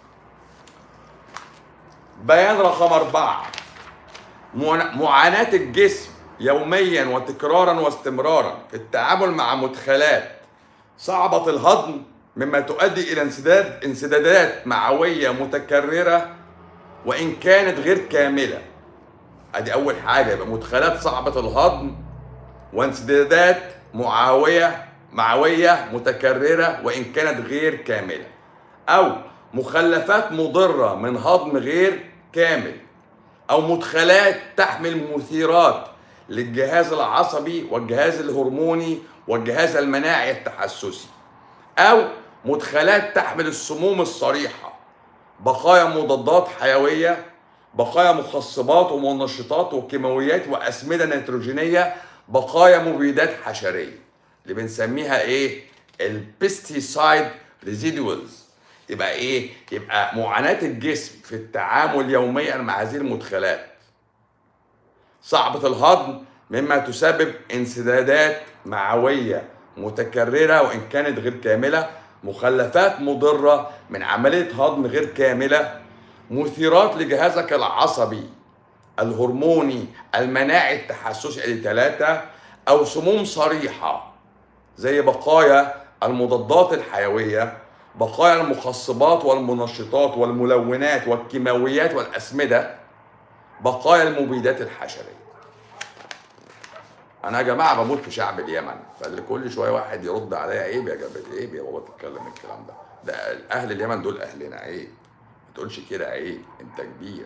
بيان رقم أربعة معن- معاناة الجسم يوميا وتكرارا واستمرارا في التعامل مع مدخلات صعبة الهضم مما تؤدي إلى انسداد انسدادات معوية متكررة وإن كانت غير كاملة ادي اول حاجه يبقى مدخلات صعبه الهضم وانسدادات معاويه معويه متكرره وان كانت غير كامله او مخلفات مضره من هضم غير كامل او مدخلات تحمل مثيرات للجهاز العصبي والجهاز الهرموني والجهاز المناعي التحسسي او مدخلات تحمل السموم الصريحه بقايا مضادات حيويه بقايا مخصبات ومنشطات وكيماويات واسمده نيتروجينيه بقايا مبيدات حشريه اللي بنسميها ايه البيستيسايد ريزيدوالز يبقى ايه يبقى معاناه الجسم في التعامل يوميا مع هذه المدخلات صعبه الهضم مما تسبب انسدادات معويه متكرره وان كانت غير كامله مخلفات مضره من عمليه هضم غير كامله مثيرات لجهازك العصبي الهرموني المناعي التحسسي ادي ثلاثه او سموم صريحه زي بقايا المضادات الحيويه بقايا المخصبات والمنشطات والملونات والكيماويات والاسمده بقايا المبيدات الحشريه انا يا جماعه بموت في شعب اليمن فاللي كل شويه واحد يرد عليا عيب يا جبل عيب يا بابا تتكلم الكلام ده ده اهل اليمن دول اهلنا عيب ما تقولش كده عيب انت كبير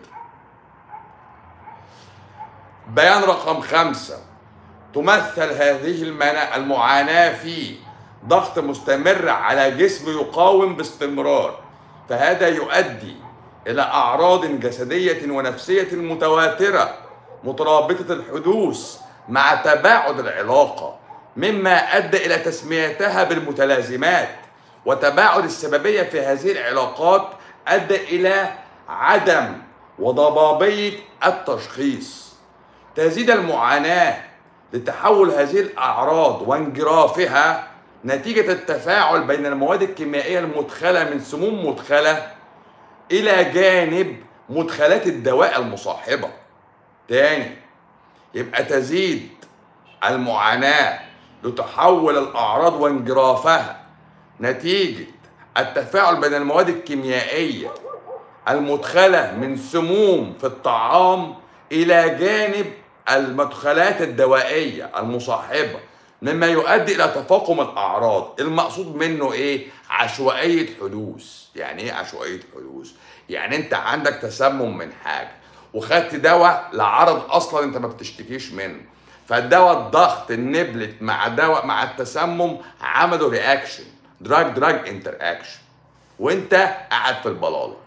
بيان رقم خمسة تمثل هذه المنا- المعاناة في ضغط مستمر على جسم يقاوم باستمرار فهذا يؤدي إلى أعراض جسدية ونفسية متواترة مترابطة الحدوث مع تباعد العلاقة مما أدى إلى تسميتها بالمتلازمات وتباعد السببية في هذه العلاقات أدى إلى عدم وضبابية التشخيص تزيد المعاناة لتحول هذه الأعراض وانجرافها نتيجة التفاعل بين المواد الكيميائية المدخلة من سموم مدخلة إلى جانب مدخلات الدواء المصاحبة تاني يبقى تزيد المعاناة لتحول الأعراض وانجرافها نتيجة التفاعل بين المواد الكيميائية المدخلة من سموم في الطعام إلى جانب المدخلات الدوائية المصاحبة مما يؤدي إلى تفاقم الأعراض المقصود منه إيه؟ عشوائية حدوث يعني إيه عشوائية حدوث؟ يعني أنت عندك تسمم من حاجة وخدت دواء لعرض أصلا أنت ما بتشتكيش منه فالدواء الضغط النبلت مع دواء مع التسمم عملوا رياكشن دراج دراج انتر اكشن وانت قاعد في البلاله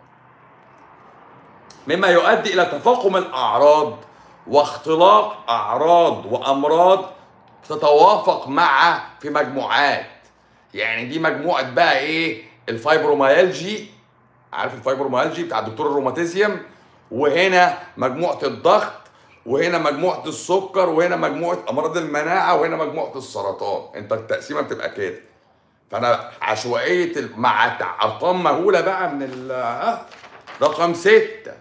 مما يؤدي الى تفاقم الاعراض واختلاق اعراض وامراض تتوافق مع في مجموعات يعني دي مجموعه بقى ايه الفايبروميالجي عارف الفايبروميالجي بتاع دكتور الروماتيزيوم وهنا مجموعه الضغط وهنا مجموعه السكر وهنا مجموعه امراض المناعه وهنا مجموعه السرطان انت التقسيمه بتبقى كده فانا عشوائيه ال- مع تع- ارقام مهوله بقى من ال آه. رقم ستة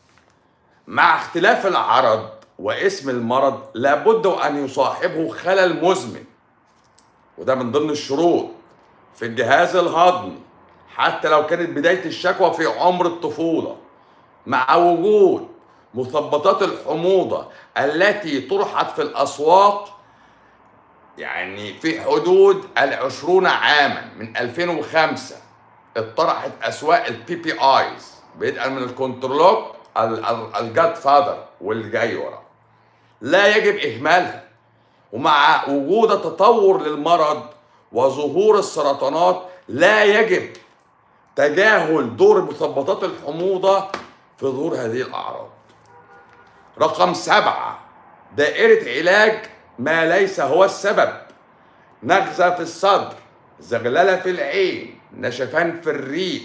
مع اختلاف العرض واسم المرض لابد ان يصاحبه خلل مزمن وده من ضمن الشروط في الجهاز الهضمي حتى لو كانت بدايه الشكوى في عمر الطفوله مع وجود مثبطات الحموضه التي طرحت في الاسواق يعني في حدود العشرون عاما من 2005 اطرحت اسواق البي بي ايز بدءا من الكنترولوج الجاد فاذر والجاي ورا لا يجب اهمالها ومع وجود تطور للمرض وظهور السرطانات لا يجب تجاهل دور مثبطات الحموضه في ظهور هذه الاعراض رقم سبعة دائرة علاج ما ليس هو السبب نغزة في الصدر زغللة في العين نشفان في الريق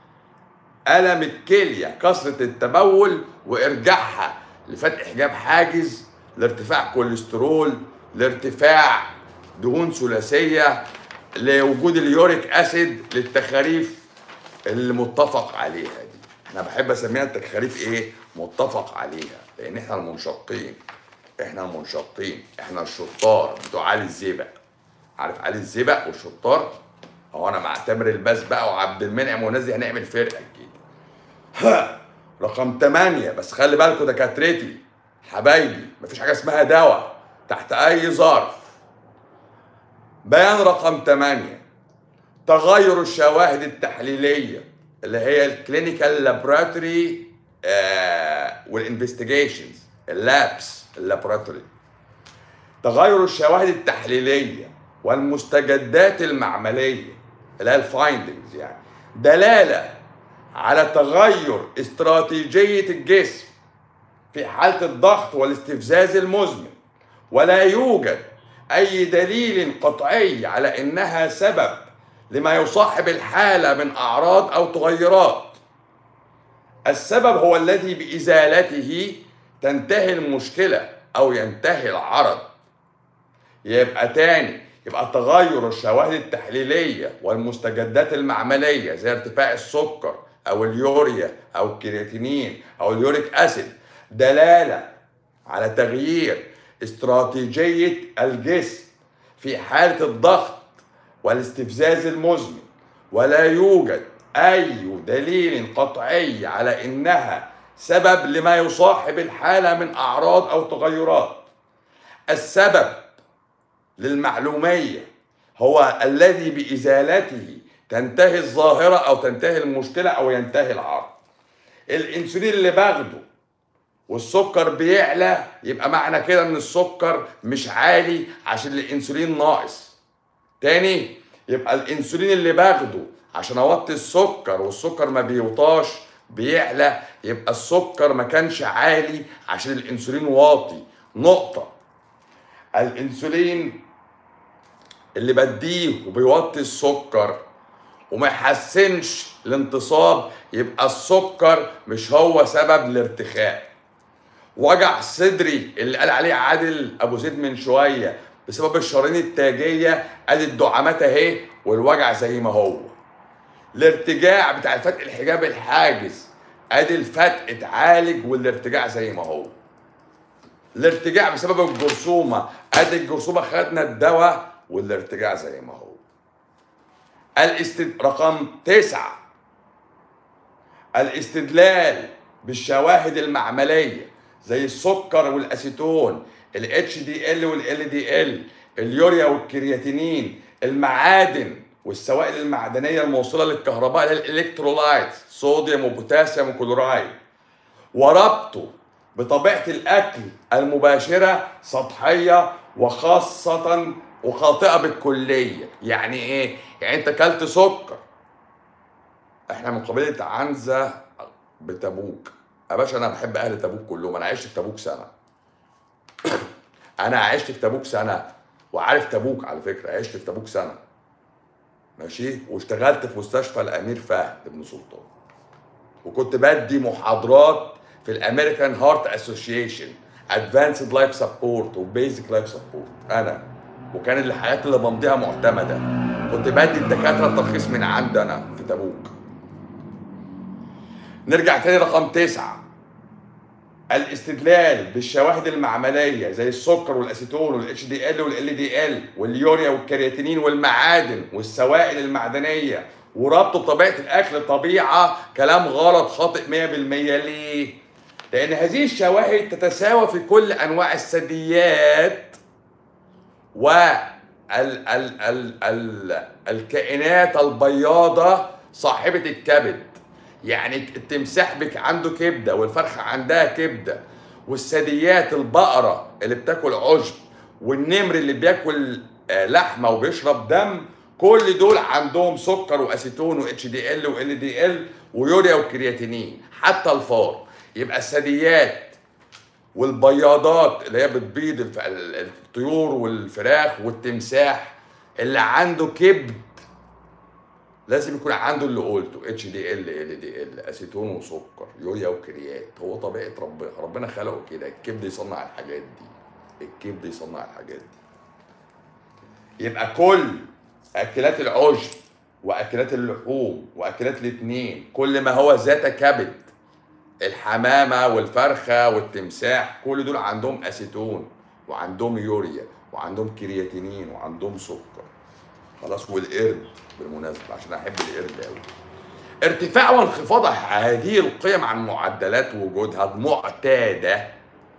ألم الكلية كثرة التبول وإرجاعها لفتح حجاب حاجز لارتفاع كوليسترول لارتفاع دهون ثلاثية لوجود اليوريك أسيد للتخاريف المتفق عليها دي انا بحب اسميها التخاريف ايه متفق عليها لان احنا المنشقين احنا المنشقين احنا الشطار بتوع علي الزيبق عارف علي الزيبق والشطار هو انا مع تامر الباس بقى وعبد المنعم والناس دي هنعمل فرقه جديده ها رقم 8 بس خلي بالكوا دكاترتي حبايبي مفيش حاجه اسمها دواء تحت اي ظرف بيان رقم 8 تغير الشواهد التحليليه اللي هي الكلينيكال لابوراتوري والانفستيجيشنز اللابس اللابوراتوري تغير الشواهد التحليليه والمستجدات المعمليه اللي هي الفايندنجز يعني دلاله على تغير استراتيجيه الجسم في حاله الضغط والاستفزاز المزمن ولا يوجد اي دليل قطعي على انها سبب لما يصاحب الحاله من اعراض او تغيرات السبب هو الذي بازالته تنتهي المشكله او ينتهي العرض يبقى تاني يبقى تغير الشواهد التحليليه والمستجدات المعمليه زي ارتفاع السكر او اليوريا او الكرياتينين او اليوريك اسيد دلاله على تغيير استراتيجيه الجسم في حاله الضغط والاستفزاز المزمن ولا يوجد اي دليل قطعي على انها سبب لما يصاحب الحاله من اعراض او تغيرات السبب للمعلوميه هو الذي بازالته تنتهي الظاهره او تنتهي المشكله او ينتهي العرض الانسولين اللي باخده والسكر بيعلى يبقى معنى كده ان السكر مش عالي عشان الانسولين ناقص تاني يبقى الانسولين اللي باخده عشان اوطي السكر والسكر ما بيوطاش بيعلى يبقى السكر ما كانش عالي عشان الانسولين واطي نقطه الانسولين اللي بديه وبيوطي السكر وما يحسنش الانتصاب يبقى السكر مش هو سبب الارتخاء وجع صدري اللي قال عليه عادل ابو زيد من شويه بسبب الشرايين التاجيه ادي الدعامات اهي والوجع زي ما هو الارتجاع بتاع فتق الحجاب الحاجز ادي الفتق اتعالج والارتجاع زي ما هو الارتجاع بسبب الجرثومه ادي الجرثومه خدنا الدواء والارتجاع زي ما هو الاستد... رقم تسعة الاستدلال بالشواهد المعملية زي السكر والأسيتون ال HDL وال LDL اليوريا والكرياتينين المعادن والسوائل المعدنية الموصلة للكهرباء اللي هي الإلكترولايت صوديوم وبوتاسيوم وكلورايد وربطه بطبيعة الأكل المباشرة سطحية وخاصة وخاطئة بالكلية يعني إيه؟ يعني أنت كلت سكر إحنا من قبيلة عنزة بتبوك يا باشا أنا بحب أهل تبوك كلهم أنا عشت في تبوك سنة أنا عشت في تبوك سنة وعارف تبوك على فكرة عشت في تبوك سنة ماشي واشتغلت في مستشفى الأمير فهد بن سلطان وكنت بدي محاضرات في الامريكان هارت اسوشيشن ادفانسد لايف سبورت وبيزك لايف سبورت انا وكان الحاجات اللي بمضيها معتمده كنت بدي الدكاتره الترخيص من عندنا في تبوك نرجع تاني رقم تسعة الاستدلال بالشواهد المعملية زي السكر والأسيتون والاتش دي ال والال دي ال واليوريا والكرياتينين والمعادن والسوائل المعدنية وربطه بطبيعة الأكل طبيعة كلام غلط خاطئ 100% ليه؟ لأن هذه الشواهد تتساوى في كل أنواع الثدييات و ال ال ال ال الكائنات البياضة صاحبة الكبد يعني التمساح بك عنده كبدة والفرخة عندها كبدة والثدييات البقرة اللي بتاكل عشب والنمر اللي بياكل آه، لحمة وبيشرب دم كل دول عندهم سكر واسيتون واتش دي ال وال دي ال ويوريا وكرياتينين حتى الفار يبقى الثدييات والبياضات اللي هي بتبيض الف- ال- الطيور والفراخ والتمساح اللي عنده كبد لازم يكون عنده اللي قلته اتش دي ال ال دي ال اسيتون وسكر يوريا وكريات هو طبيعه ربنا ربنا خلقه كده الكبد يصنع الحاجات دي الكبد يصنع الحاجات دي يبقى كل اكلات العشب واكلات اللحوم واكلات الاثنين كل ما هو ذات كبد الحمامه والفرخه والتمساح كل دول عندهم اسيتون وعندهم يوريا وعندهم كرياتينين وعندهم سكر خلاص والقرد بالمناسبه عشان احب القرد قوي ارتفاع وانخفاض هذه القيم عن معدلات وجودها المعتاده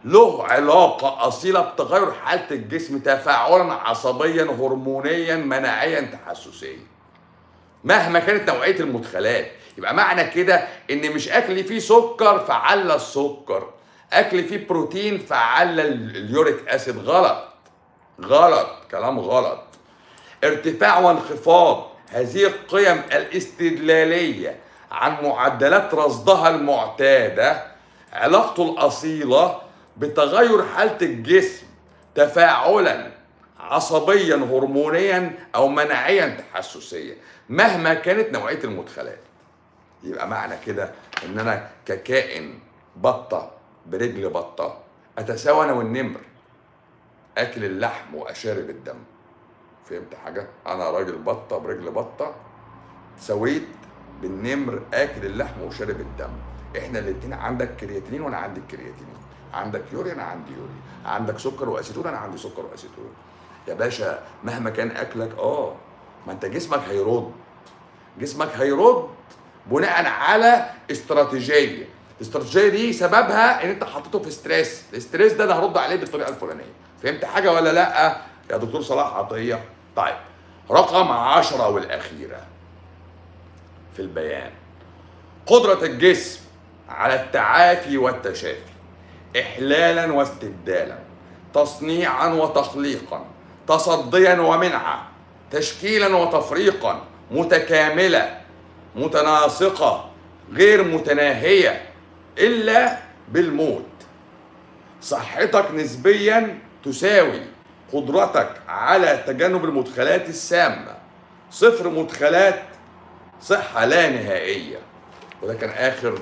له علاقة أصيلة بتغير حالة الجسم تفاعلا عصبيا هرمونيا مناعيا تحسسيا مهما كانت نوعية المدخلات يبقى معنى كده ان مش اكل فيه سكر فعلى السكر اكل فيه بروتين فعلى ال- اليوريك اسيد غلط غلط كلام غلط ارتفاع وانخفاض هذه القيم الاستدلالية عن معدلات رصدها المعتادة علاقته الأصيلة بتغير حالة الجسم تفاعلا عصبيا هرمونيا أو مناعيا تحسسيا مهما كانت نوعية المدخلات يبقى معنى كده ان انا ككائن بطه برجل بطه اتساوى انا والنمر اكل اللحم واشارب الدم فهمت حاجه انا راجل بطه برجل بطه سويت بالنمر اكل اللحم وشارب الدم احنا الاتنين عندك كرياتينين وانا عندي الكرياتينين عندك يوري انا عندي يوري عندك سكر واسيتون انا عندي سكر واسيتون يا باشا مهما كان اكلك اه ما انت جسمك هيرد جسمك هيرد بناء على استراتيجيه الاستراتيجيه دي سببها ان انت حطيته في ستريس الاستريس ده انا هرد عليه بالطريقه الفلانيه فهمت حاجه ولا لا يا دكتور صلاح عطيه طيب رقم عشرة والأخيرة في البيان قدرة الجسم على التعافي والتشافي إحلالا واستبدالا تصنيعا وتخليقا تصديا ومنعا تشكيلا وتفريقا متكاملة متناسقة غير متناهية إلا بالموت صحتك نسبيا تساوي قدرتك على تجنب المدخلات السامة صفر مدخلات صحة لا نهائية وده كان آخر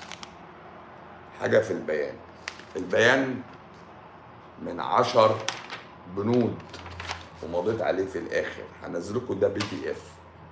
حاجة في البيان البيان من عشر بنود ومضيت عليه في الآخر هنزل لكم ده بي دي اف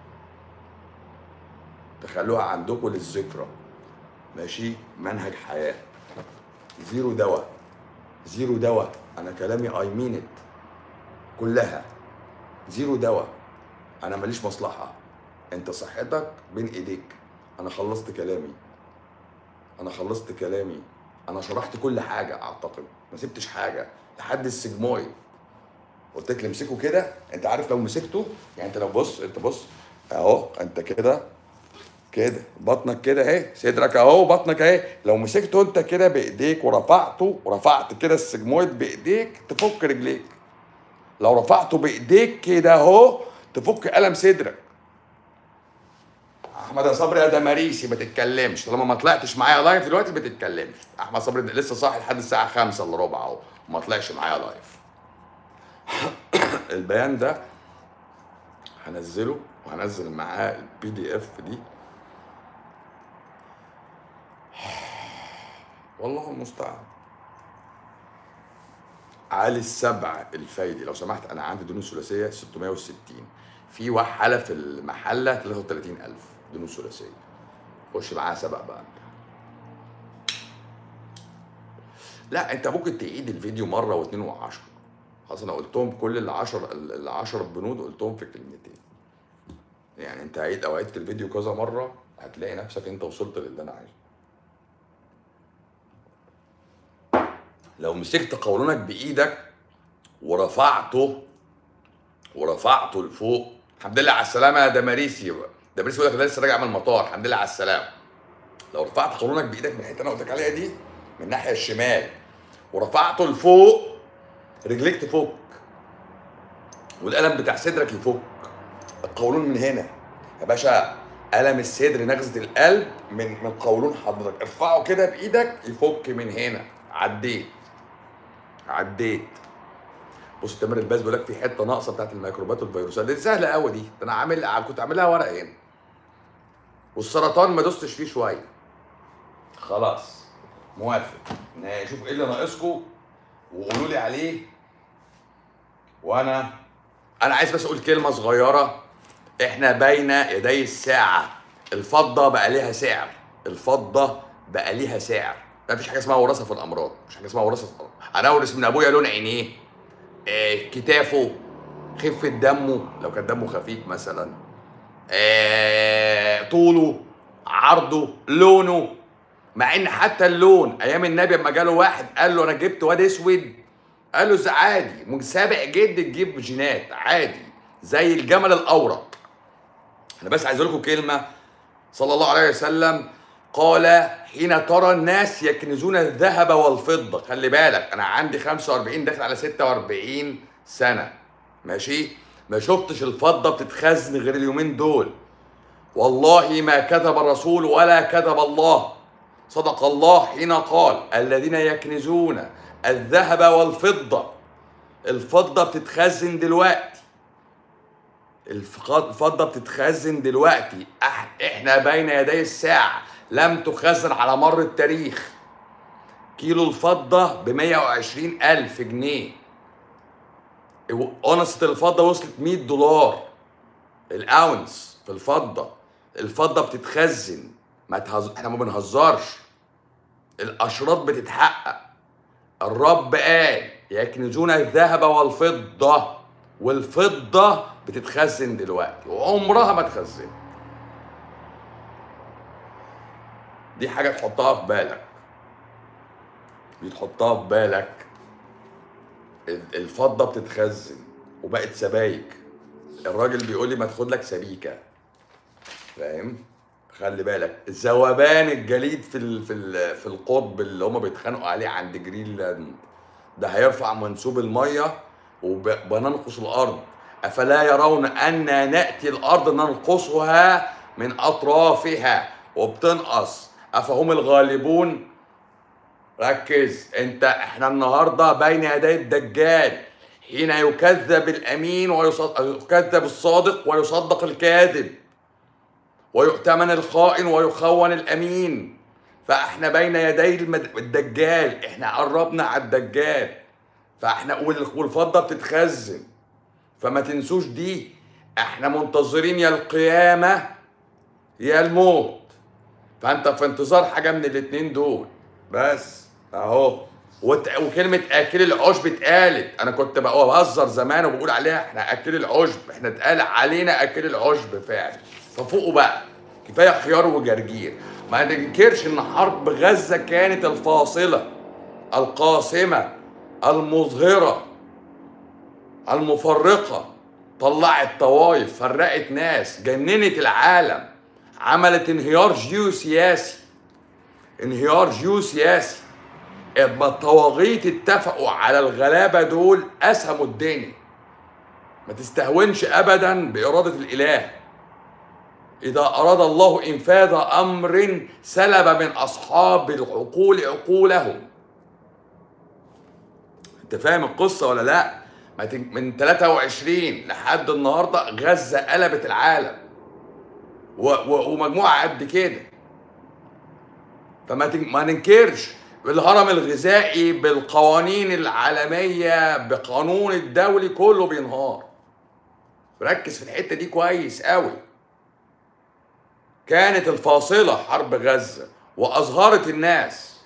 تخلوها عندكم للذكرى ماشي منهج حياة زيرو دواء زيرو دواء انا كلامي اي مين ات كلها زيرو دواء انا ماليش مصلحه انت صحتك بين ايديك انا خلصت كلامي انا خلصت كلامي انا شرحت كل حاجه اعتقد ما سبتش حاجه لحد السجمويد قلت لك امسكه كده انت عارف لو مسكته يعني انت لو بص انت بص اهو انت كده كده بطنك كده اهي صدرك اهو بطنك اهي لو مسكته انت كده بايديك ورفعته ورفعت كده السجمويد بايديك تفك رجليك لو رفعته بايديك كده اهو تفك الم صدرك احمد يا صبري يا دماريسي ما تتكلمش طالما ما طلعتش معايا لايف دلوقتي ما تتكلمش احمد صبري لسه صاحي لحد الساعه 5 الا ربع اهو وما طلعش معايا لايف البيان ده هنزله وهنزل معاه البي دي اف دي والله المستعان علي السبع الفايدي لو سمحت انا عندي دهون ثلاثيه 660 في واحد حاله في المحله 33000 دهون ثلاثيه خش معاها سبق بقى لا انت ممكن تعيد الفيديو مره واثنين وعشرة خلاص انا قلتهم كل العشر العشر بنود قلتهم في كلمتين يعني انت عيد او عدت الفيديو كذا مره هتلاقي نفسك انت وصلت للي انا عايزه لو مسكت قولونك بايدك ورفعته ورفعته لفوق الحمد لله على السلامه يا دماريسي دماريسي يقول لك ده لسه راجع من المطار الحمد لله على السلامه لو رفعت قولونك بايدك من الحته اللي انا قلت لك عليها دي من الناحيه الشمال ورفعته لفوق رجليك تفك والقلم بتاع صدرك يفك القولون من هنا يا باشا ألم الصدر نغزة القلب من من قولون حضرتك ارفعه كده بإيدك يفك من هنا عديت عديت بص تامر الباز بيقول لك في حته ناقصه بتاعت الميكروبات والفيروسات دي سهله قوي دي ده انا عامل كنت عاملها ورق هنا والسرطان ما دوستش فيه شويه خلاص موافق نشوف ايه اللي ناقصكم وقولوا لي عليه وانا انا عايز بس اقول كلمه صغيره احنا بين يدي الساعه الفضه بقى ليها سعر الفضه بقى ليها سعر ما فيش حاجه اسمها وراثه في الامراض مش حاجه اسمها وراثه في الامراض انا اورث من ابويا لون عينيه آه كتافه خفه دمه لو كان دمه خفيف مثلا آه طوله عرضه لونه مع ان حتى اللون ايام النبي لما جاله واحد قال له انا جبت واد اسود قال له "زي عادي من سابق جد تجيب جينات عادي زي الجمل الاورق انا بس عايز اقول لكم كلمه صلى الله عليه وسلم قال حين ترى الناس يكنزون الذهب والفضه خلي بالك انا عندي 45 داخل على 46 سنه ماشي ما شفتش الفضه بتتخزن غير اليومين دول والله ما كذب الرسول ولا كذب الله صدق الله حين قال الذين يكنزون الذهب والفضه الفضه بتتخزن دلوقتي الف- الفضه بتتخزن دلوقتي أح- احنا بين يدي الساعه لم تخزن على مر التاريخ كيلو الفضه ب 120 الف جنيه اونصة الفضه وصلت 100 دولار الاونس في الفضه الفضه بتتخزن ما تهز... احنا ما بنهزرش الاشراط بتتحقق الرب قال يكنزون الذهب والفضه والفضه بتتخزن دلوقتي وعمرها ما تخزن دي حاجه تحطها في بالك دي تحطها في بالك ال- الفضه بتتخزن وبقت سبايك الراجل بيقول لي ما تاخد لك سبيكه فاهم خلي بالك ذوبان الجليد في ال في ال في القطب اللي هم بيتخانقوا عليه عند جرينلاند ده هيرفع منسوب الميه وبننقص الارض افلا يرون انا ناتي الارض ننقصها من اطرافها وبتنقص افهم الغالبون ركز انت احنا النهارده بين يدي الدجال حين يكذب الامين ويكذب الصادق ويصدق الكاذب ويؤتمن الخائن ويخون الامين فاحنا بين يدي المد- الدجال احنا قربنا على الدجال فاحنا وال- والفضه بتتخزن فما تنسوش دي احنا منتظرين يا القيامه يا الموت فانت في انتظار حاجه من الاتنين دول بس اهو وت... وكلمة أكل العشب اتقالت، أنا كنت بقى بهزر زمان وبقول عليها إحنا أكل العشب، إحنا اتقال علينا أكل العشب فعلا، ففوقوا بقى، كفاية خيار وجرجير، ما ننكرش إن حرب غزة كانت الفاصلة، القاسمة، المظهرة، المفرقة، طلعت طوايف، فرقت ناس، جننت العالم، عملت انهيار جيوسياسي، انهيار جيوسياسي اما الطواغيت اتفقوا على الغلابه دول قسموا الدنيا ما تستهونش ابدا باراده الاله اذا اراد الله انفاذ امر سلب من اصحاب العقول عقولهم انت فاهم القصه ولا لا ما تن- من 23 لحد النهارده غزه قلبت العالم و... و... ومجموعه قد كده فما تن... ما ننكرش الهرم الغذائي بالقوانين العالمية بقانون الدولي كله بينهار ركز في الحتة دي كويس قوي كانت الفاصلة حرب غزة وأظهرت الناس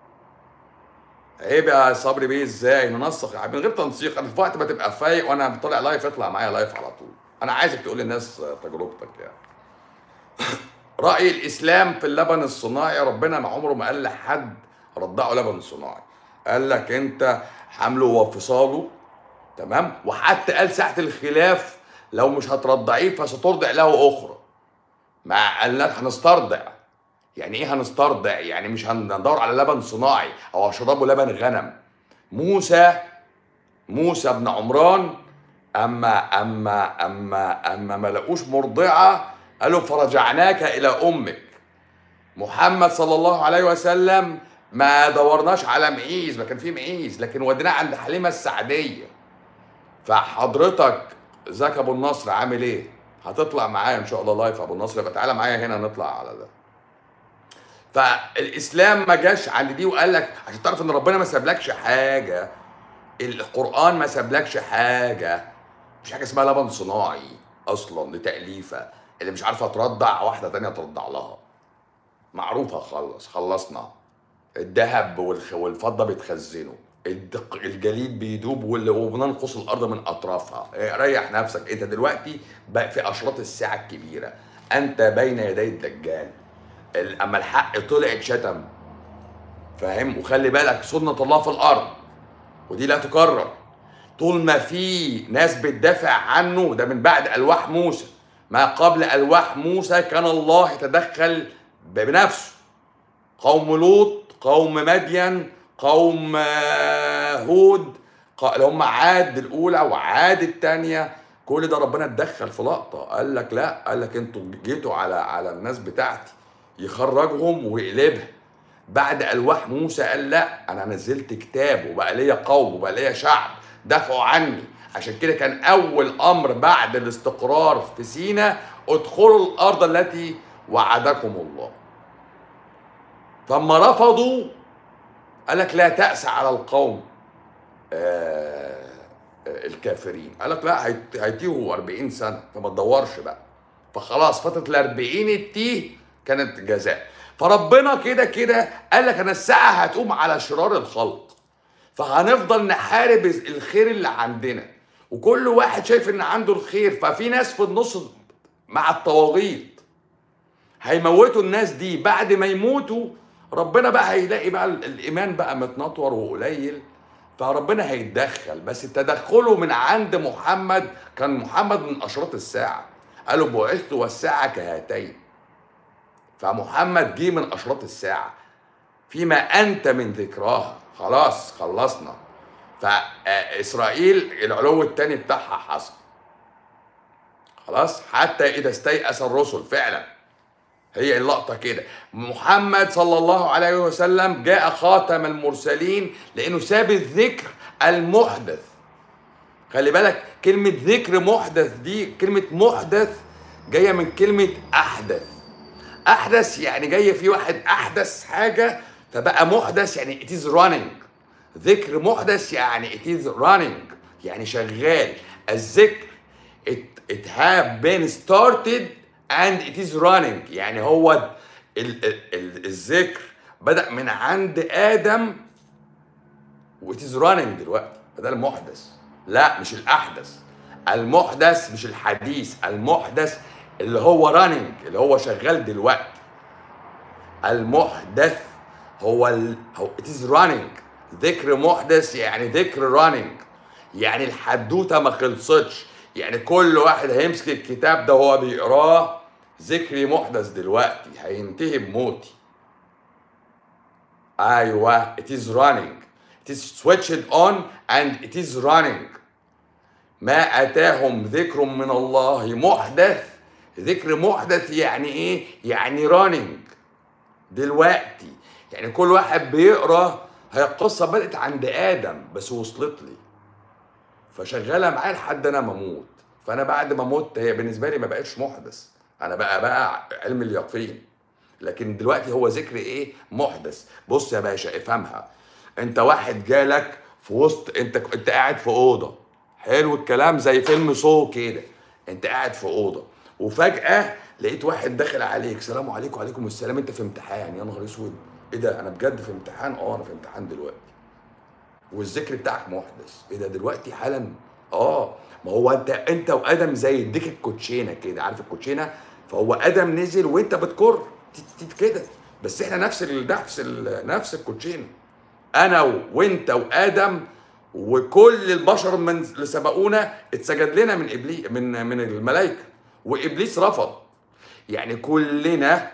عيب يا صبري بيه ازاي ننسق من غير تنسيق انا في وقت ما تبقى فايق وانا طالع لايف اطلع معايا لايف على طول انا عايزك تقول للناس تجربتك يعني رأي الإسلام في اللبن الصناعي ربنا ما عمره ما قال لحد رضعه لبن صناعي قال لك أنت حمله وفصاله تمام وحتى قال ساعة الخلاف لو مش هترضعيه فسترضع له أخرى ما قال لك هنسترضع يعني ايه هنسترضع يعني مش هندور على لبن صناعي او اشربه لبن غنم موسى موسى بن عمران اما اما اما اما ما لقوش مرضعه قالوا فرجعناك الى امك محمد صلى الله عليه وسلم ما دورناش على معيز ما كان في معيز لكن وديناه عند حليمه السعديه فحضرتك ذاك ابو النصر عامل ايه هتطلع معايا ان شاء الله لايف ابو النصر يبقى تعالى معايا هنا نطلع على ده فالاسلام ما جاش عند دي وقال لك عشان تعرف ان ربنا ما سابلكش حاجه القران ما سابلكش حاجه مش حاجه اسمها لبن صناعي اصلا لتاليفه اللي مش عارفه ترضع واحده تانية ترضع لها معروفه خلص خلصنا الذهب والخ- والفضه بيتخزنوا الدق- الجليد بيدوب وال- وبننقص الارض من اطرافها إيه، ريح نفسك انت دلوقتي بقى في اشراط الساعه الكبيره انت بين يدي الدجال ال- اما الحق طلع اتشتم فاهم وخلي بالك سنه الله في الارض ودي لا تكرر طول ما في ناس بتدافع عنه ده من بعد الواح موسى ما قبل الواح موسى كان الله يتدخل بنفسه قوم لوط قوم مدين قوم آه، هود ق- اللي هم عاد الاولى وعاد الثانيه كل ده ربنا اتدخل في لقطه قال لك لا قال لك انتوا جيتوا على على الناس بتاعتي يخرجهم ويقلبها بعد الواح موسى قال لا انا نزلت كتاب وبقى ليا قوم وبقى ليا شعب دافعوا عني عشان كده كان اول امر بعد الاستقرار في سينا ادخلوا الارض التي وعدكم الله فلما رفضوا قال لك لا تأس على القوم آه، آه، الكافرين قال لك لا هيت- هيتيهوا 40 سنة فما تدورش بقى فخلاص فترة ال 40 التيه كانت جزاء فربنا كده كده قال لك انا الساعة هتقوم على شرار الخلق فهنفضل نحارب الخير اللي عندنا وكل واحد شايف ان عنده الخير ففي ناس في النص مع الطواغيت هيموتوا الناس دي بعد ما يموتوا ربنا بقى هيلاقي بقى ال- الايمان بقى متنطور وقليل فربنا هيتدخل بس تدخله من عند محمد كان محمد من اشراط الساعه قالوا بعثت والساعه كهاتين فمحمد جه من اشراط الساعه فيما انت من ذكراها خلاص خلصنا فاسرائيل العلو الثاني بتاعها حصل خلاص حتى اذا استيأس الرسل فعلا هي اللقطة كده محمد صلى الله عليه وسلم جاء خاتم المرسلين لأنه ساب الذكر المحدث خلي بالك كلمة ذكر محدث دي كلمة محدث جاية من كلمة أحدث أحدث يعني جاية في واحد أحدث حاجة فبقى محدث يعني it is running ذكر محدث يعني it is running يعني شغال الذكر it, it have been started and it is running يعني هو ال, ال, ال, الذكر بدأ من عند آدم و it is running دلوقتي فده المحدث لا مش الأحدث المحدث مش الحديث المحدث اللي هو running اللي هو شغال دلوقتي المحدث هو ال... هو it is running ذكر محدث يعني ذكر running يعني الحدوته ما خلصتش يعني كل واحد هيمسك الكتاب ده وهو بيقراه ذكري محدث دلوقتي هينتهي بموتي ايوه it is running it is switched on and it is running ما اتاهم ذكر من الله محدث ذكر محدث يعني ايه يعني running دلوقتي يعني كل واحد بيقرا هي القصه بدات عند ادم بس وصلت لي فشغاله معايا لحد انا ما اموت فانا بعد ما مت هي بالنسبه لي ما بقتش محدث انا بقى بقى علم اليقين لكن دلوقتي هو ذكر ايه محدث بص يا باشا افهمها انت واحد جالك في وسط انت انت قاعد في اوضه حلو الكلام زي فيلم سو كده انت قاعد في اوضه وفجاه لقيت واحد داخل عليك سلام عليكم وعليكم السلام انت في امتحان يا نهار اسود ايه ده انا بجد في امتحان اه انا في امتحان دلوقتي والذكر بتاعك محدث ايه ده دلوقتي حالا اه ما هو انت انت وادم زي اديك الكوتشينه كده عارف الكوتشينه فهو ادم نزل وانت بتكر تيت تيت كده بس احنا نفس ال نفس ال نفس الكوتشينه انا و- وانت وادم وكل البشر من اللي سبقونا اتسجد لنا من ابليس من من الملائكه وابليس رفض يعني كلنا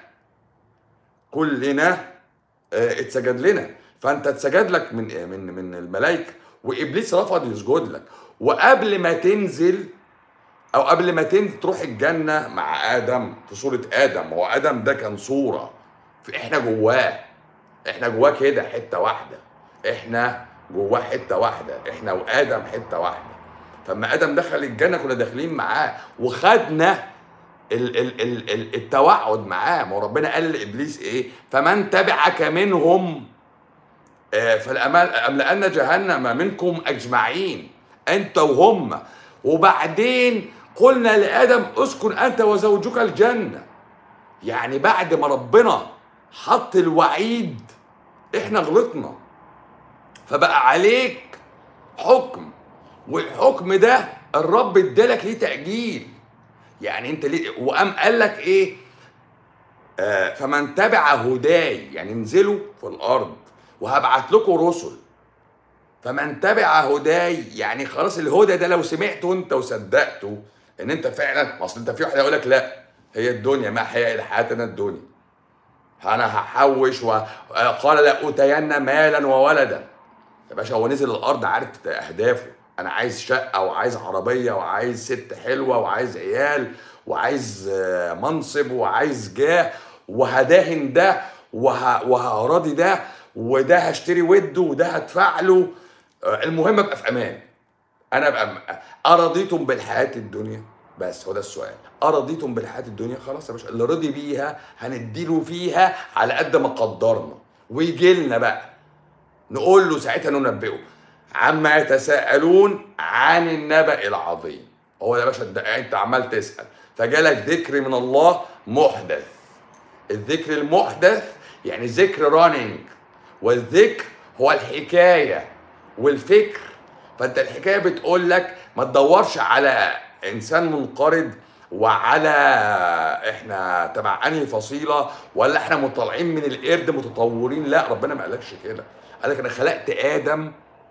كلنا آه، اتسجد لنا فانت اتسجد لك من من من الملائكه وابليس رفض يسجد لك وقبل ما تنزل او قبل ما تنزل تروح الجنه مع ادم في صوره ادم هو ادم ده كان صوره في احنا جواه احنا جواه كده حته واحده احنا جواه حته واحده احنا وادم حته واحده فلما ادم دخل الجنه كنا داخلين معاه وخدنا ال ال ال ال التوعد معاه ما هو ربنا قال لابليس ايه فمن تبعك منهم آه، فالأمال أملأن جهنم منكم أجمعين أنت وهم وبعدين قلنا لآدم اسكن أنت وزوجك الجنة يعني بعد ما ربنا حط الوعيد احنا غلطنا فبقى عليك حكم والحكم ده الرب ادالك ليه تأجيل يعني انت ليه وقام قال لك ايه آه، فمن تبع هداي يعني انزلوا في الارض وهبعت لكم رسل فمن تبع هداي يعني خلاص الهدى ده لو سمعته انت وصدقته ان انت فعلا اصل انت في واحد يقول لك لا هي الدنيا ما هي الا حياتنا الدنيا انا هحوش وقال لاوتين مالا وولدا يا باشا هو نزل الارض عارف اهدافه انا عايز شقه وعايز عربيه وعايز ست حلوه وعايز عيال وعايز آه، منصب وعايز جاه وهداهن ده وه... وهراضي ده وده هشتري وده وده هدفع له آه، المهم ابقى في امان انا ابقى م- ارضيتم بالحياه الدنيا بس هو ده السؤال ارضيتم بالحياه الدنيا خلاص يا باشا اللي رضي بيها هنديله فيها على قد ما قدرنا ويجي لنا بقى نقول له ساعتها ننبئه عما يتساءلون عن النبأ العظيم هو ده يا باشا ده انت عمال تسأل فجالك ذكر من الله محدث الذكر المحدث يعني ذكر رانينج والذكر هو الحكاية والفكر فانت الحكاية بتقول لك ما تدورش على انسان منقرض وعلى احنا تبع انهي فصيله ولا احنا مطلعين من القرد متطورين لا ربنا ما قالكش كده قال لك انا خلقت ادم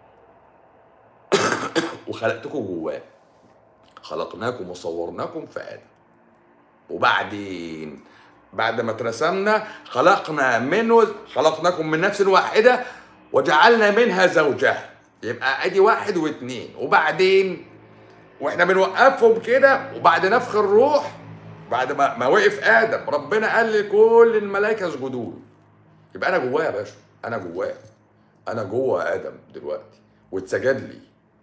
وخلقتكم جواه خلقناكم وصورناكم في ادم وبعدين بعد ما اترسمنا خلقنا منه خلقناكم من نفس واحده وجعلنا منها زوجها يبقى ادي واحد واثنين وبعدين واحنا بنوقفهم كده وبعد نفخ الروح بعد ما ما وقف ادم ربنا قال لكل الملائكه اسجدوا له يبقى انا جواه يا باشا انا جواه انا جوه ادم دلوقتي واتسجد لي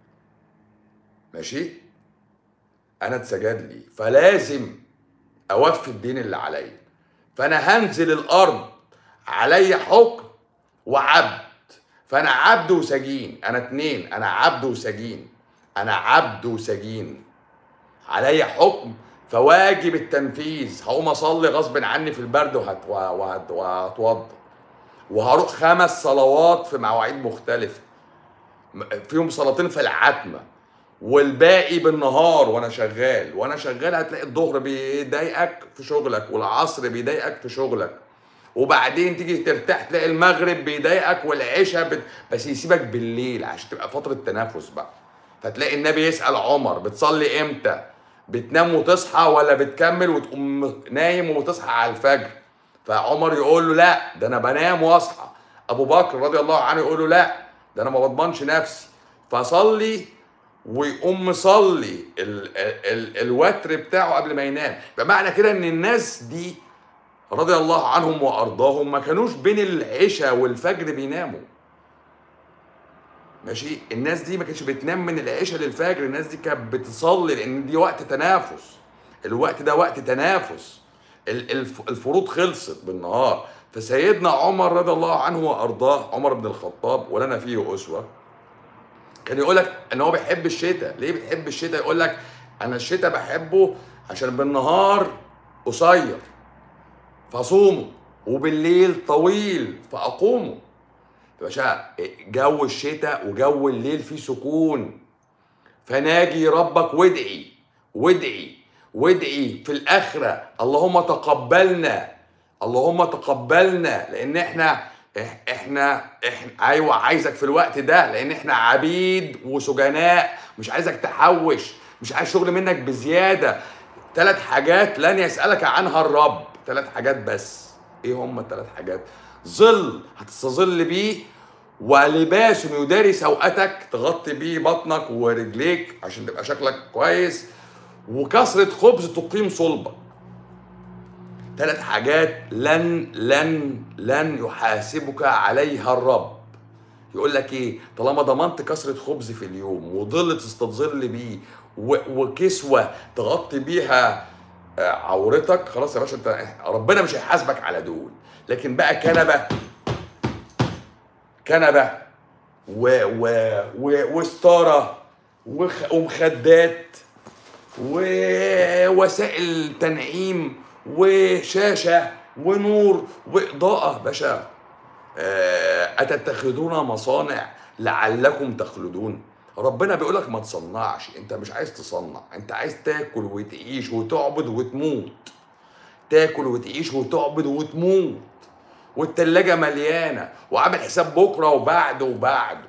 ماشي انا اتسجد لي فلازم اوفي الدين اللي عليا فانا هنزل الارض عليا حكم وعبد فانا عبد وسجين انا اتنين انا عبد وسجين انا عبد وسجين عليا حكم فواجب التنفيذ هقوم اصلي غصب عني في البرد وهت- وهت- وهتوضى وهروح خمس صلوات في مواعيد مختلفه م- فيهم صلاتين في العتمه والباقي بالنهار وانا شغال وانا شغال هتلاقي الظهر بيضايقك في شغلك والعصر بيضايقك في شغلك وبعدين تيجي ترتاح تلاقي المغرب بيضايقك والعشاء بت... بس يسيبك بالليل عشان تبقى فتره تنافس بقى فتلاقي النبي يسال عمر بتصلي امتى بتنام وتصحى ولا بتكمل وتقوم نايم وتصحى على الفجر فعمر يقول له لا ده انا بنام واصحى ابو بكر رضي الله عنه يقول له لا ده انا ما بضمنش نفسي فصلي ويقوم مصلي ال ال ال الوتر بتاعه قبل ما ينام بمعنى كده ان الناس دي رضي الله عنهم وارضاهم ما كانوش بين العشاء والفجر بيناموا ماشي الناس دي ما كانتش بتنام من العشاء للفجر الناس دي كانت بتصلي لان دي وقت تنافس الوقت ده وقت تنافس ال- الف- الفروض خلصت بالنهار فسيدنا عمر رضي الله عنه وارضاه عمر بن الخطاب ولنا فيه اسوه كان يقول لك ان هو بيحب الشتاء ليه بتحب الشتاء يقول لك انا الشتاء بحبه عشان بالنهار قصير فاصومه وبالليل طويل فاقومه يا باشا جو الشتاء وجو الليل فيه سكون فناجي ربك وادعي وادعي وادعي في الاخره اللهم تقبلنا اللهم تقبلنا لان احنا إح- احنا احنا ايوه عايزك في الوقت ده لان احنا عبيد وسجناء مش عايزك تحوش مش عايز شغل منك بزياده ثلاث حاجات لن يسالك عنها الرب ثلاث حاجات بس ايه هم الثلاث حاجات ظل هتستظل بيه ولباس يداري سوءتك تغطي بيه بطنك ورجليك عشان تبقى شكلك كويس وكسرة خبز تقيم صلبك ثلاث حاجات لن لن لن يحاسبك عليها الرب يقول لك ايه طالما ضمنت كسرة خبز في اليوم وظل تستظل بيه و- وكسوة تغطي بيها آه، عورتك خلاص يا باشا انت ربنا مش هيحاسبك على دول لكن بقى كنبه كنبه و و و وستاره وخ- ومخدات ووسائل تنعيم وشاشه ونور واضاءه باشا آه، اتتخذون مصانع لعلكم تخلدون ربنا بيقول لك ما تصنعش انت مش عايز تصنع انت عايز تاكل وتعيش وتعبد وتموت تاكل وتعيش وتعبد وتموت والتلاجة مليانة وعامل حساب بكرة وبعده وبعده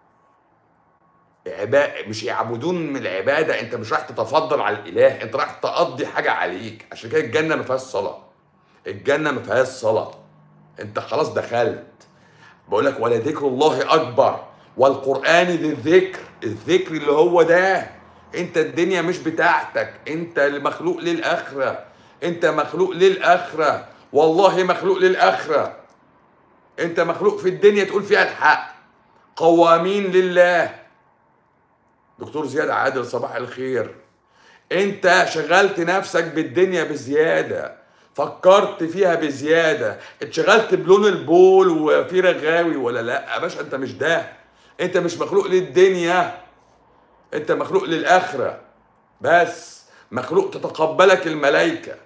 عبا... مش يعبدون من العبادة انت مش رايح تتفضل على الاله انت رايح تقضي حاجة عليك عشان كده الجنة ما فيهاش صلاة الجنة ما فيهاش صلاة انت خلاص دخلت بقول لك ولذكر الله اكبر والقران ذي الذكر الذكر اللي هو ده انت الدنيا مش بتاعتك انت المخلوق للاخره انت مخلوق للاخره والله مخلوق للاخره انت مخلوق في الدنيا تقول فيها الحق قوامين لله دكتور زياد عادل صباح الخير انت شغلت نفسك بالدنيا بزياده فكرت فيها بزياده اتشغلت بلون البول وفي رغاوي ولا لا يا باشا انت مش ده انت مش مخلوق للدنيا انت مخلوق للاخره بس مخلوق تتقبلك الملائكه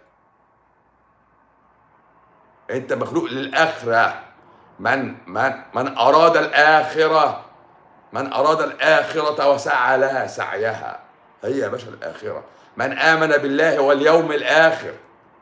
انت مخلوق للاخره من من من اراد الاخره من اراد الاخره وسعى لها سعيها هي يا باشا الاخره من امن بالله واليوم الاخر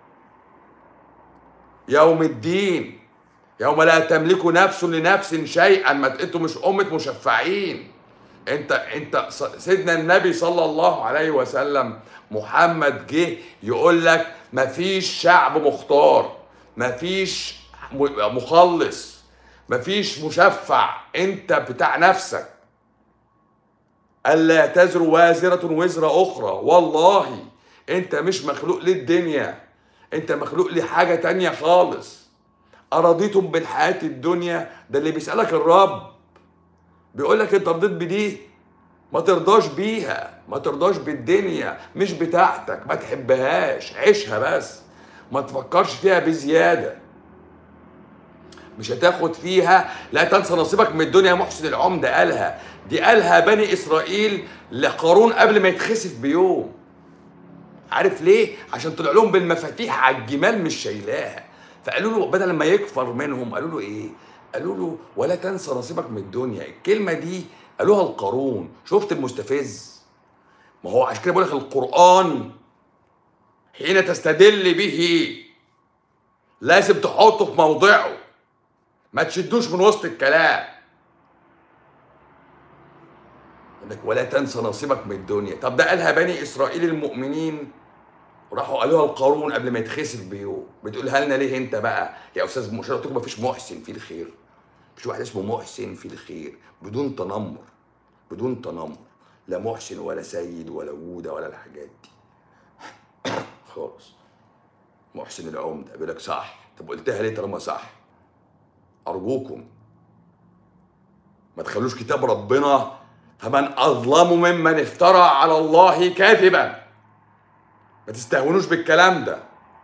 يوم الدين يوم لا تملك نفس لنفس شيئا ما انتوا مش امه مشفعين انت انت سيدنا النبي صلى الله عليه وسلم محمد جه يقول لك مفيش شعب مختار مفيش مخلص مفيش مشفع انت بتاع نفسك الا تزر وازره وزر اخرى والله انت مش مخلوق للدنيا انت مخلوق لحاجه تانية خالص ارضيتم بالحياه الدنيا ده اللي بيسالك الرب بيقول لك انت رضيت بدي ما ترضاش بيها ما ترضاش بالدنيا مش بتاعتك ما تحبهاش عيشها بس ما تفكرش فيها بزياده مش هتاخد فيها لا تنسى نصيبك من الدنيا محسن العمدة قالها دي قالها بني إسرائيل لقارون قبل ما يتخسف بيوم عارف ليه؟ عشان طلع لهم بالمفاتيح على الجمال مش شايلاها فقالوا له بدل ما يكفر منهم قالوا له ايه؟ قالوا له ولا تنسى نصيبك من الدنيا الكلمه دي قالوها القارون شفت المستفز ما هو عشان كده بقول لك القران حين تستدل به لازم تحطه في موضعه ما تشدوش من وسط الكلام لك ولا تنسى نصيبك من الدنيا طب ده قالها بني اسرائيل المؤمنين وراحوا قالوها القارون قبل ما يتخسف بيوم بتقولها لنا ليه انت بقى يا استاذ مش قلت ما فيش محسن في الخير مش واحد اسمه محسن في الخير بدون تنمر بدون تنمر لا محسن ولا سيد ولا جودة ولا الحاجات دي خالص محسن العمدة بيقول لك صح طب قلتها ليه طالما صح أرجوكم ما تخلوش كتاب ربنا فمن أظلم ممن افترى على الله كاذبا ما تستهونوش بالكلام ده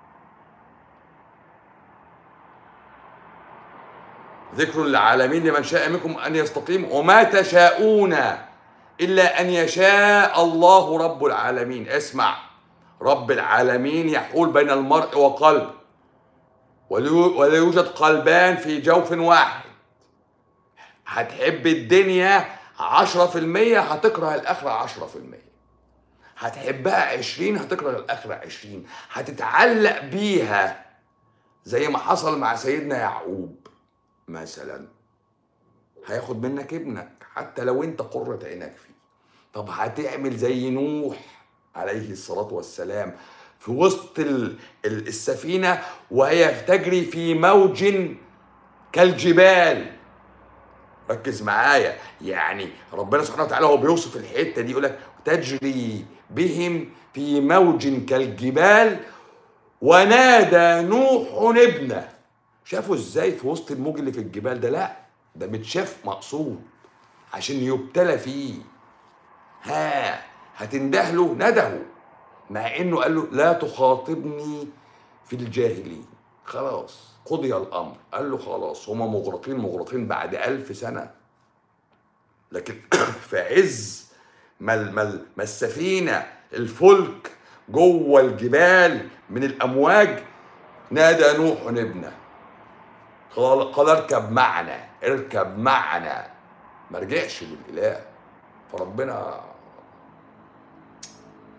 ذكر للعالمين لمن شاء منكم أن يستقيم وما تشاءون إلا أن يشاء الله رب العالمين اسمع رب العالمين يحول بين المرء وقلب ولا يوجد قلبان في جوف واحد هتحب الدنيا عشرة في المية هتكره الآخرة عشرة في المية هتحبها عشرين هتكره الآخرة عشرين هتتعلق بيها زي ما حصل مع سيدنا يعقوب مثلا هياخد منك ابنك حتى لو انت قرة عينك فيه طب هتعمل زي نوح عليه الصلاة والسلام في وسط السفينة وهي تجري في موج كالجبال ركز معايا يعني ربنا سبحانه وتعالى هو بيوصف الحته دي يقول لك تجري بهم في موج كالجبال ونادى نوح ابنه شافوا ازاي في وسط الموج اللي في الجبال ده لا ده متشاف مقصود عشان يبتلى فيه ها هتنده له نده مع انه قال له لا تخاطبني في الجاهلين خلاص قضي الامر قال له خلاص هما مغرقين مغرقين بعد ألف سنه لكن في عز ما ما السفينه الفلك جوه الجبال من الامواج نادى نوح ابنه قال قال اركب معنا اركب معنا ما رجعش للاله فربنا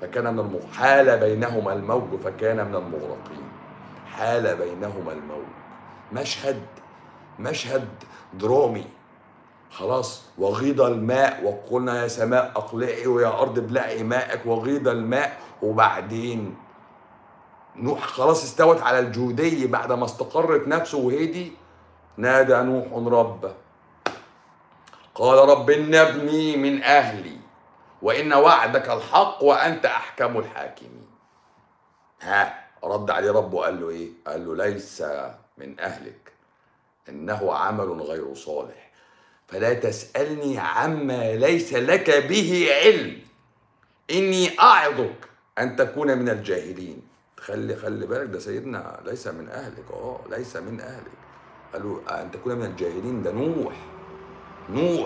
فكان من المغ... حال بينهما الموج فكان من المغرقين حال بينهما الموج مشهد مشهد درامي خلاص وغيض الماء وقلنا يا سماء اقلعي ويا ارض ابلعي ماءك وغيض الماء وبعدين نوح خلاص استوت على الجودية بعد ما استقرت نفسه وهدي نادى نوح ربه قال رب إن ابني من أهلي وإن وعدك الحق وأنت أحكم الحاكمين ها رد عليه ربه قال له إيه قال له ليس من أهلك إنه عمل غير صالح فلا تسألني عما ليس لك به علم إني أعظك أن تكون من الجاهلين خلي خلي بالك ده سيدنا ليس من أهلك اه ليس من أهلك قالوا أن تكون من الجاهلين ده نوح نوح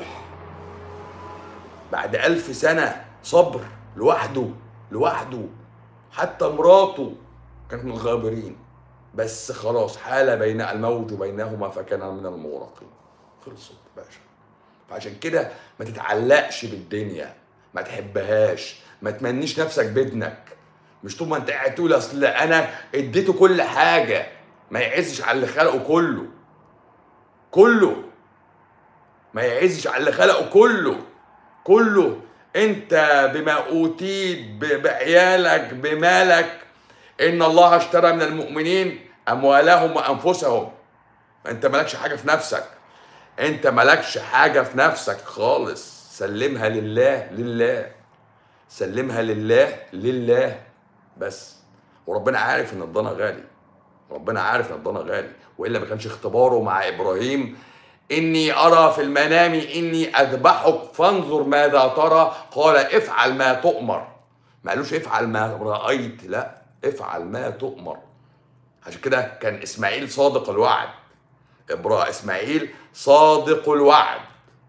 بعد ألف سنة صبر لوحده لوحده حتى مراته كانت من الغابرين بس خلاص حال بين الموت بينهما فكان من المغرقين خلصت باشا فعشان كده ما تتعلقش بالدنيا ما تحبهاش ما تمنيش نفسك بابنك مش طول ما انت قاعد تقول اصل انا اديته كل حاجه ما يعزش على اللي خلقه كله كله ما يعزش على اللي خلقه كله كله انت بما اوتيت ب- بعيالك بمالك ان الله اشترى من المؤمنين اموالهم وانفسهم انت مالكش حاجه في نفسك انت مالكش حاجه في نفسك خالص سلمها لله لله سلمها لله لله بس وربنا عارف ان الضنا غالي ربنا عارف ان الضنا غالي والا ما كانش اختباره مع ابراهيم اني ارى في المنام اني اذبحك فانظر ماذا ترى قال افعل ما تؤمر ما قالوش افعل ما رايت لا افعل ما تؤمر عشان كده كان اسماعيل صادق الوعد ابراهيم اسماعيل صادق الوعد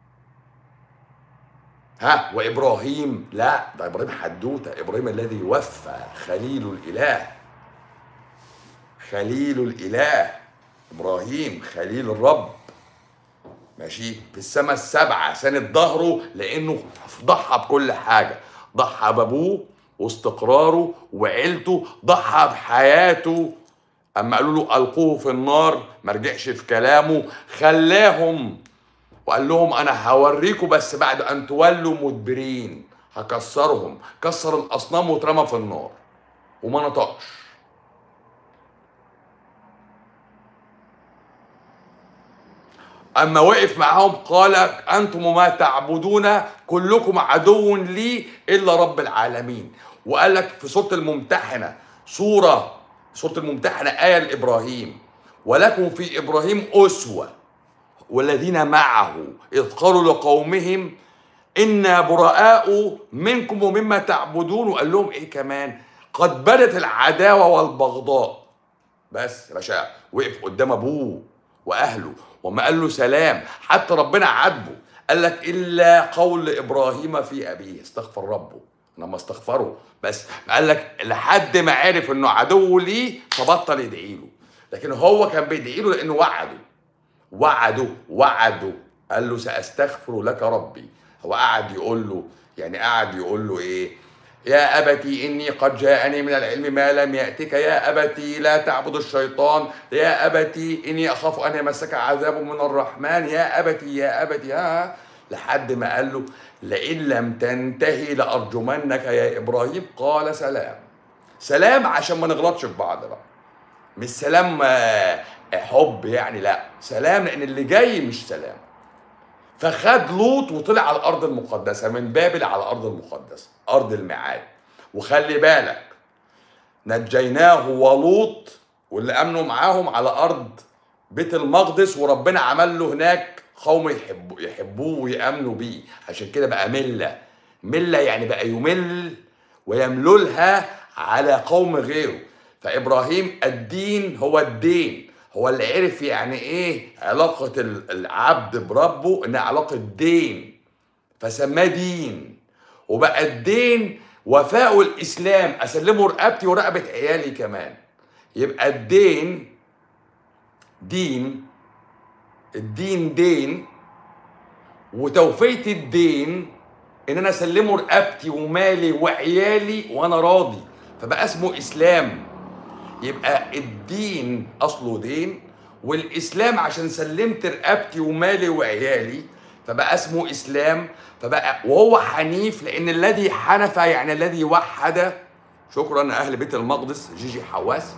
ها وابراهيم لا ده ابراهيم حدوته ابراهيم الذي وفى خليل الاله خليل الاله ابراهيم خليل الرب ماشي في السماء السبعه سند ظهره لانه ضحى بكل حاجه ضحى بابوه واستقراره وعيلته ضحى بحياته اما قالوا له القوه في النار ما رجعش في كلامه خلاهم وقال لهم انا هوريكم بس بعد ان تولوا مدبرين هكسرهم كسر الاصنام واترمى في النار وما نطقش اما وقف معاهم قال انتم ما تعبدون كلكم عدو لي الا رب العالمين وقال لك في سوره الممتحنه سوره سوره الممتحنه ايه لابراهيم ولكم في ابراهيم اسوه والذين معه إذ قالوا لقومهم إنا براء منكم ومما تعبدون وقال لهم إيه كمان قد بدت العداوة والبغضاء بس يا باشا وقف قدام أبوه وأهله وما قال له سلام حتى ربنا عاتبه قال لك إلا قول إبراهيم في أبيه استغفر ربه لما استغفره بس قال لك لحد ما عرف إنه عدو ليه فبطل يدعي له لكن هو كان بيدعي له لأنه وعده وعده وعده قال له ساستغفر لك ربي هو قعد يقول له يعني قعد يقول له ايه يا أبتي إني قد جاءني من العلم ما لم يأتك يا أبتي لا تعبد الشيطان يا أبتي إني أخاف أن يمسك عذاب من الرحمن يا أبتي يا أبتي ها لحد ما قال له لئن لم تنتهي لأرجمنك يا إبراهيم قال سلام سلام عشان ما نغلطش في بعض بقى مش سلام آه، حب يعني لا سلام لان اللي جاي مش سلام فخد لوط وطلع على الارض المقدسه من بابل على الارض المقدسه ارض الميعاد وخلي بالك نجيناه ولوط واللي امنوا معاهم على ارض بيت المقدس وربنا عمل له هناك قوم يحبوا يحبوه ويامنوا بيه عشان كده بقى مله مله يعني بقى يمل ويمللها على قوم غيره فابراهيم الدين هو الدين هو اللي عرف يعني ايه علاقه ال- العبد بربه انها علاقه دين فسماه دين وبقى الدين وفاء الاسلام اسلمه رقبتي ورقبه عيالي كمان يبقى الدين دين الدين دين وتوفية الدين ان انا اسلمه رقبتي ومالي وعيالي وانا راضي فبقى اسمه اسلام يبقى الدين اصله دين والاسلام عشان سلمت رقبتي ومالي وعيالي فبقى اسمه اسلام فبقى وهو حنيف لان الذي حنف يعني الذي وحد شكرا اهل بيت المقدس جيجي حواس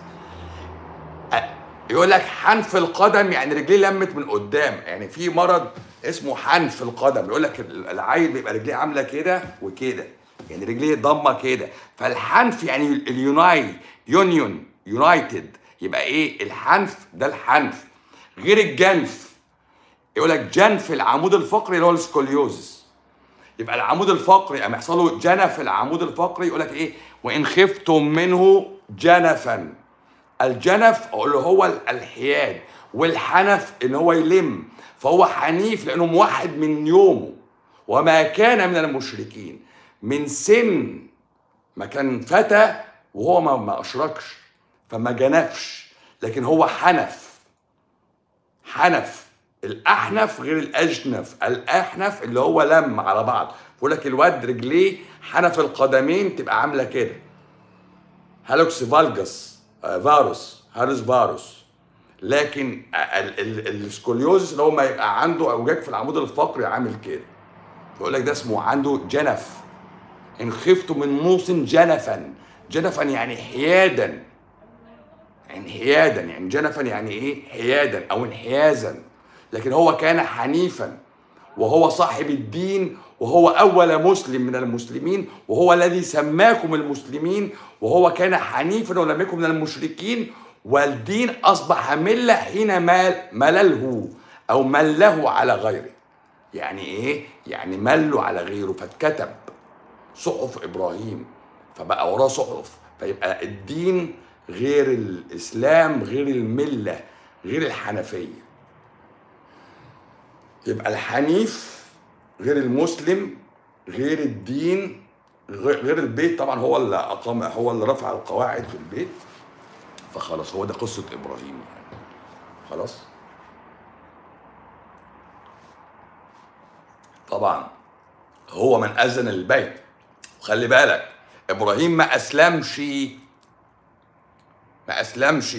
يقول لك حنف القدم يعني رجليه لمت من قدام يعني في مرض اسمه حنف القدم يقول لك العيل بيبقى رجليه عامله كده وكده يعني رجليه ضمه كده فالحنف يعني اليوناي يونيون يونايتد يبقى ايه الحنف ده الحنف غير الجنف يقول لك جنف العمود الفقري اللي هو السكوليوزس يبقى العمود الفقري اما يحصل له جنف العمود الفقري يقول لك ايه وان خفتم منه جنفا الجنف اللي هو الحياد والحنف ان هو يلم فهو حنيف لانه موحد من يومه وما كان من المشركين من سن ما كان فتى وهو ما, ما اشركش فما جنفش لكن هو حنف حنف الاحنف غير الاجنف الاحنف اللي هو لم على بعض بيقول لك الواد رجليه حنف القدمين تبقى عامله كده هالوكس فالجس آه، فاروس هارس فاروس لكن ال- ال- السكوليوزس اللي هو ما يبقى عنده اعوجاج في العمود الفقري عامل كده يقول لك ده اسمه عنده جنف ان خفت من موص جنفا جنفا يعني حيادا انحيادا يعني جنفا يعني ايه حيادا او انحيازا لكن هو كان حنيفا وهو صاحب الدين وهو اول مسلم من المسلمين وهو الذي سماكم المسلمين وهو كان حنيفا ولم يكن من المشركين والدين اصبح مله حين مال ملله او مله على غيره يعني ايه يعني ملوا على غيره فاتكتب صحف ابراهيم فبقى وراه صحف فيبقى الدين غير الاسلام غير المله غير الحنفيه يبقى الحنيف غير المسلم غير الدين غير غير البيت طبعا هو اللي اقام هو اللي رفع القواعد في البيت فخلاص هو ده قصه ابراهيم يعني خلاص طبعا هو من اذن البيت وخلي بالك ابراهيم ما اسلمش ما اسلمش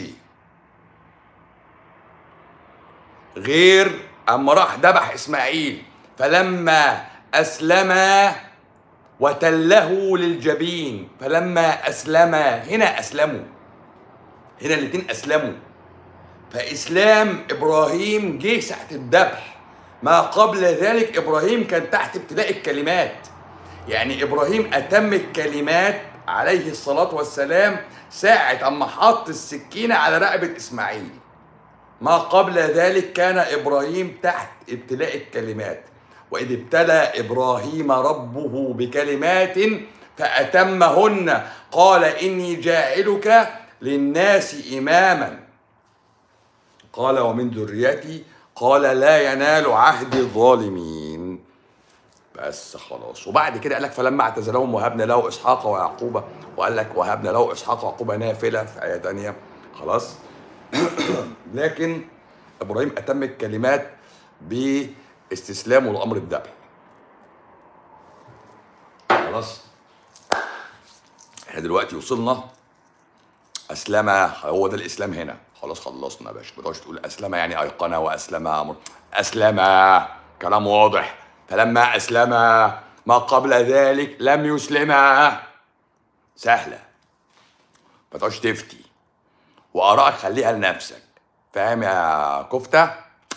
غير اما راح ذبح اسماعيل فلما اسلم وتله للجبين فلما اسلم هنا اسلموا هنا الاتنين اسلموا فاسلام ابراهيم جه ساعه الذبح ما قبل ذلك ابراهيم كان تحت ابتلاء الكلمات يعني ابراهيم اتم الكلمات عليه الصلاه والسلام ساعه اما حط السكينه على رقبه اسماعيل ما قبل ذلك كان ابراهيم تحت ابتلاء الكلمات واذ ابتلى ابراهيم ربه بكلمات فاتمهن قال اني جاعلك للناس اماما قال ومن ذريتي قال لا ينال عهد الظالمين بس خلاص وبعد كده قال لك فلما اعتزلهم وهبنا له اسحاق ويعقوب وقال لك وهبنا له اسحاق ويعقوب نافله في ايه ثانيه خلاص لكن ابراهيم اتم الكلمات باستسلامه لامر الذبح خلاص احنا دلوقتي وصلنا اسلم هو ده الاسلام هنا خلاص خلصنا يا باشا ما تقعدش تقول اسلم يعني ايقن واسلم امر اسلم كلام واضح فلما اسلم ما قبل ذلك لم يسلم سهله ما تقعدش تفتي وارائك خليها لنفسك فاهم يا كفته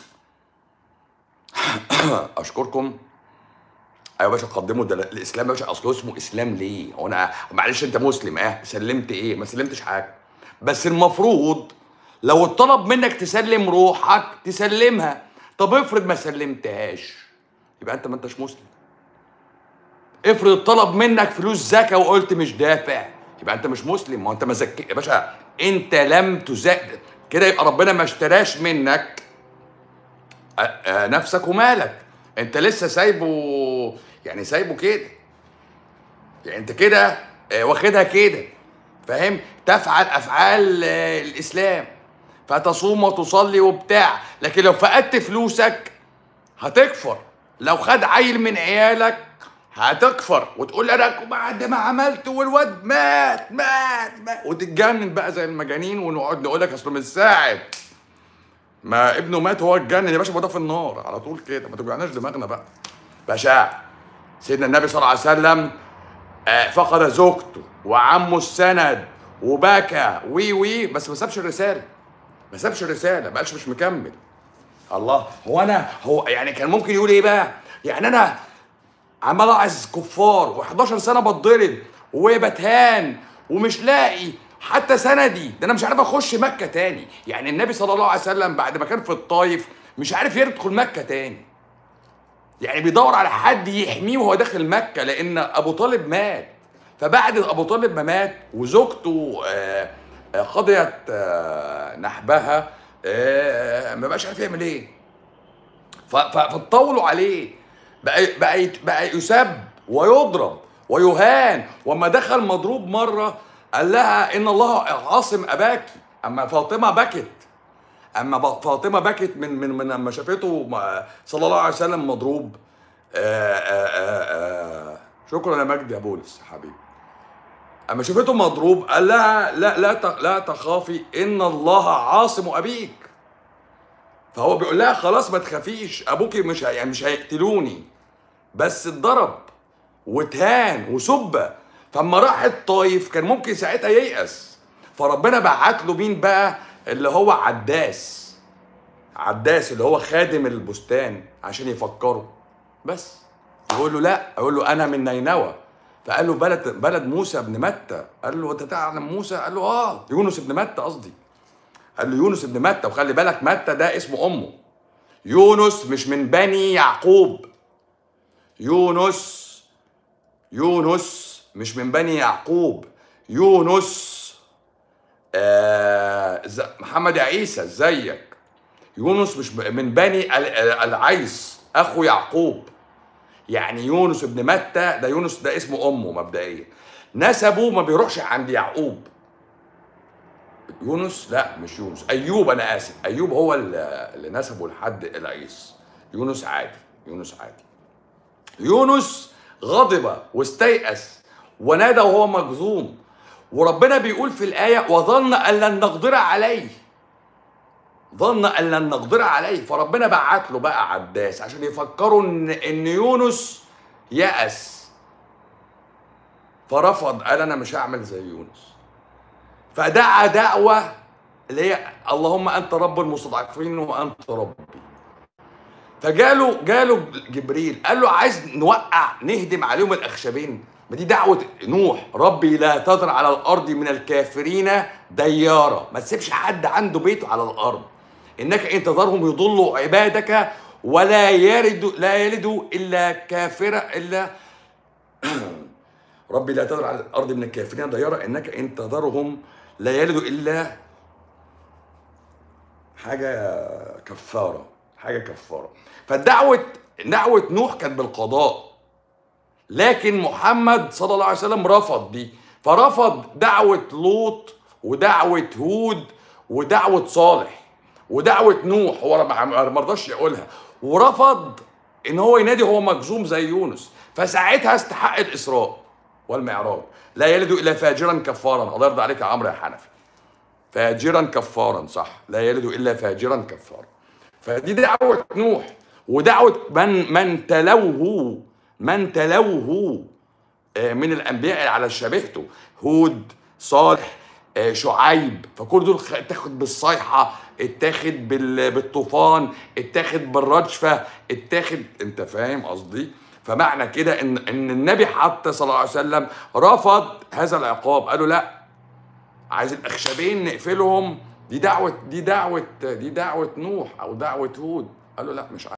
اشكركم ايوه يا باشا قدموا ده الاسلام يا باشا اصله اسمه اسلام ليه؟ هو انا معلش انت مسلم اه سلمت ايه؟ ما سلمتش حاجه بس المفروض لو اتطلب منك تسلم روحك تسلمها طب افرض ما سلمتهاش يبقى انت ما انتش مسلم افرض طلب منك فلوس زكاه وقلت مش دافع يبقى انت مش مسلم ما هو انت ما زكي يا باشا انت لم تزكي كده يبقى ربنا ما اشتراش منك آه، آه، نفسك ومالك انت لسه سايبه يعني سايبه كده يعني انت كده آه، واخدها كده فاهم تفعل افعال آه، الاسلام فتصوم وتصلي وبتاع لكن لو فقدت فلوسك هتكفر لو خد عيل من عيالك هتكفر وتقول لي انا بعد ما عملت والواد مات مات مات وتتجنن بقى زي المجانين ونقعد نقول لك اصله من ساعه ما ابنه مات هو اتجنن يا باشا ما ده في النار على طول كده ما توجعناش دماغنا بقى باشا سيدنا النبي صلى الله عليه وسلم آه، فقد زوجته وعمه السند وبكى وي وي بس ما سابش الرساله ما سابش الرساله ما قالش مش مكمل الله هو انا هو يعني كان ممكن يقول ايه بقى يعني انا عمال اعز كفار و11 سنه بتضرب وبتهان ومش لاقي حتى سندي ده انا مش عارف اخش مكه تاني يعني النبي صلى الله عليه وسلم بعد ما كان في الطايف مش عارف يدخل مكه تاني يعني بيدور على حد يحميه وهو داخل مكه لان ابو طالب مات فبعد ابو طالب ما مات وزوجته آه، آه، قضيت آه، نحبها آه، ما بقاش عارف يعمل ايه ف- ف- فاتطاولوا عليه بقى بقى يت- بقى يسب ويضرب ويهان وما دخل مضروب مره قال لها ان الله عاصم اباك اما فاطمه بكت اما ب- فاطمه بكت من من من لما شافته م- صلى الله عليه وسلم مضروب آآ آآ آآ شكرا يا مجدي يا بولس حبيبي اما شافته مضروب قال لها لا لا ت- لا تخافي ان الله عاصم ابيك فهو بيقول لها خلاص ما تخافيش ابوكي مش هي- يعني مش هيقتلوني بس اتضرب واتهان وسب فاما راح الطايف كان ممكن ساعتها ييأس فربنا بعت له مين بقى اللي هو عداس عداس اللي هو خادم البستان عشان يفكره بس يقول له لا يقول له انا من نينوى فقال له بلد بلد موسى بن متى قال له انت تعلم موسى قال له اه يونس بن متى قصدي قال له يونس بن متى وخلي بالك متى ده اسم امه يونس مش من بني يعقوب يونس يونس مش من بني يعقوب يونس آه ز- محمد عيسى ازيك يونس مش ب- من بني ال- ال- العيس اخو يعقوب يعني يونس ابن متى ده يونس ده اسم امه مبدئيا نسبه ما بيروحش عند يعقوب يونس لا مش يونس ايوب انا اسف ايوب هو اللي اللي نسبه لحد العيس يونس عادي يونس عادي يونس غضب واستيأس ونادى وهو مجذوم وربنا بيقول في الآية وظن أن لن نقدر عليه ظن أن لن نقدر عليه فربنا بعت له بقى عداس عشان يفكروا إن إن يونس يأس فرفض قال أنا مش هعمل زي يونس فدعا دعوة اللي هي اللهم أنت رب المستضعفين وأنت ربي فجاله جاله جبريل قال له عايز نوقع نهدم عليهم الاخشبين ما دي دعوه نوح ربي لا تذر على الارض من الكافرين ديارا ما تسيبش حد عنده بيته على الارض انك ان تذرهم يضلوا عبادك ولا يرد لا يلدوا الا كافرا الا ربي لا تذر على الارض من الكافرين ديارا انك ان تذرهم لا يلدوا الا حاجه كفاره حاجه كفاره فالدعوه دعوه نوح كانت بالقضاء لكن محمد صلى الله عليه وسلم رفض دي فرفض دعوه لوط ودعوه هود ودعوه صالح ودعوه نوح هو ما ما رضاش يقولها ورفض ان هو ينادي هو مجزوم زي يونس فساعتها استحق الاسراء والمعراج لا يلد الا فاجرا كفارا الله يرضى عليك يا عمرو يا حنفي فاجرا كفارا صح لا يلد الا فاجرا كفارا فدي دعوه نوح ودعوه من من تلوه من تلوه آه، من الانبياء على شبيهته هود صالح آه، شعيب فكل دول خ- اتاخد بالصيحه اتاخد بال- بالطوفان اتاخد بالرجفه اتاخد انت فاهم قصدي فمعنى كده ان ان النبي حتى صلى الله عليه وسلم رفض هذا العقاب قالوا لا عايز الاخشبين نقفلهم دي دعوه دي دعوه دي دعوه نوح او دعوه هود قالوا لا مش عايز